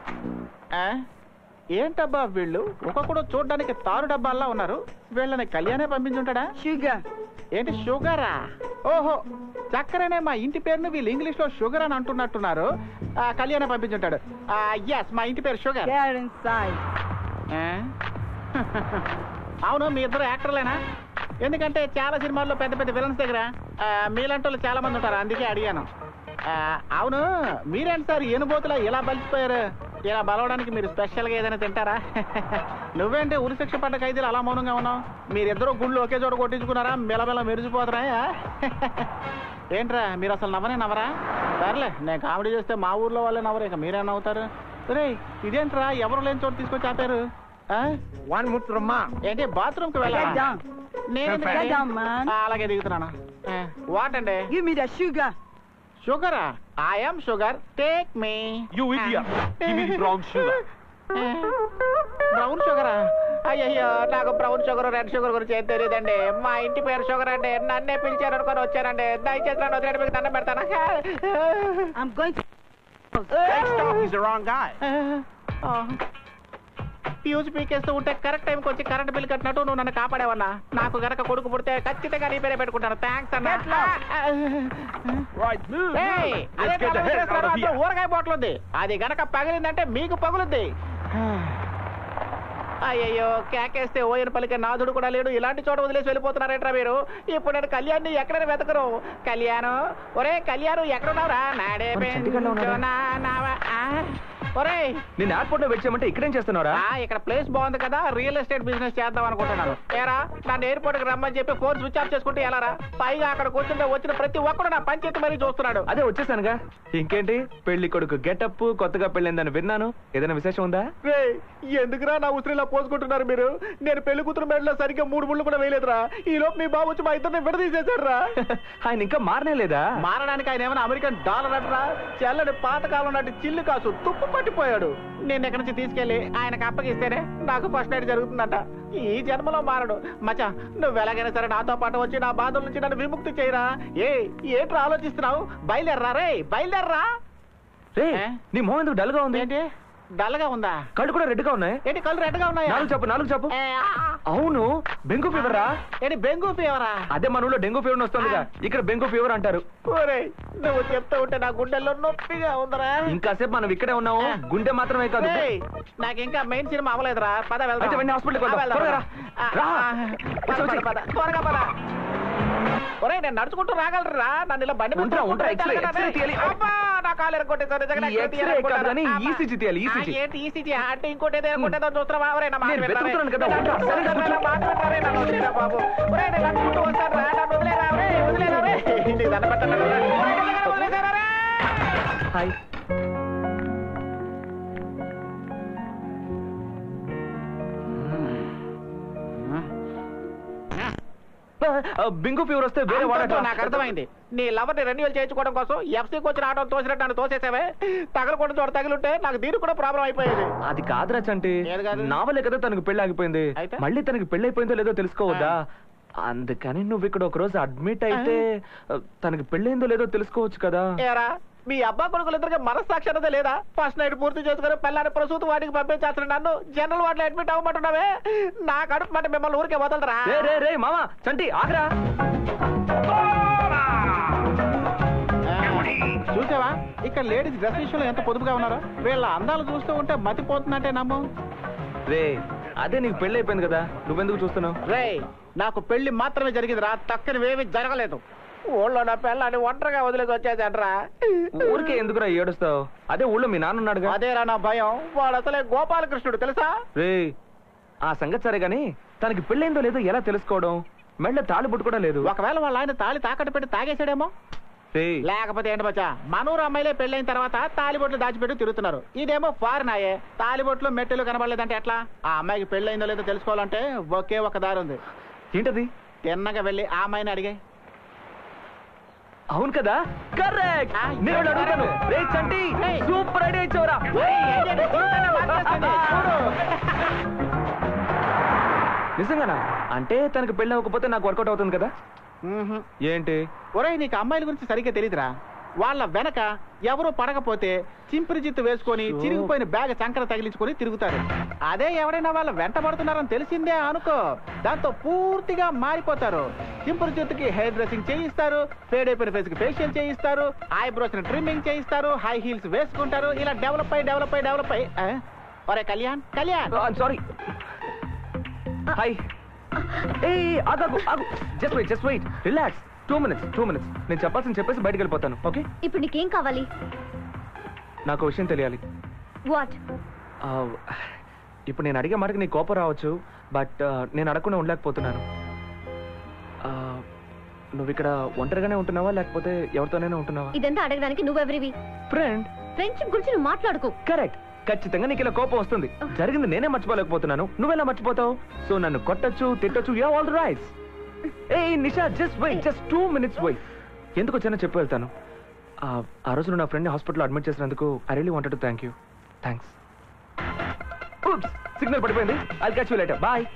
ఏంటబ్బా వీళ్ళు ఒక్కొక్కడు చూడడానికి తారు డబ్బాల్లా ఉన్నారు వీళ్ళని కళ్యాణే పంపించుంటాడా షుగర్ ఏంటి షుగరా ఓహో చక్కరనే మా ఇంటి పేరును వీళ్ళు ఇంగ్లీష్ లో షుగర్ అని అంటున్నట్టున్నారు ఆ, కళ్యాణే పంపించుంటాడు ఎస్ మా ఇంటి పేరు షుగర్ Get inside. ఆ? అవును మీ ఇద్దరు యాక్టర్లేనా ఎందుకంటే చాలా సినిమాల్లో పెద్ద పెద్ద విలన్స్ దగ్గర ఆ, మీలాంటి వాళ్ళు చాలా మంది ఉంటారు అందుకే అడిగాను ఆ, అవును మీరేంటి సార్ ఏనుబోతులా ఇలా బలిసిపోయారు ఇలా బలవడానికి మీరు స్పెషల్గా ఏదైనా తింటారా నువ్వేంటి ఉరి శిక్ష పడ్డ ఖైదీలు అలా మౌనంగా ఉన్నావు మీరిద్దరూ గుళ్ళు ఒకే చోట కొట్టించుకున్నారా మెలమెల మెరిసిపోతున్నాయా ఏంట్రా మీరు అసలు నవ్వనే నవ్వరా సర్లే నేను కామెడీ చేస్తే మా ఊర్లో వాళ్ళే నవ్వరు ఇక మీరే నవ్వుతారు రే ఇదేంట్రా ఎవరు లేని చోటు తీసుకొచ్చి ఆపారు వన్ ముత్రమ్మా ఏంటి బాత్రూమ్ కి వెళ్ళాలా Get down. నేను ఎందుకు- Get down, man. ఆ, అలాగే దిగుతున్నాను వాట్ అండి Give me the sugar. షుగరా I'm sugar take me You idiot. Give me the brown sugar. Brown షుగరా అయ్యయ్యో నాకు బ్రౌన్ షుగర్ రెడ్ షుగర్ గురించి ఏం తెలియదండి మా ఇంటి పేరు షుగర్ అండి నన్నే పిలిచారు అనుకొని వచ్చానండి దయచేసి నన్ను వదిలేండి మీకు దండం పెడతాను I'm going to. Hey, stop. He's the wrong guy. Fuse పీకేస్తూ ఉంటే కరెక్ట్ టైంకి వచ్చి కరెంట్ బిల్ కట్టినట్టు నువ్వు నన్ను కాపాడేవన్నా నాకు గనక కొడుకు పుడితే ఖచ్చితంగా నీ పేరే పెట్టుకుంటాను థ్యాంక్స్ అన్న Right, move. ఏయ్, move. అదే Let's get the తల hell వేసేస్తారు, out of అందులో here. ఊరగాయ బాటిల్ ఉంది అది గనక పగిలిందంటే మీకు పగులుద్ది అయ్యయ్యో కేకేస్తే ఓయన పలికే నాథుడు కూడా లేడు ఇలాంటి చోట వదిలేసి వెళ్ళిపోతున్నారేట్రా మీరు ఇప్పుడు నేను కళ్యాణ్ని ఎక్కడ వెతకరు కళ్యాణం ఒరే కళ్యాణం ఎక్కడున్నావురా నాడే మరి చండీగఢ్లో ఉన్నాడా? పెంచునా నావా, ఆ? ఒరే నేను ఎయిర్పోర్ట్ లో వెయిట్ చేయమంటే ఇక్కడేం చేస్తున్నారా ఆ, ఇక్కడ ప్లేస్ బాగుంది కదా రియల్ ఎస్టేట్ బిజినెస్ చేద్దాం అనుకుంటున్నాను ఏరా నన్ను ఎయిర్పోర్ట్ కి రమ్మని చెప్పి ఫోన్ స్విచ్ ఆఫ్ చేసుకుంటే ఎలారా పైగా అక్కడ కూర్చుంటే వచ్చిన ప్రతి ఒక్కడు నా పంచాయతీ మరీ చూస్తున్నాడు అదే వచ్చేసానుగా ఇంకేంటి పెళ్లి కొడుకు గెటప్ కొత్తగా పెళ్ళిందని విన్నాను ఏదైనా విశేషం ఉందా రేయ్, ఎందుకురా నా ఉసిరిలా పోసుకుంటున్నారు మీరు నేను పెళ్లి కూతురు మెడలో సరిగ్గా మూడు ముళ్ళు కూడా వేయలేదురా ఈ లోపు మీ బాబు వచ్చి మా ఇద్దరిని విడదీసేశాడు రా ఆయన ఇంకా మారనే లేదా మారడానికి ఆయన ఏమైనా అమెరికన్ డాలర్ అంటరా చల్లడి పాతకాలం నాటి చిల్లు కాసు తుప్పు పట్టిపోయాడు నేను ఎక్కడి నుంచి తీసుకెళ్లి ఆయనకు అప్పగిస్తేనే నాకు ఫస్ట్ నైట్ జరుగుతుందంట ఈ జన్మలో మారడు మచా నువ్వు ఎలాగైనా సరే నాతో పాటు వచ్చి నా బాధల నుంచి నన్ను విముక్తి చేయరా ఏ ఏంట్రా ఆలోచిస్తున్నావు బయలుదేరరా రే బయలుదేరరా రే నీ మొహం ఎందుకు డల్ గా ఉంది ఏంటి డల్గా ఉందా కళ్ళు కూడా రెడ్ గా ఉన్నాయి ఏంటి కళ్ళు రెడ్గా ఉన్నాయా నాలుగు చెప్పు నాలుగు చెప్పు అవును బెంగు ఫీవర్ రా ఏంటి బెంగు ఫీవరా అదే మన ఊళ్ళో డెంగు ఫీవర్ వస్తుందిగా ఇక్కడ బెంగు ఫీవర్ అంటారు ఒరేయ్ నువ్వు చెప్తూ ఉంటే నా గుండెల్లో నొప్పిగా ఉందరా ఇంకాసేపు మనం ఇక్కడే ఉన్నాము గుండె మాత్రమే కాదు ఏయ్, నాకు ఇంకా మెయిన్ సినిమా అవ్వలేదురా పద వెళ్దాం అయితే వెంటనే హాస్పిటల్కి వెళ్దాం. ఆ, వెళ్దాం, త్వరగా వెళ్దాం. రా. ఆ, రా. ఆ, పద, పద, పద. త్వరగా పద ఒరేయ్ నేను నడుచుకుంటూ రాగలరా నన్ను ఇలా బండి మీద ఉంటా, ఉంటా, తోలుకుంటూ X-ray, వెళ్ళగలరా? X-ray తీయాలి. అబ్బా, నా కాలు ఎరగొట్టేశారు. నిజంగా ఈ నాకు X-ray తీయాలనుకుంటారా? కాదు కానీ అబ్బా. ECG తీయాలి, ECG. ఆ, ఏంటి ఈసీజీ అంటే ఇంకోటి ఏదో అనుకుంటుందో చూస్తున్నావా ఒరేయ్, నా మాట నేను వినరా రే? వెతుకుతున్నాను కదా, నన్ను ఉంటా, సరే, వదిలేరా, కూర్చో. నా మాట వినరా రే? నన్ను వదిలేరా బాబు ఒరేయ్, నేను నడుచుకుంటూ వస్తాను రా నన్ను వదిలేరా రే? వదిలేరా రే? నీకు దండం పెట్టండి రా. ఒరేయ్, నిజంగా వదిలేసారా రే? హాయ్ బింగు ఫీవర్ వస్తే వేరే అంతతో వాడట నాకు అర్థమైంది నీ లవర్ ని రెన్యువల్ చేయించుకోవడం కోసం ఎఫ్సీకి వచ్చిన ఆటో తోసినట్టు నన్ను తోసేసావే తగలకుండా చోట తగిలింటే నాకు దీనికి కూడా ప్రాబ్లం అయిపోయేది అది కాదురా చంటి ఏది కాదు? నా వల్లే కదా తనకు పెళ్లి ఆగిపోయింది అయితే? మళ్ళీ తనకి పెళ్లి అయిపోయిందో లేదో తెలుసుకోవద్దా అందుకని నువ్వు ఇక్కడ ఒక రోజు అడ్మిట్ అయితే తనకి పెళ్ళైందో లేదో తెలుసుకోవచ్చు కదా ఏరా మీ అబ్బా కొడుకులు ఇద్దరికి మనస్సాక్షి అన్నదే లేదా ఫస్ట్ నైట్ పూర్తి చేసుకుని పిల్లని ప్రసూతి వాడికి పంపించేస్తున్న నన్ను జనరల్ వార్డులో అడ్మిట్ అవ్వమంటున్నావే నా కడుపు మాట మిమ్మల్ని ఊరికే వదలరా రే రే రే మామా చంటి ఆగరా చూసావా ఇక్కడ లేడీస్ డ్రెస్ విషయంలో ఎంత పొదుపుగా ఉన్నారో వీళ్ళ అందాలు చూస్తూ ఉంటే మతిపోతుందంటే నమ్ము రే అదే నీకు పెళ్లి అయిపోయింది కదా నువ్వెందుకు చూస్తున్నావు రే నాకు పెళ్లి మాత్రమే జరిగిందిరా తక్కనివేమీ జరగలేదు ఊళ్ళో నా పిల్లని ఒంటరిగా వదిలేసి వచ్చేసాడ్రా ఊరికే ఎందుకురా ఏడుస్తావు అదే ఊళ్ళో మీ నాన్న ఉన్నాడుగా అదేరా నా భయం వాడు అసలే గోపాలకృష్ణుడు తెలుసా రే ఆ సంగతి సరే గాని తనకి పెళ్ళైందో లేదో ఎలా తెలుసుకోవడం మెళ్ళ తాళి బొట్టు కూడా లేదు ఒకవేళ వాళ్ళ ఆయన తాళి తాకట్టు పెట్టి తాగేసాడేమో రేయ్, లేకపోతే ఏంటి బచ్చా మనూరు అమ్మాయిలే పెళ్ళైన తర్వాత తాలిబొట్లు దాచిపెట్టి తిరుగుతున్నారు ఇదేమో ఫారెన్ అయ్యే తాలిబొట్లు మెట్టెలు కనబడలేదంటే ఎట్లా ఆ అమ్మాయికి పెళ్ళైందో లేదో తెలుసుకోవాలంటే ఒకే ఒక దారి ఉంది ఏంటది తిన్నగా వెళ్ళి ఆ అమ్మాయిని అడిగే అవును కదా కరెక్ట్ నేను ఒకటి అడుగుతాను రే చంటి సూపర్ ఐడియా ఇచ్చావురా నిజంగానా అంటే తనకు పెళ్ళి అవ్వకపోతే నాకు వర్కౌట్ అవుతుంది కదా ఏంటి ఒరేయ్ నీకు అమ్మాయిల గురించి సరిగ్గా తెలియదురా వాళ్ళ వెనక ఎవరు పడకపోతే చింపిరి జిత్తు వేసుకొని చిరిగిపోయిన బ్యాగ్ చంకర తగిలించుకొని తిరుగుతారు అదే ఎవరైనా వాళ్ళ వెంట పడుతున్నారని తెలిసిందే అనుకో దాంతో పూర్తిగా మారిపోతారు చింపురు జిత్తుకి హెయిర్ డ్రెస్సింగ్ చేయిస్తారు ఫేడ్ అయిపోయిన ఫేస్ కి ఫేషియల్ చేయిస్తారు ఐబ్రోస్ ని ట్రిమ్మింగ్ చేయిస్తారు హై హీల్స్ వేసుకుంటారు ఇలా డెవలప్ అయి డెవలప్ అయి డెవలప్ అయి ఆ? ఒరే కళ్యాణ్ కళ్యాణ్ సారీ హాయ్ ఏ ఆగు ఆగు just wait just wait relax two minutes two minutes నేను చెప్పాల్సింది చెప్పేసి బయటికి వెళ్ళిపోతాను ఓకే ఇప్పుడు నీకేం కావాలి నాకు ఒక విషయం తెలియాలి వాట్ ఆ, ఇప్పుడు నేను అడిగే మాటకి నీ కోపం రావచ్చు బట్ నేను అడగకుండా ఉండలేకపోతున్నాను ఆ, నువ్వు ఇక్కడ ఒంటరిగానే ఉంటున్నావా లేకపోతే ఎవరితోనైనా ఉంటున్నావా ఇదంతా అడగడానికి నువ్వెవరివి ఫ్రెండ్ ఫ్రెండ్షిప్ గురించి నువ్వు మాట్లాడుకో కరెక్ట్ ఖచ్చితంగా నీకు ఇలా కోపం వస్తుంది జరిగింది నేనే మర్చిపోలేకపోతున్నాను నువ్వెలా మర్చిపోతావు సో నన్ను కొట్టచ్చు తిట్టచ్చు యూ ఆల్ రైట్స్ ఏ Nisha just wait just two minutes wait ఎందుకు వచ్చానో చెప్పి వెళ్తాను ఆ, ఆ రోజు నువ్వు నా ఫ్రెండ్ హాస్పిటల్లో అడ్మిట్ చేసినందుకు I really wanted to thank you thanks signal పడిపోయింది I catch you later bye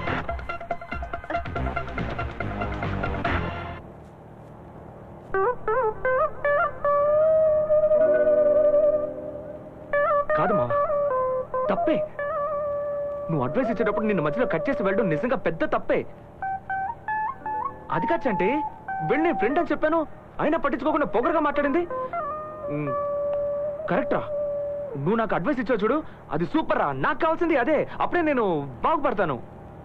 కాదు మావా తప్పే నువ్వు అడ్వైస్ ఇచ్చేటప్పుడు నిన్ను మధ్యలో కట్ చేసి వెళ్ళడం నిజంగా పెద్ద తప్పే అది కచ్చంటే వెళ్ళి నేను ఫ్రెండ్ అని చెప్పాను అయినా పట్టించుకోకుండా పొగరుగా మాట్లాడింది మ్, కరెక్టరా నువ్వు నాకు అడ్వైస్ ఇచ్చావు చూడు అది సూపర్ రా నాకు కావాల్సింది అదే అప్పుడే నేను బాగుపడతాను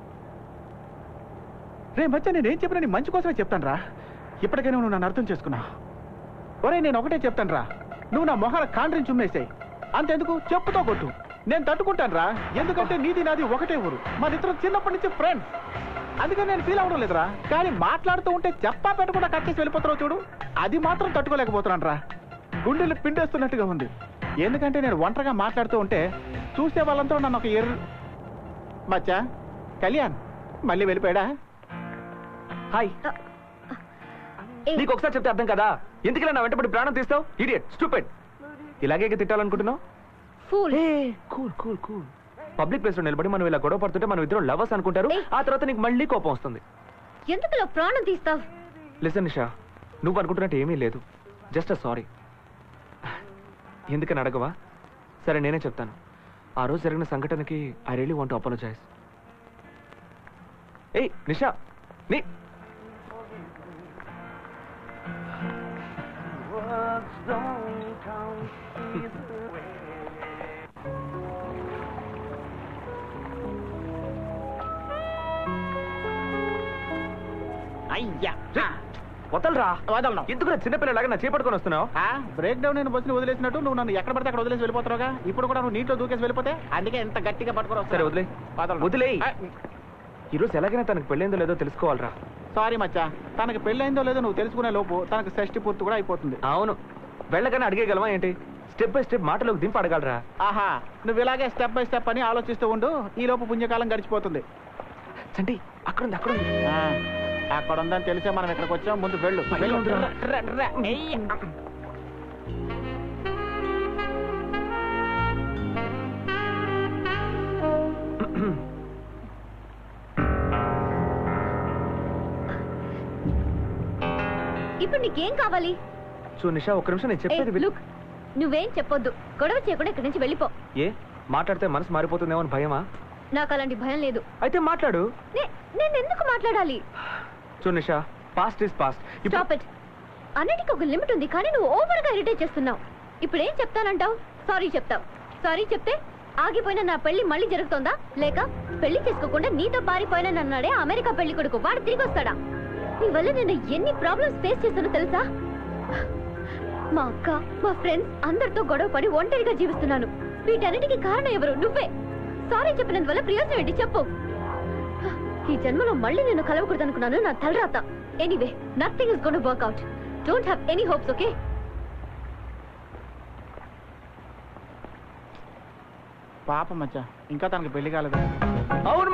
రే మధ్య నేనేం చెప్పినా నీ మంచి కోసమే చెప్తాను రా ఇప్పటికైనా నువ్వు నన్ను అర్థం చేసుకున్నా ఒరే నేను ఒకటే చెప్తాను రా నువ్వు నా మొహాల కాండ్రిని చుమ్మేసాయి అంతెందుకు చెప్పుతో కొట్టు నేను తట్టుకుంటాను రా ఎందుకంటే నీది నాది ఒకటే ఊరు మన ఇద్దరు చిన్నప్పటి నుంచి ఫ్రెండ్స్ అందుకని నేను ఫీల్ అవడం లేదురా కానీ మాట్లాడుతూ ఉంటే చెప్పా పెట్టకుండా కట్ చేసి వెళ్ళిపోతున్నావు చూడు అది మాత్రం తట్టుకోలేకపోతున్నాను రా గుండెలు పిండేస్తున్నట్టుగా ఉంది ఎందుకంటే నేను ఒంటరిగా మాట్లాడుతూ ఉంటే చూసే వాళ్ళంతా నన్ను ఒక ఎర్ర మచ్చా కళ్యాణ్ మళ్ళీ వెళ్ళిపోయాడా హాయ్ నీకు ఒకసారి చెప్తే అర్థం కదా ఎందుకు నా వెంటబడి ప్రాణం తీస్తావు ఇడియట్ స్టూపెడ్ ఇలాగే ఇక తిట్టాలనుకుంటున్నావు cool cool cool public place లో నిలబడి మనం ఇలా గొడవ పడుతుంటే మనం ఇద్దరు లవర్స్ అనుకుంటారు ఆ తర్వాత నీకు మళ్ళీ కోపం వస్తుంది ఎందుకు ఇలా ప్రాణం తీస్తావు లిసన్ నిషా నువ్వు అనుకుంటున్నట్టు ఏమీ లేదు జస్ట్ సారీ ఎందుకని అడగవా సరే నేనే చెప్తాను ఆ రోజు జరిగిన సంఘటనకి ఐ రియలీ వాంట్ అపాలజైజ్ ఏయ్ నిషా నీ అయ్యా వదలరా వదలను ఎందుకు చిన్నపిల్లలాగా నా చేపట్టుకొని వస్తున్నావు బ్రేక్ డౌన్ నేను బస్సుని వదిలేసినట్టు నువ్వు నన్ను ఎక్కడ పడితే అక్కడ వదిలేసి వెళ్ళిపోతావుగా ఇప్పుడు కూడా నువ్వు నీటిలో దూకేసి వెళ్ళిపోతే అందుకే ఎంత గట్టిగా పట్టుకోరు సరే వదిలే వదిలే ఈరోజు ఎలాగైనా తనకు పెళ్ళైందో లేదో తెలుసుకోవాలరా సారీ మచ్చా తనకి పెళ్ళైందో లేదో నువ్వు తెలుసుకునే లోపు తనకు షష్టి పూర్తి కూడా అయిపోతుంది అవును వెళ్ళగానే అడిగేయగలమా ఏంటి స్టెప్ బై స్టెప్ మాటలోకి దింపి అడగలరా ఆహా నువ్వు ఇలాగే స్టెప్ బై స్టెప్ అని ఆలోచిస్తూ ఉండు ఈ లోపు పుణ్యకాలం గడిచిపోతుంది చంటి అక్కడ ఉంది అక్కడ ఉంది ఆ, అక్కడ ఉందని తెలిసే మనం ఇక్కడికి వచ్చాం ముందు వెళ్ళు వెళ్ళు. ఉందిరా. ర, ర, ర, ఎయ్య. ఇప్పుడు నీకేం కావాలి చూ నిషా ఒక్క నిమిషం నేను ఏ, చెప్పేది విను. లుక్ నువ్వేం చెప్పొద్దు గొడవ చేయకుండా ఇక్కడి నుంచి వెళ్ళిపో ఏ మాట్లాడితే మనసు మారిపోతుందేమో అని భయమా నాకు అలాంటి భయం లేదు అయితే మాట్లాడు నే- నేను ఎందుకు మాట్లాడాలి చూ Nisha past is past stop it అన్నిటికీ ఒక లిమిట్ ఉంది కానీ నువ్వు ఓవర్ గా ఇరిటేట్ చేస్తున్నావు ఇప్పుడు ఏం చెప్తానంటావు సారీ చెప్తావు సారీ చెప్తే ఆగిపోయిన నా పెళ్లి మళ్ళీ జరుగుతోందా లేక పెళ్లి చేసుకోకుండా నీతో పారిపోయిన నన్నాడే అమెరికా పెళ్లి కొడుకు వాడు తిరిగి వస్తాడా నీ వల్ల నేను ఎన్ని ప్రాబ్లమ్స్ ఫేస్ చేస్తానో తెలుసా మా అక్క మా ఫ్రెండ్స్ అందరితో గొడవ పడి ఒంటరిగా జీవిస్తున్నాను వీటన్నిటికీ కారణం ఎవరు నువ్వే సారీ చెప్పినందువల్ల ప్రయోజనం ఏంటి చెప్పు ఈ జన్మలో మళ్ళీ నేను కలవకూడదు అనుకున్నాను నా తలరాత anyway nothing is gone work out don't have any hopes okay పాప మచ్చ ఇంకా తనకి పెళ్లి కాలేదు అవును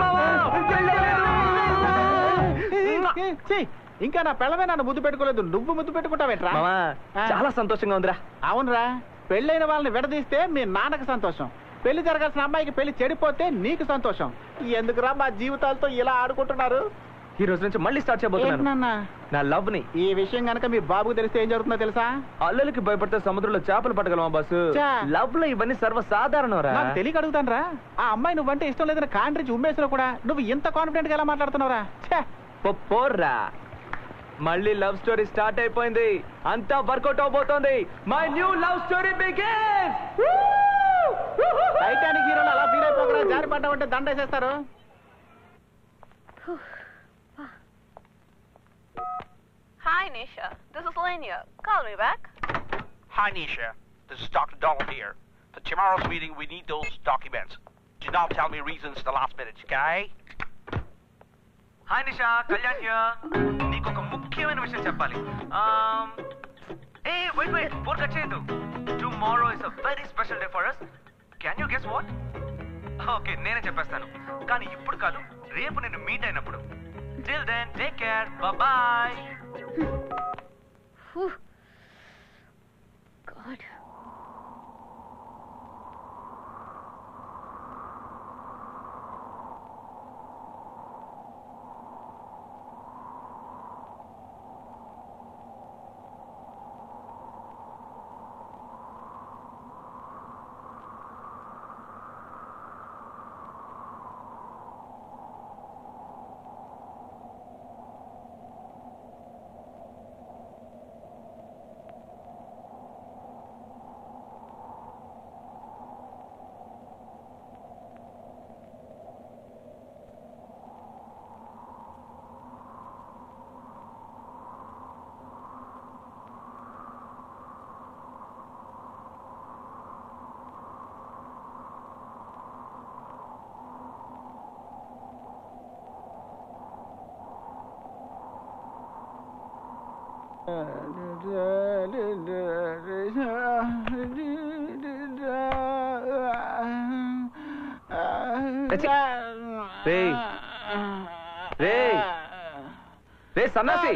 ఛీ, ఇంకా నా పిల్లమే నన్ను ముద్దు పెట్టుకోలేదు నువ్వు ముద్దు పెట్టుకుంటావేట్రా మామా ఆ. చాలా సంతోషంగా ఉందిరా అవునరా పెళ్ళైన వాళ్ళని విడదీస్తే మీ నాన్నకి సంతోషం పెళ్లి జరగాల్సిన అమ్మాయికి పెళ్లి చెడిపోతే నీకు సంతోషం ఎందుకురా మా జీవితాలతో ఇలా ఆడుకుంటున్నారు ఈ రోజు నుంచి మళ్ళీ స్టార్ట్ చేయబోతున్నాను ఏంటన్నా? నా లవ్ ని ఈ విషయం గనక మీ బాబుకు తెలిస్తే ఏం జరుగుతుందో తెలుసా అల్లలకి భయపడితే సముద్రంలో చేపలు పట్టగలమా బస్సు చా. లవ్ లో ఇవన్నీ సర్వసాధారణం రా నాకు తెలియక అడుగుతాను ఆ అమ్మాయి నువ్వంటే ఇష్టం లేదని కాంట్రించి ఉమ్మేసినా కూడా నువ్వు ఇంత కాన్ఫిడెంట్ గా ఎలా మాట్లాడుతున్నావురా ఛే! పో- పోర్రా మళ్ళీ లవ్ స్టోరీ స్టార్ట్ అయిపోయింది అంతా వర్కౌట్ అవబోతోంది my new love story begins Titanic హీరోలు అలా ఫీల్ అయిపోకరా జారి పడ్డామంటే దండేసేస్తారు Hi, Nisha. This is Lenya. Call me back. Hi, Nisha. This is Dr. Donald here. For tomorrow's meeting, we need those documents. Do not tell me reasons the last minute, okay? Hi Nisha Kalyan నీకు ఒక ముఖ్యమైన విషయం చెప్పాలి ఏ వెయిట్ వెయిట్ ఫోన్ కట్ చేయొద్దు tomorrow is a very special day for us can you guess what okay నేనే చెప్పేస్తాను కానీ ఇప్పుడు కాదు రేపు నేను మీట్ అయినప్పుడు till then take care bye God. రేయ్ రేయ్ రే సన్నాసి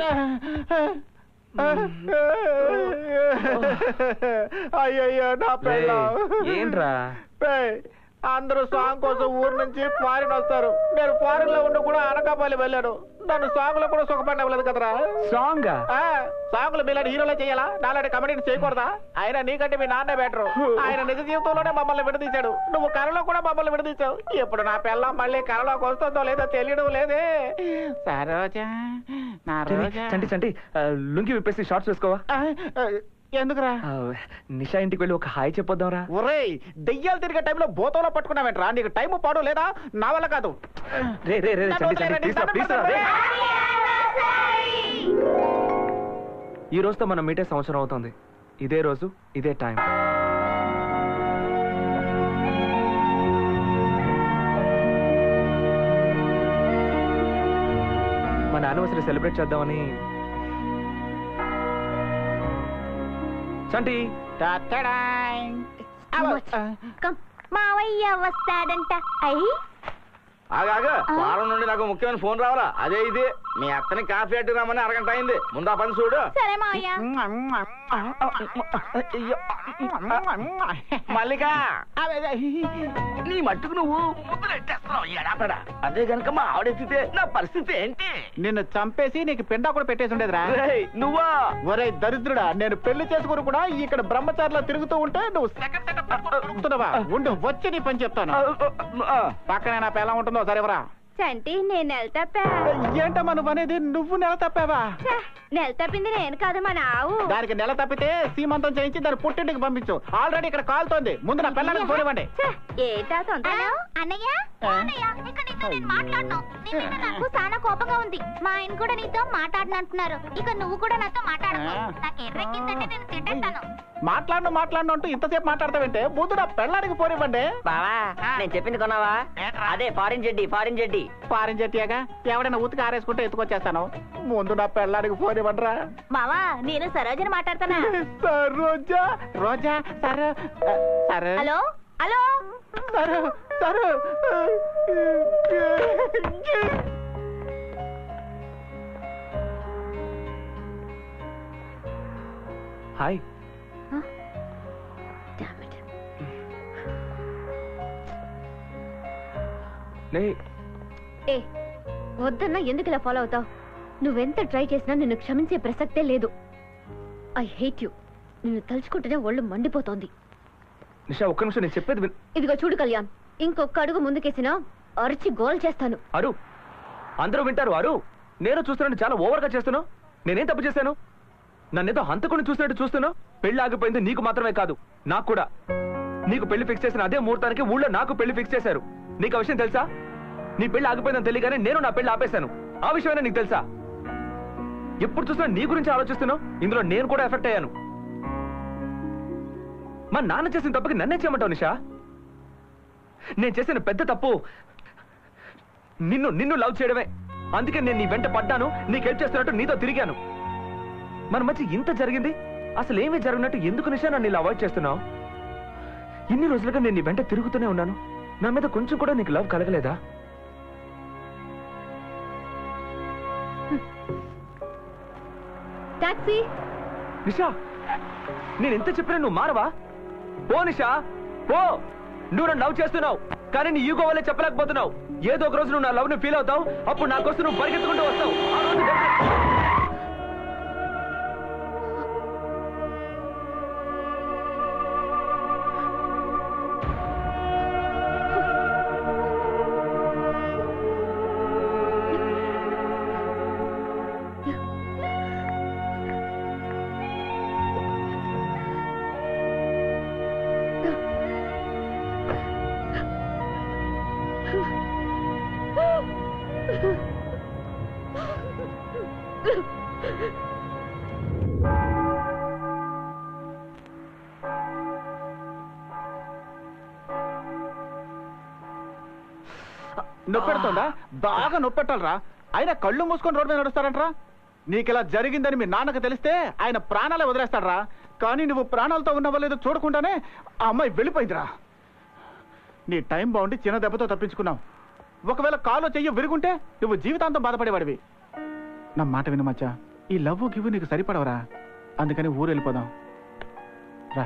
అయ్యయ్యో నా పెళ్ళాం. రేయ్, ఏంట్రా? రేయ్, అందరూ సాంగ్ కోసం ఊరు నుంచి ఫారిన్ వస్తారు నేను ఫారిన్ లో ఉండి కూడా అనకాపల్లి వెళ్ళాను నన్ను సాంగ్ లో కూడా సుఖపడలేదు కదరా సాంగ్ సాంగ్ లో మీలాంటి హీరోలే చేయాలా నాలాంటి కమెడీని చేయకూడదా ఆయన నీకంటే మీ నాన్నే బెటరు ఆయన నిజ జీవితంలోనే మమ్మల్ని విడదీశాడు నువ్వు కళలో కూడా మమ్మల్ని విడదీశావు ఇప్పుడు నా పిల్ల మళ్ళీ కళలోకి వస్తుందో లేదో తెలియడం లేదే సరోజా నా రోజా చంటి చంటి ఆ, లుంగి విప్పేసి షార్ట్స్ వేసుకోవా ఆ, ఆ, ఎందుకురా ఆ, నిషా ఇంటికి వెళ్ళి ఒక హాయ్ చెప్పొద్దాం రా ఒరేయ్ దెయ్యాలు తిరిగే టైంలో బోతంలో పట్టుకున్నావేంట్రా నీకు టైం పాడు లేదా నా వల్ల కాదు రే రే రే నన్ను చంటి చంటి వదిలేయండి, ప్లీజ్ రా, దండం ప్లీజ్ రా, రే. పెడతాను. ఈ రోజుతో మనం మీటే సంవత్సరం అవుతుంది ఇదే రోజు ఇదే టైం మన యానివర్సరీ సెలబ్రేట్ చేద్దామని చంటి మావయ్య వస్తాడంట అయ్యి ఆగాగ వారం నుండి నాకు ముఖ్యమైన ఫోన్ రావాలా అదే ఇది మీ అత్తని కాఫీ అట్టి రమ్మని అరగంట అయింది ముందు ఆ పని చూడు సరే మావయ్య మల్లిక నీ మట్టుకు నువ్వు ముద్దులు ఎట్టేస్తున్నావు ఎడాపెడా అదే గనుక మా ఆవిడెత్తితే నా పరిస్థితి ఏంటి నిన్ను చంపేసి నీకు పిండా కూడా పెట్టేసి ఉండేదిరా రేయ్, నువ్వా ఒరేయ్ దరిద్రుడా నేను పెళ్లి చేసుకుని కూడా ఇక్కడ బ్రహ్మచారిలో తిరుగుతూ ఉంటే నువ్వు సెకండ్ సెటప్ పట్టుకుంటున్నావా ఉండు వచ్చి నీ పని చెప్తాను పక్కనే నా పిల్ల ఉంటుందో సరేవరా చంటి నేను నెల తప్పా ఏంటమ్మా నువ్వు అనేది నువ్వు నెల తప్పావా ఛే, నెల తప్పింది నేను కాదు మా నావు దానికి నెల తప్పితే సీమంతం చేయించి దాన్ని పుట్టింటికి పంపించు ఆల్రెడీ ఇక్కడ కాలుతోంది ముందు నా పిల్లలకి చూడవండి ఏటా తొందర అన్నయ్య అన్నయ్య ఇక నీతో నేను మాట్లాడను నీ మీద నాకు చాలా కోపంగా ఉంది మా ఆయన కూడా నీతో మాట్లాడనంటున్నారు ఇక నువ్వు కూడా నాతో మాట్లాడకు నాకు ఎర్రెక్కిందంటే నేను తిట్ట మాట్లాడతాను మాట్లాడను మాట్లాడను అంటూ ఇంతసేపు మాట్లాడతావంటే బుద్ధుడు పెళ్ళానికి పోనివ్వండి బావా నేను చెప్పింది కొన్నావా అదే ఫారిన్ జెడ్డి ఫారిన్ జెడ్డి ఫారిన్ జట్టియాగా ఎవడైనా ఉతికి ఆరేసుకుంటే ఎత్తుకొచ్చేస్తాను ముందు నా పెళ్ళానికి పోనివ్వండిరా మావా నేను సరోజని మాట్లాడుతున్నా రోజా రోజా సరే సరే హలో హలో సరే సరే హాయ్ లే ఏ వద్దన్నా ఎందుకు ఇలా ఫాలో అవుతావు నువ్వెంత ట్రై చేసినా నిన్ను క్షమించే ప్రసక్తే లేదు ఐ హేట్ యు నిన్ను తలుచుకుంటేనే ఒళ్ళు మండిపోతోంది నిషా ఒక్క నిమిషం నేను చెప్పేది విన్ ఇదిగో చూడు కళ్యాణ్ ఇంకొక అడుగు ముందుకేసినా అరిచి గోల్ చేస్తాను అరు అందరూ వింటారు అరు నేను చూస్తున్నాను చాలా ఓవర్గా చేస్తున్నావు నేనేం తప్పు చేశాను నన్నేదో హంతకుని చూసినట్టు చూస్తున్నావు పెళ్లి ఆగిపోయింది నీకు మాత్రమే కాదు నాకు కూడా నీకు పెళ్లి ఫిక్స్ చేసిన అదే ముహూర్తానికి ఊళ్ళో నాకు పెళ్లి ఫిక్స్ చేశారు నీకు ఆ విషయం తెలుసా నీ పెళ్లి ఆగిపోయిందని తెలియగానే నేను నా పెళ్లి ఆపేశాను ఆ విషయమైనా నీకు తెలుసా ఎప్పుడు చూసినా నీ గురించి ఆలోచిస్తున్నావు ఇందులో నేను కూడా ఎఫెక్ట్ అయ్యాను మా నాన్న చేసిన తప్పుకి నన్నే చేయమంటావు నిషా నేను చేసిన పెద్ద తప్పు నిన్ను నిన్ను లవ్ చేయడమే అందుకే నేను నీ వెంట పడ్డాను నీకు హెల్ప్ చేస్తున్నట్టు నీతో తిరిగాను మన మధ్య ఇంత జరిగింది అసలు ఏమీ జరిగినట్టు ఎందుకు నిషా నన్ను ఇలా అవాయిడ్ చేస్తున్నావు ఇన్ని రోజులుగా నేను నీ వెంట తిరుగుతూనే ఉన్నాను నా మీద కొంచెం కూడా నీకు లవ్ కలగలేదా టాక్సీ నిషా నేను ఎంత చెప్పినా నువ్వు మారవా పో నిషా పో నువ్వు నన్ను లవ్ చేస్తున్నావు కానీ నీ ఈగో వల్లే చెప్పలేకపోతున్నావు ఏదో ఒక రోజు నువ్వు నా లవ్ ని ఫీల్ అవుతావు అప్పుడు నా కోసం నువ్వు పరిగెత్తుకుంటూ వస్తావు ఆ రోజు నొప్పెడుతుందా బాగా నొప్పెట్టాలరా ఆయన కళ్ళు మూసుకొని రోడ్డు మీద నడుస్తారంట్రా నీకు ఇలా జరిగిందని మీ నాన్నకు తెలిస్తే ఆయన ప్రాణాలే వదిలేస్తాడరా కానీ నువ్వు ప్రాణాలతో ఉన్నావో లేదో చూడకుండానే ఆ అమ్మాయి వెళ్ళిపోయిందిరా నీ టైం బాగుండి చిన్న దెబ్బతో తప్పించుకున్నావు ఒకవేళ కాలో చెయ్యి విరుగుంటే నువ్వు జీవితాంతం బాధపడేవాడివి నా మాట విను మచ్చా ఈ లవ్ గివ్ నీకు సరిపడవరా అందుకని ఊరు వెళ్ళిపోదాం రా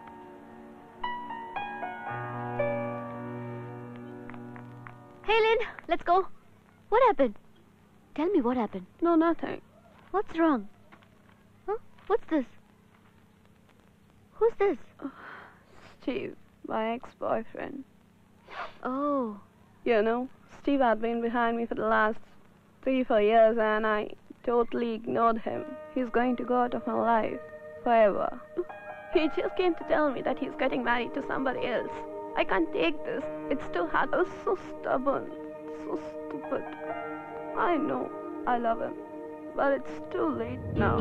Hey, Lynn, let's go. What happened? Tell me what happened. No, nothing. What's wrong? Huh? What's this? Who's this? Steve, my ex-boyfriend. Oh. You know, Steve had been behind me for the last three, four years and I totally ignored him. He's going to go out of my life forever. He just came to tell me that he's getting married to somebody else. I can't take this. It's too hard. I was so stubborn, so stupid. I know I love him, but it's too late now.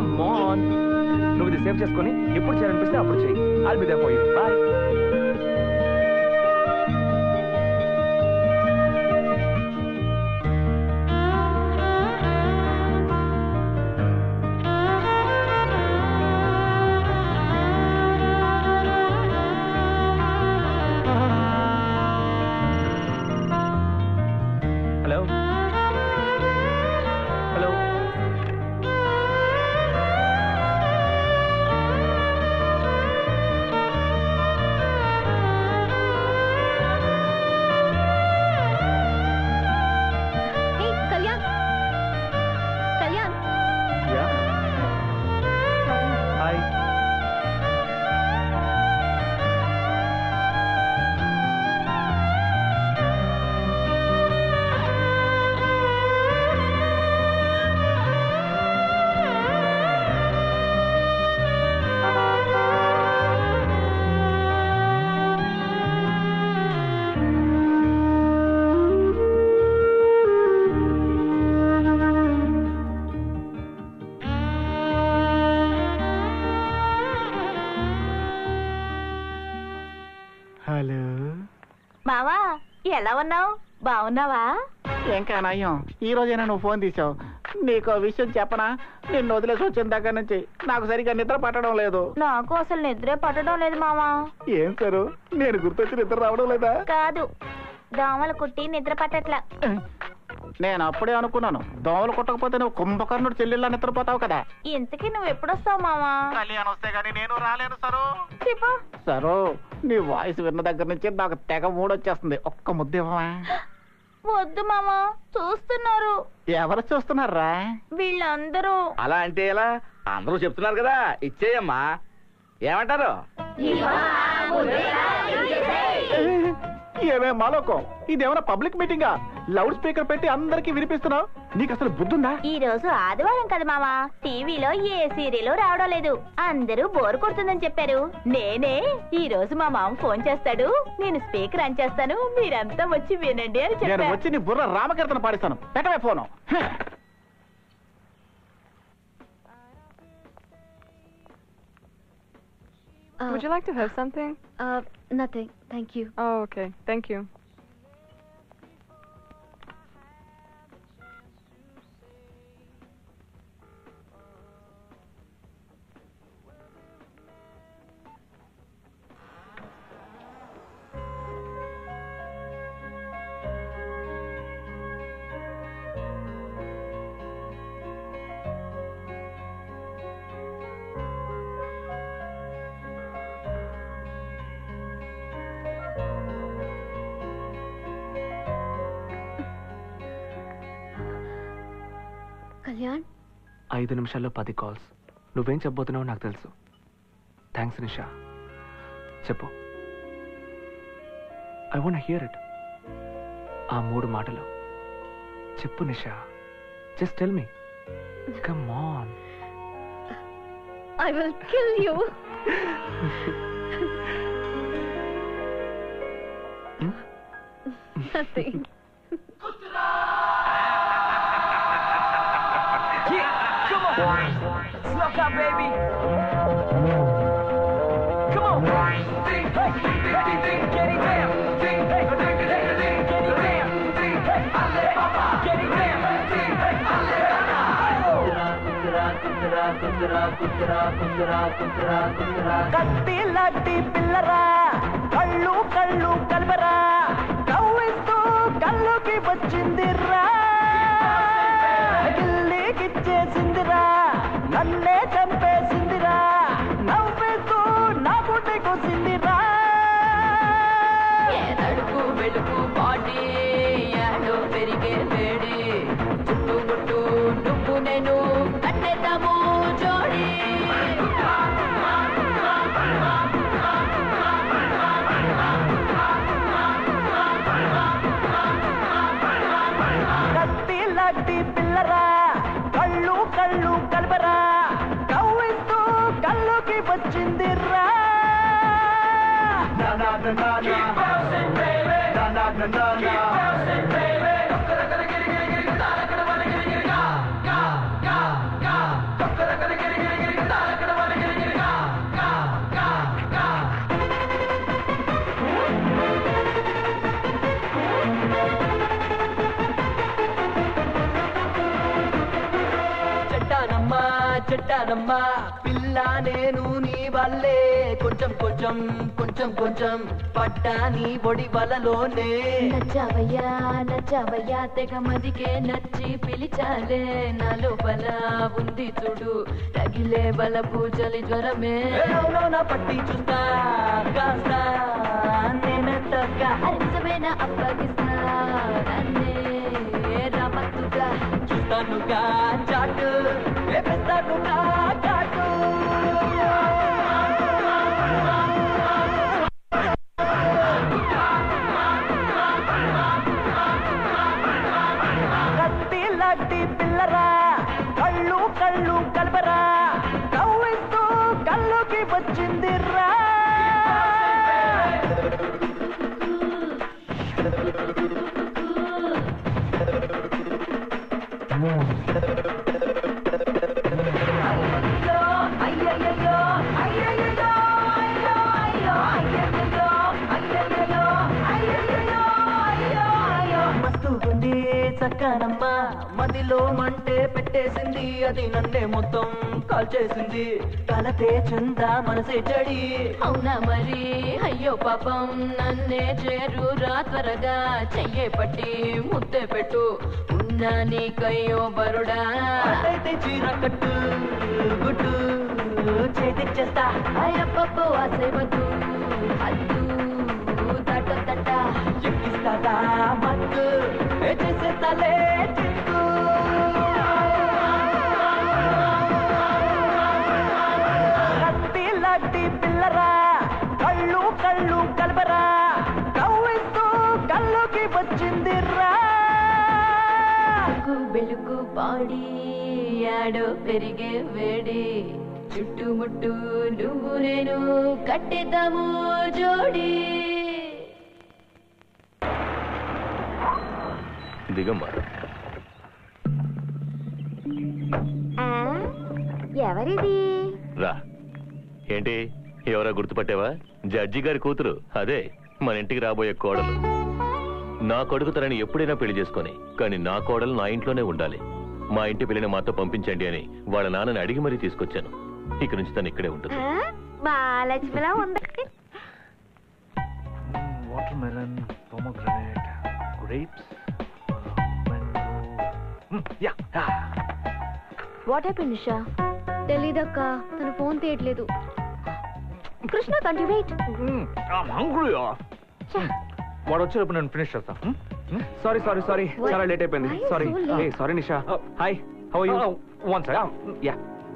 ఆన్ నువ్వు ఇది సేవ్ చేసుకొని ఎప్పుడు చేయాలనిపిస్తే అప్పుడు చెయ్యి I'll be there for you bye hello hello Hey, Kalyan Kalyan yeah hi hello మావా ఎలా ఉన్నావు బాగున్నావా ఇంకా నయ్యం ఈ రోజైనా నువ్వు ఫోన్ తీసావు నీకు ఓ విషయం చెప్పనా నిన్ను వదిలేసి వచ్చిన దగ్గర నుంచి నాకు సరిగ్గా నిద్ర పట్టడం లేదు నాకు అసలు నిద్రే పట్టడం లేదు మావా ఏం సరు నేను గుర్తొచ్చి నిద్ర రావడం లేదా కాదు దోమలు కుట్టి నిద్ర పట్టట్లా నేను అప్పుడే అనుకున్నాను దోమలు కుట్టకపోతే నువ్వు కుంభకర్ణుడు చెల్లెళ్ళ నిద్రపోతావు కదా ఇంతకీ నువ్వు ఎప్పుడొస్తావు మావా కళ్యాణ్ వస్తే గానీ నేను రాలేను సరు చెప్పు సరు నీ వాయిస్ విన్న దగ్గర నుంచి నాకు తెగ మూడొచ్చేస్తుంది ఒక్క ముద్ద ఇవ్వవా వద్దు మావా చూస్తున్నారు ఎవరు చూస్తున్నారా వీళ్ళందరూ అలా అంటే ఎలా అందరూ చెప్తున్నారు కదా ఇచ్చేయమ్మా ఏమంటారు ఏమే మాలోకం ఇదేమైనా పబ్లిక్ మీటింగా లౌడ్ స్పీకర్ పెట్టి అందరికీ వినిపిస్తున్నావు నీకు అసలు బుద్ధుందా ఈ రోజు ఆదివారం కదా మావా టీవీలో ఏ సీరియల్ రావడం లేదు అందరూ బోర్ కొడుతుందని చెప్పారు నేనే ఈ రోజు మా మామ ఫోన్ చేస్తాడు నేను స్పీకర్ ఆన్ చేస్తాను మీరంతా వచ్చి వినండి అని నేను చెప్పా వచ్చి నీ బుర్ర రామకీర్తన పాడిస్తాను పెట్టవే ఫోను హ. Would you like to have something? Uh, nothing. Thank you. Oh, okay. Thank you. Kalyan ఐదు నిమిషాల్లో పది కాల్స్ నువ్వేం చెప్పబోతున్నావో నాకు తెలుసు థ్యాంక్స్ నిషా చెప్పు ఐ వాంట్ హియర్ ఇట్ ఆ మూడు మాటలు చెప్పు Nisha just tell me come on I will kill you. Nothing. Come on. Snuck up, baby. Come on. Ding, hey, ding, ding, ding, ding, get it down. Ding, hey, ding, ding, ding, ding, get it down. Ding, hey, alle papa, get it down. Ding, hey, alle కత్తి లాంటి పిల్లరా కళ్ళు కళ్ళు కలవరా కవ్విస్తూ కళ్ళుకి వచ్చిందిరా గిల్లికిచ్చేసిందిరా నన్నే చంపేసిందిరా నవ్వేస్తూ నా పుట్టి కొసిందిరా తడుపు వెలుపు బాడీ యాడో పెరిగే వేడి చుట్టూ ముట్టు నువ్వు నేను కట్టేద్దాము జోడి కత్తి లాంటి పిల్లరా కళ్ళు కళ్ళు కలవరా కవ్విస్తూ కళ్ళుకి వచ్చిందిరా Keep చెట్టానమ్మా పిల్ల నేను నీ వల్లే కొంచెం కొంచెం కొంచెం కొంచెం పడ్డా నీ బొడి వలలోనే నచ్చావయ్యా నచ్చావయ్యా తెగ మదికే నచ్చి పిలిచాలే నా లోపల ఉంది చూడు తగిలే బల పూజలి జ్వరమే నా పట్టి చూస్తా కాస్త నేనంతగా నిజమైన అప్పగిస్తా నన్నే రమత్తుగా చూస్తానుగా చాటు వేపిస్తానుగా చాటు కత్తి లాంటి పిల్లరా కళ్ళు కళ్ళు కలపరా కవ్విస్తూ కళ్ళుకి వచ్చిందిరా మస్తుగుంది చక్కనమ్మా మదిలో మంటే పెట్టేసింది అది నన్నే మొత్తం కాల్చేసింది కలతే చందా మనసే చెడి అవునా మరి అయ్యో పాపం నన్నే చేరురా త్వరగా చెయ్యే పట్టి ముద్దే పెట్టు ఉన్నా నీకయ్యో బరుడా అయితే చీర కట్టు గుట్టు చేతిచ్చేస్తా అయ్యప్పో ఆశవద్దు అద్దు తట తట ఎక్కిస్తాదా మత్తు ఏ చేసేస్తాలే చిక్కు కత్తి లాంటి పిల్లరా కళ్ళు కళ్ళు కలపరా కవ్విస్తూ కళ్ళుకి వచ్చిందిరా వెలుగు వెలుగు బాడీ ఆడో పెరిగే వేడి చుట్టుముట్టు నువ్వు నేను కట్టేద్దాము జోడి దిగమ్మా ఎవరిది రా ఏంటి ఎవరో గుర్తుపట్టావా జడ్జి గారి కూతురు అదే మన ఇంటికి రాబోయే కోడలు నా కొడుకు తనని ఎప్పుడైనా పెళ్లి చేసుకొని కానీ నా కోడలు నా ఇంట్లోనే ఉండాలి మా ఇంటి పిల్లని మాతో పంపించండి అని వాళ్ళ నాన్నని అడిగి మరీ తీసుకొచ్చాను ఇక నుంచి తను ఇక్కడే ఉంటుంది మహాలక్ష్మిలా ఉంది watermelon pomegranate grapes yeah what happen Nisha తెలీదక్క తన ఫోన్ తీయట్లేదు కృష్ణ కంటి వెయిట్ వాడు వచ్చేటప్పుడు నేను ఫినిష్ చేస్తాను సారీ సారీ సారీ What? చాలా లేట్ అయిపోయింది Why you sorry so late? ఏ sorry Nisha hi how you one side yeah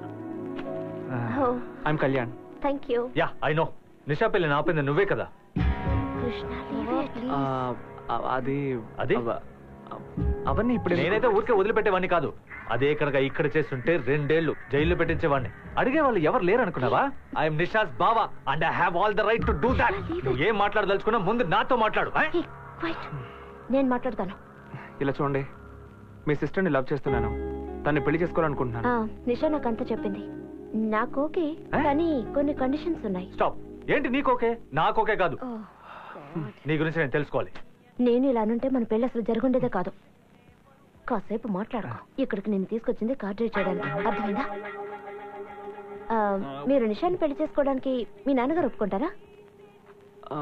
I'm Kalyan thank you yeah I know Nisha పెళ్లి నాపింది నువ్వే కదా కృష్ణ అది అది అవన్నీ ఇప్పుడు నేనైతే ఊరికే వదిలిపెట్టేవాడిని కాదు అదే కనుక ఇక్కడ చేస్తుంటే రెండేళ్లు జైల్లో పెట్టించేవాడిని అడిగే వాళ్ళు ఎవరు లేరు అనుకున్నావా ఐఎమ్ నిషాస్ బావా and I have all the right to do that నువ్వు ఏం మాట్లాడదలుచుకున్నా ముందు నాతో మాట్లాడు eh? నేను మాట్లాడతాను ఇలా చూడండి మీ సిస్టర్ని లవ్ చేస్తున్నాను తన్ని పెళ్లి చేసుకోవాలనుకుంటున్నాను ఆ, నిషా నాకు అంతా చెప్పింది నాకు ఓకే కానీ కొన్ని కండిషన్స్ ఉన్నాయి స్టాప్ ఏంటి నీకోకే నాకోకే కాదు నీ గురించి నేను తెలుసుకోవాలి నేను ఇలా అనుంటే మన పెళ్లి అసలు జరుగుండేదే కాదు కాసేపు మాట్లాడుకో ఇక్కడికి నేను తీసుకొచ్చింది కార్ డ్రైవ్ చేయడానికి అర్థమైందా ఆ, మీరు నిషాని పెళ్లి చేసుకోవడానికి మీ నాన్నగారు ఒప్పుకుంటారా ఆ,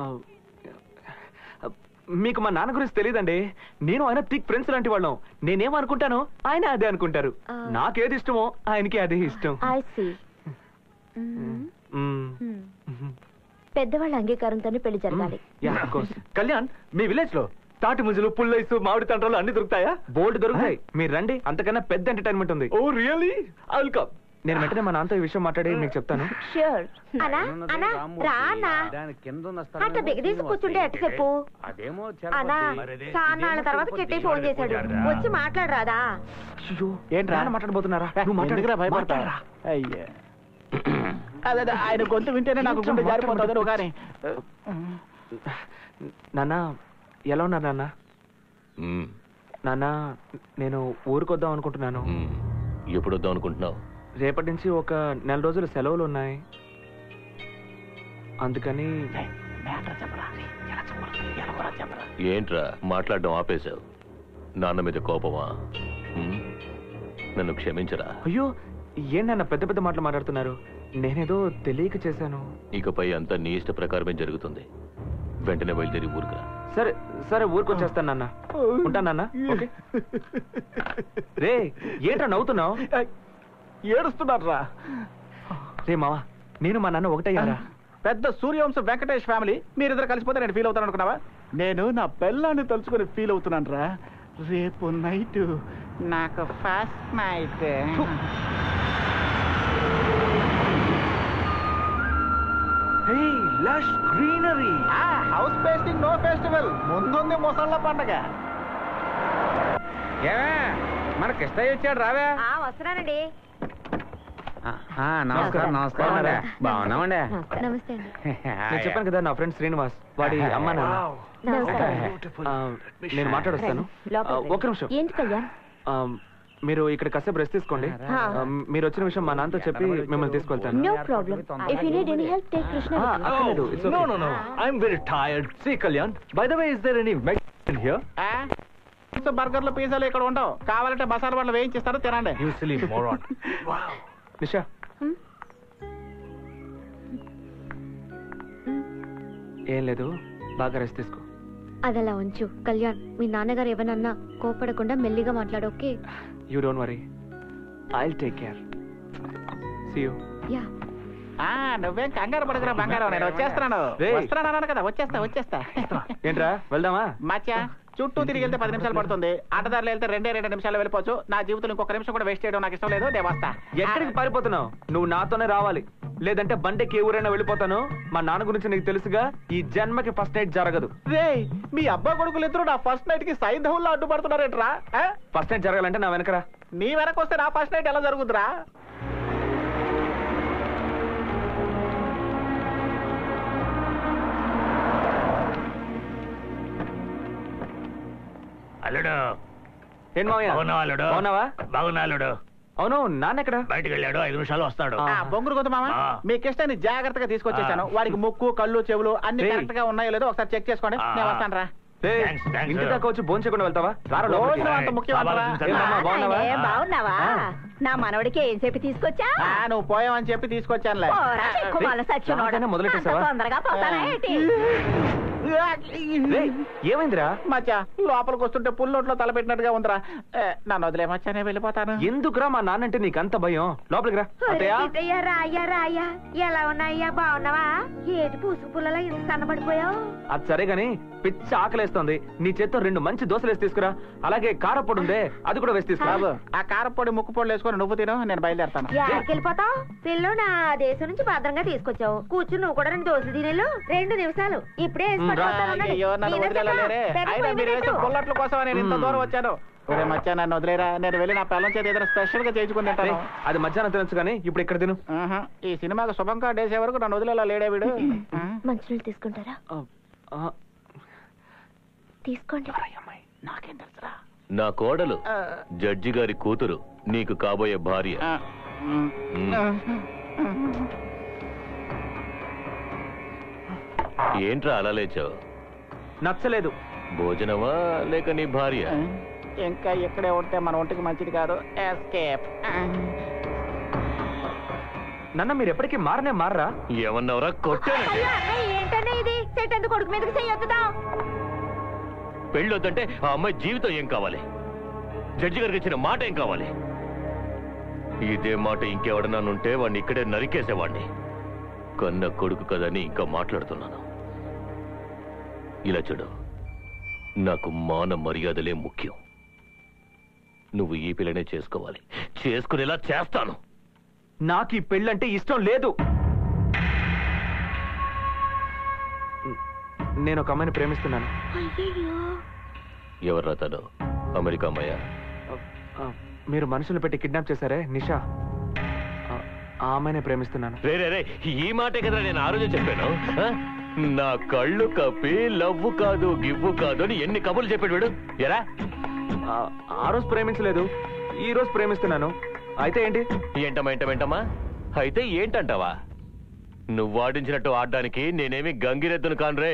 మీకు మా నాన్న గురించి తెలియదండి నేను ఆయన థిక్ ఫ్రెండ్స్ లాంటి వాళ్ళం నేనేమనుకుంటానో ఆయన అదే అనుకుంటారు నాకేది ఇష్టమో ఆయనకి అదే ఇష్టం ఐ సి మ్మ్. పెద్దవాళ్ళ అంగీకారంతోనే పెళ్లి జరగాలి యా of course. కళ్యాణ్ మీ విలేజ్ లో తాటి ముంజులు పుల్లైస్ మామిడి తండ్రాలు అన్ని దొరుకుతాయా బోల్డ్ దొరుకుతాయి మీరు రండి అంతకన్నా పెద్ద ఎంటర్టైన్మెంట్ ఉంది oh really I will come నేను వెంటనే మా నాన్నతో ఈ విషయం మాట్లాడి మీకు చెప్తాను ష్యూర్ అనా అనా రా అన్నా అట్లా బిగదీసి కూర్చుంటే ఎట్ట చెప్పు అదేమో అనా చాన్నాళ్ళ తర్వాత చెట్టి ఫోన్ చేశాడు వచ్చి మాట్లాడరాదా ఏంట్రా నాన్న మాట్లాడబోతున్నారా నువ్వు ఎందుకురా మాట్లాడు భయపడతావా అయ్యా అదే అదే, ఆయన గొంతు వింటేనే నాకు గుండె జారిపోతుంది కానీ నాన్న ఎలా ఉన్నారు నాన్న నాన్న నేను ఊరికొద్దాం అనుకుంటున్నాను ఎప్పుడు వద్దాం అనుకుంటున్నావు రేపటి నుంచి ఒక నెల రోజులు సెలవులు ఉన్నాయి అందుకని ఏంట్రా మాట్లాడడం ఆపేశావు నాన్న మీద కోపమా ఉమ్? నన్ను క్షమించరా అయ్యో ఏంటన్న పెద్ద పెద్ద మాటలు మాట్లాడుతున్నారు నేనేదో తెలియక చేశాను ఇకపై అంతా నీ ఇష్ట ప్రకారమే జరుగుతుంది వెంటనే బయలుదేరి ఊరుకురా సరే సరే ఊరికొచ్చేస్తాను నాన్న ఉంటానన్నా ఓకే రే ఏంట్రా నవ్వుతున్నావు ఏడుస్తున్నారు రా రే మావా నేను మా నాన్న ఒకటయ్యారా పెద్ద సూర్యవంశ వెంకటేష్ ఫ్యామిలీ మీరిద్దరు కలిసిపోతే నేను ఫీల్ అవుతాను అనుకున్నావా నేను నా పిల్లాన్ని తలుచుకొని ఫీల్ అవుతున్నాను రా రేపు నైట్ నాకు first night lush greenery house పేస్టింగ్ నో ఫెస్టివల్ ముందుంది ముసళ్ళ పండగ ఏమే మన కృష్ణయ్య వచ్చాడు రావే వస్తున్నానండి నమస్కారం నమస్కారం అండి. బాగున్నామండి నమస్తే అండి నేను చెప్పాను కదా నా ఫ్రెండ్ శ్రీనివాస్ వాడి అమ్మ నాన్న నమస్కారం ఆ, నేను మాట్లాడొస్తాను ఆ, ఒక్క నిమిషం ఏంటి కళ్యాణ్ ఆ, మీరు ఇక్కడ కాసేపు రెస్ట్ తీసుకోండి ఆ. ఆ, మీరు వచ్చిన విషయం మా నాన్నతో చెప్పి మిమ్మల్ని తీసుకెళ్తాను no problem if you need any help take Krishna Ah, with you. అక్కర్లేదు, it's okay. No, no, no. I'm very tired. See, Kalyan, by the way, is there any medicine here? బర్గర్లు పిజ్జాలు ఇక్కడ ఉండవు కావాలంటే మసాలా బండ్లు వేయించిస్తారు తినండి You silly moron. నిషా ఏం లేదు బాగా రెస్ట్ తీసుకో అది అలా ఉంచు కళ్యాణ్ మీ నాన్నగారు ఏమన్నా కోపడకుండా మెల్లిగా మాట్లాడు okay you don't worry I take care see you yeah ఆ, నువ్వేం కంగారు పడకురా బంగారం నేను వచ్చేస్తున్నాను రేయ్. వస్తున్నాను అన్నాను కదా వచ్చేస్తా వచ్చేస్తా ఏంట్రా వెళ్దామా మచ్చా చుట్టూ తిరిగి వెళ్తే పది నిమిషాలు పడుతుంది అడ్డదారులు వెళ్తే రెండే రెండు నిమిషాలు వెళ్ళిపోవచ్చు నా జీవితంలో ఇంకొక నిమిషం కూడా వేస్ట్ చేయడం నాకు ఇష్టం లేదు నేను వస్తా ఎక్కడికి పారిపోతున్నావు నువ్వు నాతోనే రావాలి లేదంటే బండికి ఏ ఊరైనా వెళ్ళిపోతాను మా నాన్న గురించి నీకు తెలుసుగా ఈ జన్మకి ఫస్ట్ నైట్ జరగదు రే మీ అబ్బా కొడుకులు ఇద్దరు నా ఫస్ట్ నైట్ కి సైంధవుల్లో అడ్డుపడుతున్నారేట్రా ఆ? ఫస్ట్ నైట్ జరగాలంటే నా వెనకరా నీ వెనక వస్తే నా ఫస్ట్ నైట్ ఎలా జరుగుతురా అల్లుడు ఏం మావయ్య అవునా అల్లుడు బాగున్నావా బాగున్నా అల్లుడు అవును నాన్న ఎక్కడ బయటికి వెళ్ళాడు ఐదు నిమిషాలు వస్తాడు ఆ, బొంగురు గొంతు మామ ఆ. మీ కిష్టాన్ని జాగ్రత్తగా తీసుకొచ్చేసాను ఆ. వాడికి ముక్కు కళ్ళు చెవులు అన్ని రేయ్. కరెక్ట్ గా ఉన్నాయో లేదో ఒకసారి చెక్ చేసుకోండి ఆ. నేను వస్తాను రా ఏయ్, Thanks, thanks. ఇంటి దాకా వచ్చి భోజనం చేయకుండా వెళ్తావా రారా లోపలికి. భోజనం అంత ముఖ్యమంటావా? ఏమ్మా, బాగున్నావా ఏ, బాగున్నావా నా మనవడికి ఏం చెప్పి తీసుకొచ్చా ఆ, నువ్వు పోయావని చెప్పి తీసుకొచ్చానులే పోరా, చెక్కుమాల సచ్చినోడు. నాకైనా మొదలెట్టేశావా? అంత తొందరగా పోతానా ఏంటి రేయ్, ఏమైందిరా మచ్చా లోపలికి వస్తుంటే పుల్లోట్లో తలపెట్టినట్టుగా ఉందిరా ఏ, నన్ను వదిలే మచ్చా నేను వెళ్ళిపోతాను ఎందుకురా మా నాన్న అంటే నీకు అంత భయం లోపలికి రా అత్తయ్య అయ్యా రాయ్యా రాయ్యా ఎలా ఉన్నాయ్యా బాగున్నావా ఏటి పూసుకు పుల్లలో ఇంత సన్నబడిపోయావు అది సరే గాని పిచ్చి ఆకలేస్తోంది నీ చేత్తో రెండు మంచి దోశలు వేసి తీసుకురా అలాగే కారపొడి ఉందే అది కూడా వేసి తీసుకురా బాబు ఆ కారపొడి ముక్కు పొడి వేసుకొని నువ్వు తిను నేను బయలుదేరుతాను వెళ్ళిపోతావు పిల్లు నా దేశం నుంచి భద్రంగా తీసుకొచ్చావు కూర్చుని నువ్వు కూడా రెండు దోశలు తినేలు రెండు నిమిషాలు ఇప్పుడే వేసి మ్, రా. పట్టుకొస్తాను ఉండండి. అయ్యో నన్ను నేనే వదిలేలేరే పెద్ద అయినా పొయ్యి మీరు మీద వేసే పెట్టు. పుల్లట్ల కోసం నేను ఇంత మ్మ్. దూరం వచ్చాను ఒరే మచ్చా నన్ను వదిలేరా నేను వెళ్ళి నా పిల్లల చేత ఏదైనా స్పెషల్ గా చేయించుకుని తింటాను రేయ్, అది మధ్యాహ్నం తినొచ్చు కానీ ఇప్పుడు ఇక్కడ తిను ఆహా, ఈ సినిమాకి శుభం కార్డు వేసే వరకు నన్ను వదిలేలా లేడే వీడు ఆ? మంచినీళ్ళు తీసుకుంటారా ఆ, ఆ, తీసుకోండి నాకేం తెలుసురా నా కోడలు జడ్జి గారి కూతురు నీకు కాబోయే భార్య ఆ, మ్. మ్. ఏంట్రా అలా లేచావు నచ్చలేదు భోజనమా లేక నీ భార్య ఇంకా ఇక్కడే ఉంటే మన ఒంటికి మంచిది కాదు ఎస్కేప్ నన్న మీరు ఎప్పటికీ మారనే మారరా ఏమన్నావురా కొట్టాను అయ్యో అన్నయ్య ఏంటన్నా ఇది చెట్టు ఎందుకు కొడుకు మీదకి చెయ్యొద్దుదా పెళ్ళొద్దంటే ఆ అమ్మాయి జీవితం ఏం కావాలి జడ్జి గారికి ఇచ్చిన మాట ఏం కావాలి ఇదే మాట ఇంకెవడన్నా ఉంటే వాడిని ఇక్కడే నరికేసేవాడిని కన్న కొడుకు కదని ఇంకా మాట్లాడుతున్నాను ఇలా చూడు నాకు మాన మర్యాదలే ముఖ్యం నువ్వు ఈ పిల్లనే చేసుకోవాలి చేసుకునేలా చేస్తాను నాకు ఈ పెళ్ళంటే ఇష్టం లేదు నేను ఒక అమ్మాయిని ప్రేమిస్తున్నాను ఎవర్రా తను అమెరికా అమ్మాయ ఆ, మీరు మనుషులు పెట్టి కిడ్నాప్ చేశారే నిషా ఆ, ఆ అమ్మాయినే ప్రేమిస్తున్నాను రే రే రే ఈ మాటే కదా నేను ఆ రోజే చెప్పాను ఆ? నా కళ్ళు కప్పి లవ్వు కాదు గివ్వు కాదు అని ఎన్ని కబుర్లు చెప్పాడు వీడు ఎరా ఆ, ఆ రోజు ప్రేమించలేదు ఈ రోజు ప్రేమిస్తున్నాను అయితే ఏంటి ఏంటమ్మా ఏంటమ్మా ఏంటమ్మా అయితే ఏంటంటావా నువ్వు వాడించినట్టు ఆడడానికి నేనేమి గంగిరెద్దును కానురే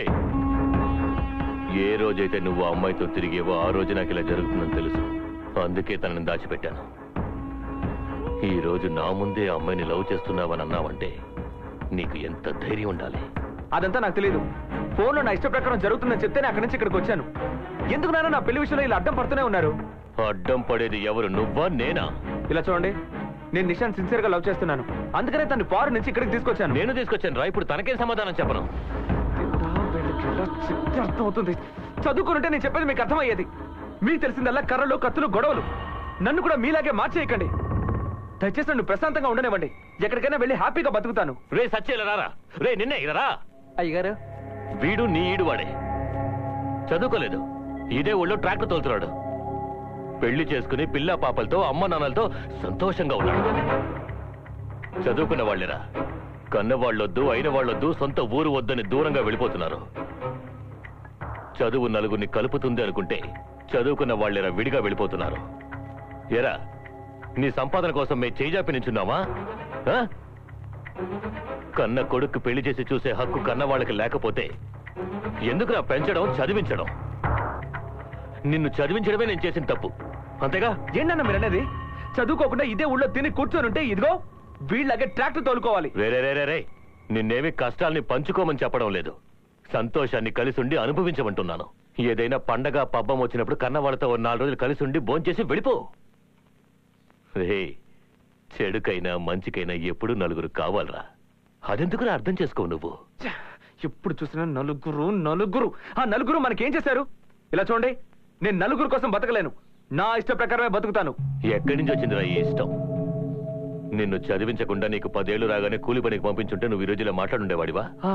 ఏ రోజైతే నువ్వు ఆ అమ్మాయితో తిరిగేవో ఆ రోజు నాకు ఇలా జరుగుతుందని తెలుసు అందుకే తనని దాచిపెట్టాను ఈ రోజు నా ముందే ఆ అమ్మాయిని లవ్ చేస్తున్నావని అన్నావంటే నీకు ఎంత ధైర్యం ఉండాలి అదంతా నాకు తెలియదు ఫోన్లో నా ఇష్ట ప్రకారం జరుగుతుందని చెప్తేనే అక్కడి నుంచి ఇక్కడికి వచ్చాను ఎందుకు నాన్న నా పెళ్లి విషయంలో ఇలా అడ్డం పడుతూనే ఉన్నారు అడ్డం పడేది ఎవరు నువ్వా నేనా ఇలా చూడండి నేను నిషాన్ సిన్సియర్ గా లవ్ చేస్తున్నాను అందుకనే తను ఫారెన్ నుంచి ఇక్కడికి తీసుకొచ్చాను నేను తీసుకొచ్చాను రా ఇప్పుడు తనకేం సమాధానం చెప్పను అర్థం అవుతుంది చదువుకుంటే నేను చెప్పేది మీకు అర్థమయ్యేది మీకు తెలిసిందల్లా కర్రలు కత్తులు గొడవలు నన్ను కూడా మీలాగే మార్చేయకండి దయచేసి నన్ను ప్రశాంతంగా ఉండనివ్వండి ఎక్కడికైనా వెళ్ళి హ్యాపీగా బతుకుతాను రే సచ్చేలా రారా రే నిన్నే ఇదరా అయ్యగారు వీడు నీ ఈడు వాడే చదువుకోలేదు ఇదే ఊళ్ళో ట్రాక్టర్ తోలుతున్నాడు పెళ్లి చేసుకుని పిల్ల పాపలతో అమ్మ నాన్నలతో సంతోషంగా ఉన్నాడు చదువుకున్న వాళ్ళేరా కన్న వాళ్ళొద్దు అయిన వాళ్ళొద్దు సొంత ఊరు వద్దని దూరంగా వెళ్ళిపోతున్నారు చదువు నలుగురిని కలుపుతుంది అనుకుంటే చదువుకున్న వాళ్ళేరా విడిగా వెళ్ళిపోతున్నారు ఎరా నీ సంపాదన కోసం మేము చేజాపి నించున్నావా ఆ? కన్న కొడుకు పెళ్లి చేసి చూసే హక్కు కన్న వాళ్ళకి లేకపోతే ఎందుకురా పెంచడం చదివించడం నిన్ను చదివించడమే నేను చేసిన తప్పు అంతేగా ఏంటన్నా మీరు అనేది చదువుకోకుండా ఇదే ఊళ్ళో తిని కూర్చొని ఉంటే ఇదిగో వీళ్ళగే ట్రాక్టర్ తోలుకోవాలి రే రే రే రే నిన్నేమి కష్టాల్ని పంచుకోమని చెప్పడం లేదు సంతోషాన్ని కలిసి ఉండి అనుభవించమంటున్నాను ఏదైనా పండగ పబ్బం వచ్చినప్పుడు కన్న వాళ్ళతో ఓ నాలుగు రోజులు కలిసి ఉండి భోంచేసి వెళ్ళిపో రే చెడుకైనా మంచికైనా ఎప్పుడు నలుగురు కావాలరా అదెందుకురా అర్థం చేసుకోవు నువ్వు ఎప్పుడు చూసినా నలుగురు నలుగురు ఆ నలుగురు మనకేం చేశారు ఇలా చూడండి నేను నలుగురు కోసం బతకలేను నా ఇష్ట ప్రకారమే బతుకుతాను ఎక్కడి నుంచి వచ్చిందిరా ఈ ఇష్టం నిన్ను చదివించకుండా నీకు పదేళ్లు రాగానే కూలి పనికి పంపించుంటే నువ్వు ఈ రోజులో మాట్లాడుండేవాడివా ఆ,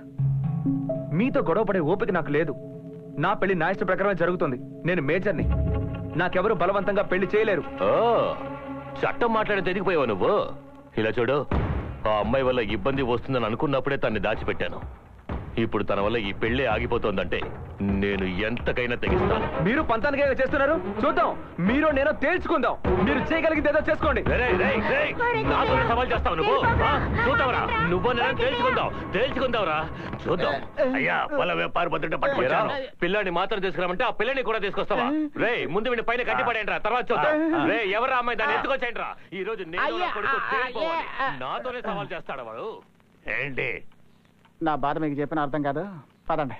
మీతో గొడవ పడే ఓపిక నాకు లేదు నా పెళ్లి నా ఇష్ట ప్రకారమే జరుగుతుంది నేను మేజర్ని నాకెవరు బలవంతంగా పెళ్లి చేయలేరు ఓ చట్టం మాట్లాడితే ఎదిగిపోయావు నువ్వు ఇలా చూడు ఆ అమ్మాయి వల్ల ఇబ్బంది వస్తుందని అనుకున్నప్పుడే తన్ని దాచిపెట్టాను ఇప్పుడు తన వల్ల ఈ పెళ్ళే ఆగిపోతోందంటే నేను ఎంతకైనా తెగిస్తాను మీరు పంతానికే చేస్తున్నారు చూద్దాం మీరు నేను తేల్చుకుందాం మీరు చేయగలిగింది ఏదో చేసుకోండి రేయ్, రేయ్, రేయ్, నాతోనే సవాల్ చేస్తావు నువ్వు ఆ? చూద్దాంరా నువ్వు నేను తేల్చుకుందాం తేల్చుకుందాంరా చూద్దాం అయ్యా పొల వ్యాపార భద్రత ఏరా, పట్టుకొచ్చాను పిల్లాడిని మాత్రం తీసుకురామంటే ఆ పిల్లని కూడా తీసుకొస్తావా రే ముందు వీడిని పైన కట్టి పడేయండి తర్వాత చూద్దాం రే ఎవరు అమ్మాయి దాన్ని ఎత్తుకొచ్చేయండి రా ఈ రోజు నేను నా కొడుకు తేలిపోవాలి. నాతోనే సవాల్ చేస్తాడా వాడు ఏంటి నా బాధ మీకు చెప్పిన అర్థం కాదు పదండి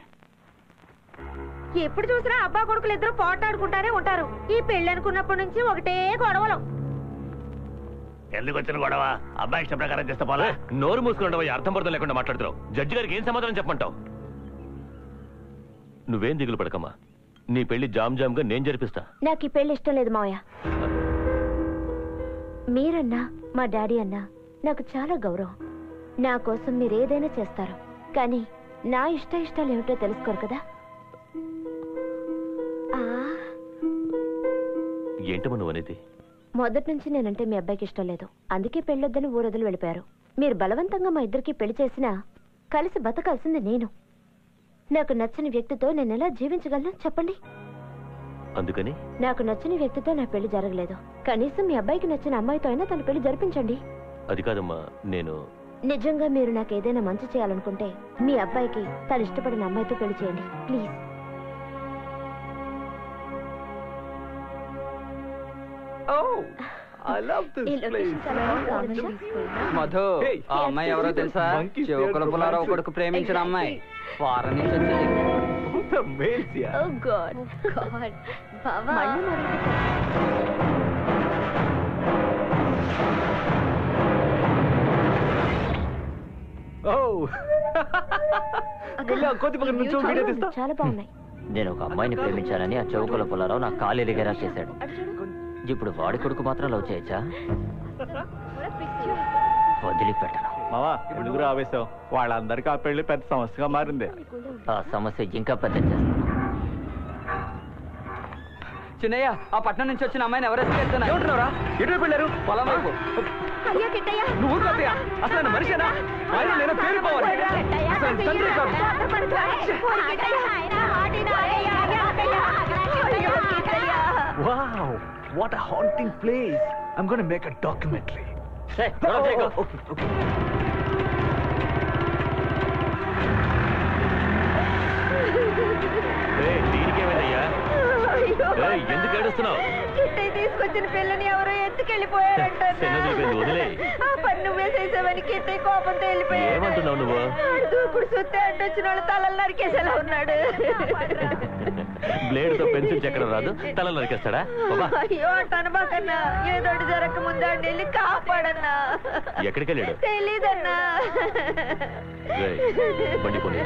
ఎప్పుడు చూసినా అబ్బా కొడుకులు ఇద్దరు పోటాడుకుంటానే ఉంటారు ఈ పెళ్లి అనుకున్నప్పటి నుంచి ఒకటే గొడవలు ఎందుకు వచ్చిన గొడవ అబ్బాయి ఇష్ట ప్రకారం చేస్తే పోలా నోరు మూసుకుంటావు అర్థం పడతాం లేకుండా మాట్లాడుతున్నావు జడ్జి గారికి ఏం సమాధానం చెప్పమంటావు నువ్వేం దిగులు పడకమ్మా నీ పెళ్లి జామ్ జామ్ గా నేను జరిపిస్తా నాకు ఈ పెళ్లి ఇష్టం లేదు మావయ్య మీరన్నా మా డాడీ అన్నా నాకు చాలా గౌరవం నా కోసం మీరు ఏదైనా చేస్తారు కానీ నా ఇష్ట ఇష్టాలు ఏమిటో తెలుసుకోరు కదా ఆ, ఏంటమ్మా నువ్వు అనేది మొదటి నుంచి నేనంటే మీ అబ్బాయికి ఇష్టం లేదు అందుకే పెళ్ళొద్దని ఊరొదిలి వెళ్ళిపోయారు మీరు బలవంతంగా మా ఇద్దరికి పెళ్లి చేసినా కలిసి బతకాల్సింది నేను నాకు నచ్చని వ్యక్తితో నేను ఎలా జీవించగలను చెప్పండి అందుకని నాకు నచ్చని వ్యక్తితో నా పెళ్లి జరగలేదు కనీసం మీ అబ్బాయికి నచ్చిన అమ్మాయితో అయినా తన పెళ్లి జరిపించండి అది కాదమ్మా నేను నిజంగా మీరు నాకు ఏదైనా మంచి చేయాలనుకుంటే మీ అబ్బాయికి తను ఇష్టపడిన అమ్మాయితో పెళ్లి చేయండి ప్లీజ్ ఈ లొకేషన్ చాలా బాగుంది, కావాలా? మధు ఆ అమ్మాయి ఎవరో తెలుసా చెవుకుల పులారావు కొడుకు ప్రేమించిన అమ్మాయి ఫారెన్ నుంచి వచ్చింది Oh God. God. మళ్ళీ మొదలు చాలా బాగున్నాయి నేను ఒక అమ్మాయిని ప్రేమించానని ఆ చౌకల పొలారావు నా కాలు ఎరిగేలా చేశాడు ఇప్పుడు వాడి కొడుకు మాత్రం లవ్ చేయొచ్చా వదిలిపెట్టను మావా ఎందుకు ఆవేశం వాళ్ళందరికీ ఆ పెళ్లి పెద్ద సమస్యగా మారింది ఆ సమస్య ఇంకా పెద్ద చేస్తాను చిన్నయ్య ఆ పట్నం నుంచి వచ్చిన అమ్మాయిని ఎవరెస్ట్ చేస్తున్నా ఏమంటున్నారా ఎటు వెళ్ళారు పొలం వైపు అయ్యా కిట్టయ్య నువ్వు ఊరుకోతయ్యా అసలు ఆయన మనిషేనా ఆయన నేను తేలిపోవాలి అసలు తండ్రి కాదు Wow, what a haunting place. I'm going to make a documentary. గొడవ చేయకు. okay, okay. ఏయ్, దీనికేమైందయ్యా ఏయ్, ఎందుకు ఏడుస్తున్నావు కిట్టయ్య తీసుకొచ్చిన పిల్లని ఎవరో ఎత్తి తీసుకెళ్లిపోయారంట చిన్నది వదిలే ఆ పని నువ్వే చేసావని కీర్తి కోపంతో వెళ్ళిపోయాడు ఏమంటున్నావు నువ్వు ఆడు దూకుడు సుత్తే అడ్డొచ్చిన వాళ్ళు తలలు నరికేసేలా ఉన్నాడు బ్లేడ్ తో పెన్సిల్ చక్రం రాదు తల నరికేస్తాడా బాబా అయ్యో టనబాకన్నా ఏదోటి జరగక ముందు ఆడిని వెళ్ళి కాపాడన్నా ఎక్కడికి వెళ్ళాడు తెలీదన్నా రేయ్, బండి పోనీ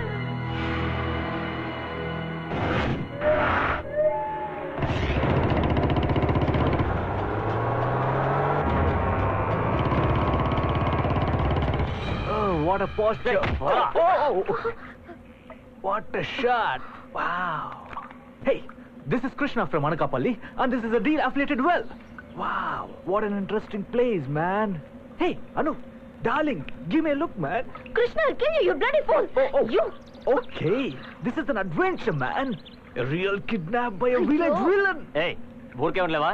Oh, what a posture. Oh, what a shot. Wow. Hey, this is Krishna from Anakapalli, and this is a deal affiliated well. Wow, what an interesting place, man. Hey, Anu, darling, give me a look, man. Krishna, I'll kill you, you bloody fool. Oh, oh. You. Okay, this is an adventure, man. A real kidnapped by a village Ayo. villain. ఏయ్ ఊరికే ఉండలేవా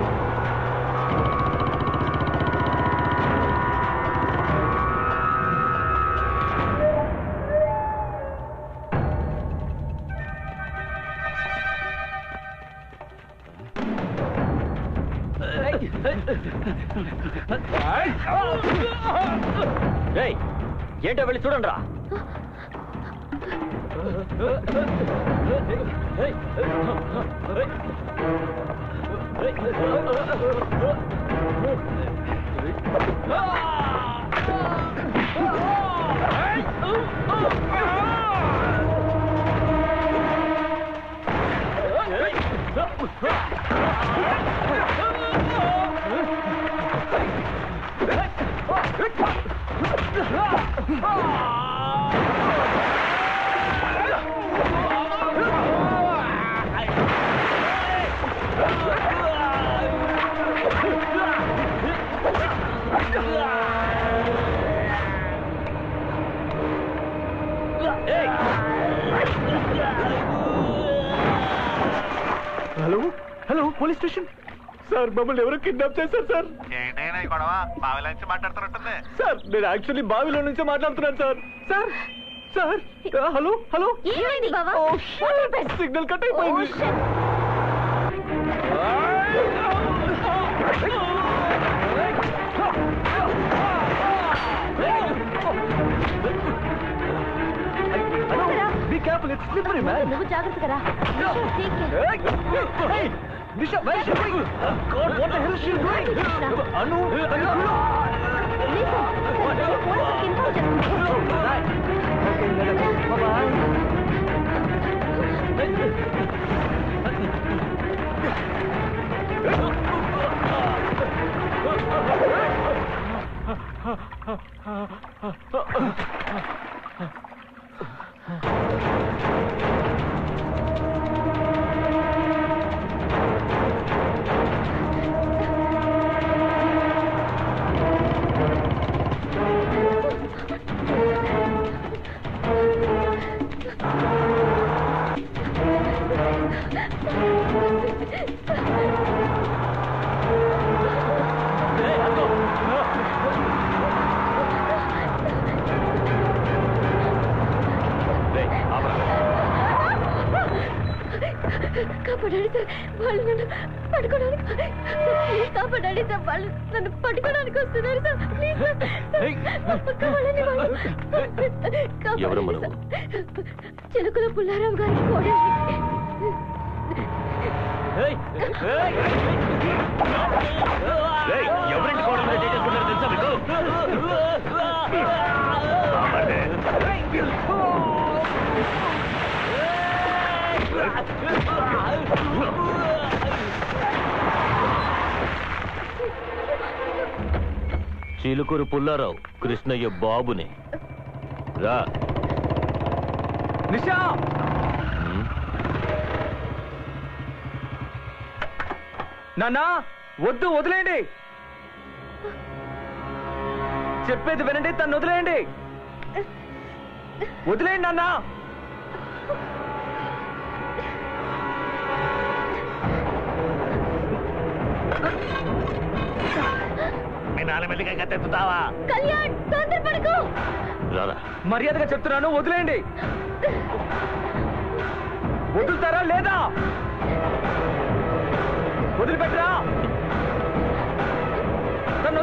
ఏయ్ ఏంటో వెళ్ళి చూడండి రా hello hello police station sir మమ్మల్ని ఎవరు కిడ్నాప్ చేశారు సార్ ఏంటైనా ఈ గొడవ బావిల నుంచి మాట్లాడుతున్నట్టుంది సార్ నేను యాక్చువల్లీ బావిలో నుంచే మాట్లాడుతున్నాను సార్ సార్ సార్ ఆ, హలో హలో ఏమైంది బావా సిగ్నల్ కట్ అయిపోయింది Be careful, it's slippery, man. నువ్వు జాగ్రత్తగా రా Hey, hey, Nisha, where is she going? God, what the hell is she doing? Anu, Anu, కాపాడండి సార్ వాళ్ళు నన్ను పట్టుకోవడానికి ప్లీజ్ కాపాడండి సార్ వాళ్ళు నన్ను పట్టుకోవడానికి వస్తున్నారు సార్ ప్లీజ్ సార్ కావాలని వాళ్ళు ఎవరమ్మా కాపాడండి నువ్వు? సార్ చిలుకల పుల్లారావు గారి కోడలి రేయ్, ఎవరింటి కోడల మీద చేసేసుకున్నారో తెలుసా మీకు చిలుకూరు పుల్లారావు కృష్ణయ్య బాబుని రా నిషా నాన్నా వద్దు వదిలేయండి చెప్పేది వినండి తను వదిలేయండి వదిలేయండి నాన్న మీ నాలుగు మెల్లిగా కత్తెత్తుతావా కళ్యాణ్ తొందరపడకు రారా మర్యాదగా చెప్తున్నాను వదిలేయండి వదులుతారా లేదా వదిలిపెట్టరా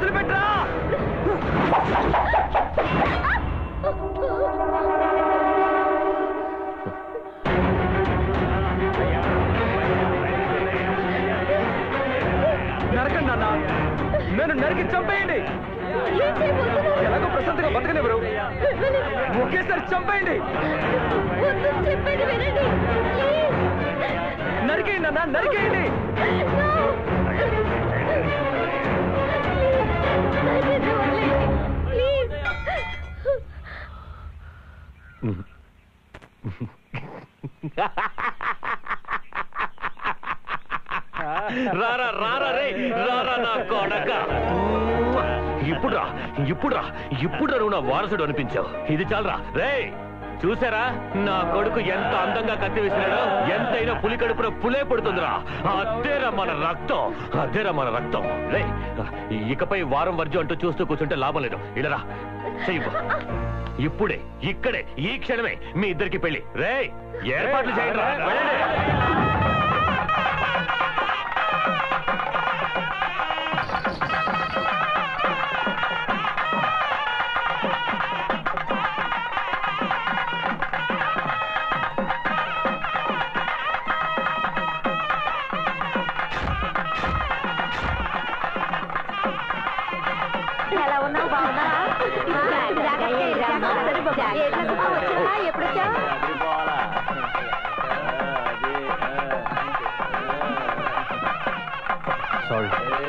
వదిలిపెట్టరా నరకండి నాన్న నన్ను నరికి చంపేయండి ఎలాగో ప్రశాంతంగా బతకనివ్వరు ఒకేసారి చంపేయండి నరికేయండి అన్న నరికేయండి రారా రారా రే రారా నా కొడక ఇప్పుడు రా ఇప్పుడు రా ఇప్పుడు రా నువ్వు నా వారసుడు అనిపించావు ఇది చాలరా రే చూసారా నా కొడుకు ఎంత అందంగా కత్తి వేసినాడో ఎంతైనా పులి కడుపున పులే పడుతుందిరా అదేరా మన రక్తం అదేరా మన రక్తం రే ఇకపై వారం వర్జం అంటూ చూస్తూ కూర్చుంటే లాభం లేదు ఇడరా చెయ్యి ఇప్పుడే ఇక్కడే ఈ క్షణమే మీ ఇద్దరికి పెళ్లి రే ఏర్పాట్లు చేయండి రా. వెళ్ళండి. ఎలా ఉన్నావు బాగున్నావా ఎప్పుడు వచ్చావు సారీ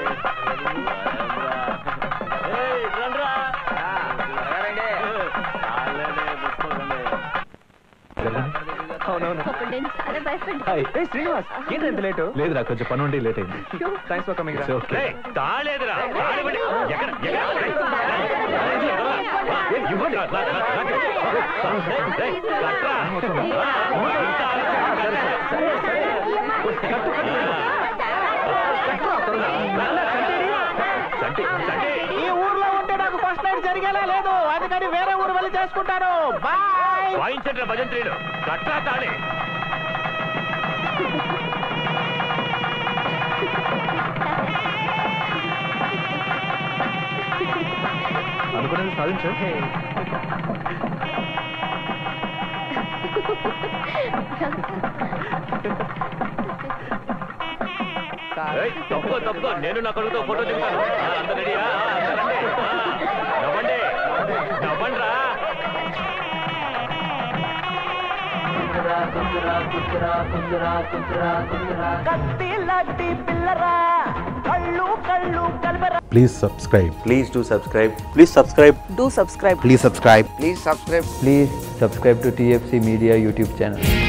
అవునవును చాలా భయపడ్డా హాయ్ ఏ శ్రీనివాస్ ఏంటి ఎంత లేటు లేదురా కొంచెం పని ఉండి లేట్ అయింది థ్యాంక్స్ ఫర్ కమింగ్ రేయ్, తాళేదురా తాళివ్వండి. ఎక్కడ ఎక్కడ రేయ్, రేయ్, ఇవ్వండి. రా, రా, రా, రా. రేయ్, రేయ్, కట్రా. ఆ, ఇంత ఆలస్యం చంటి చంటి ఈ ఊర్లో ఉంటే నాకు ఫస్ట్ నైట్ జరిగేలా లేదు అందుకని వేరే ఊరు వెళ్ళి చేసుకుంటాను బాయ్ వాయించండి భజంత్రీలు కట్రా తాళి అనుకున్నది సాధించు ఏయ్, తప్పుకో తప్పుకో నేను నా కొడుకుతో ఫోటో దిగుతాను ఆ, అంత రెడీయా ఆ, అంత రండి. ఆ, నవ్వండి నవ్వండి రా కత్తి లాంటి పిల్లరా కళ్ళు కళ్ళు కలపరా Please subscribe. Please do subscribe. Please subscribe. Do subscribe. Please subscribe. Please subscribe. Please subscribe to TFC Media YouTube channel.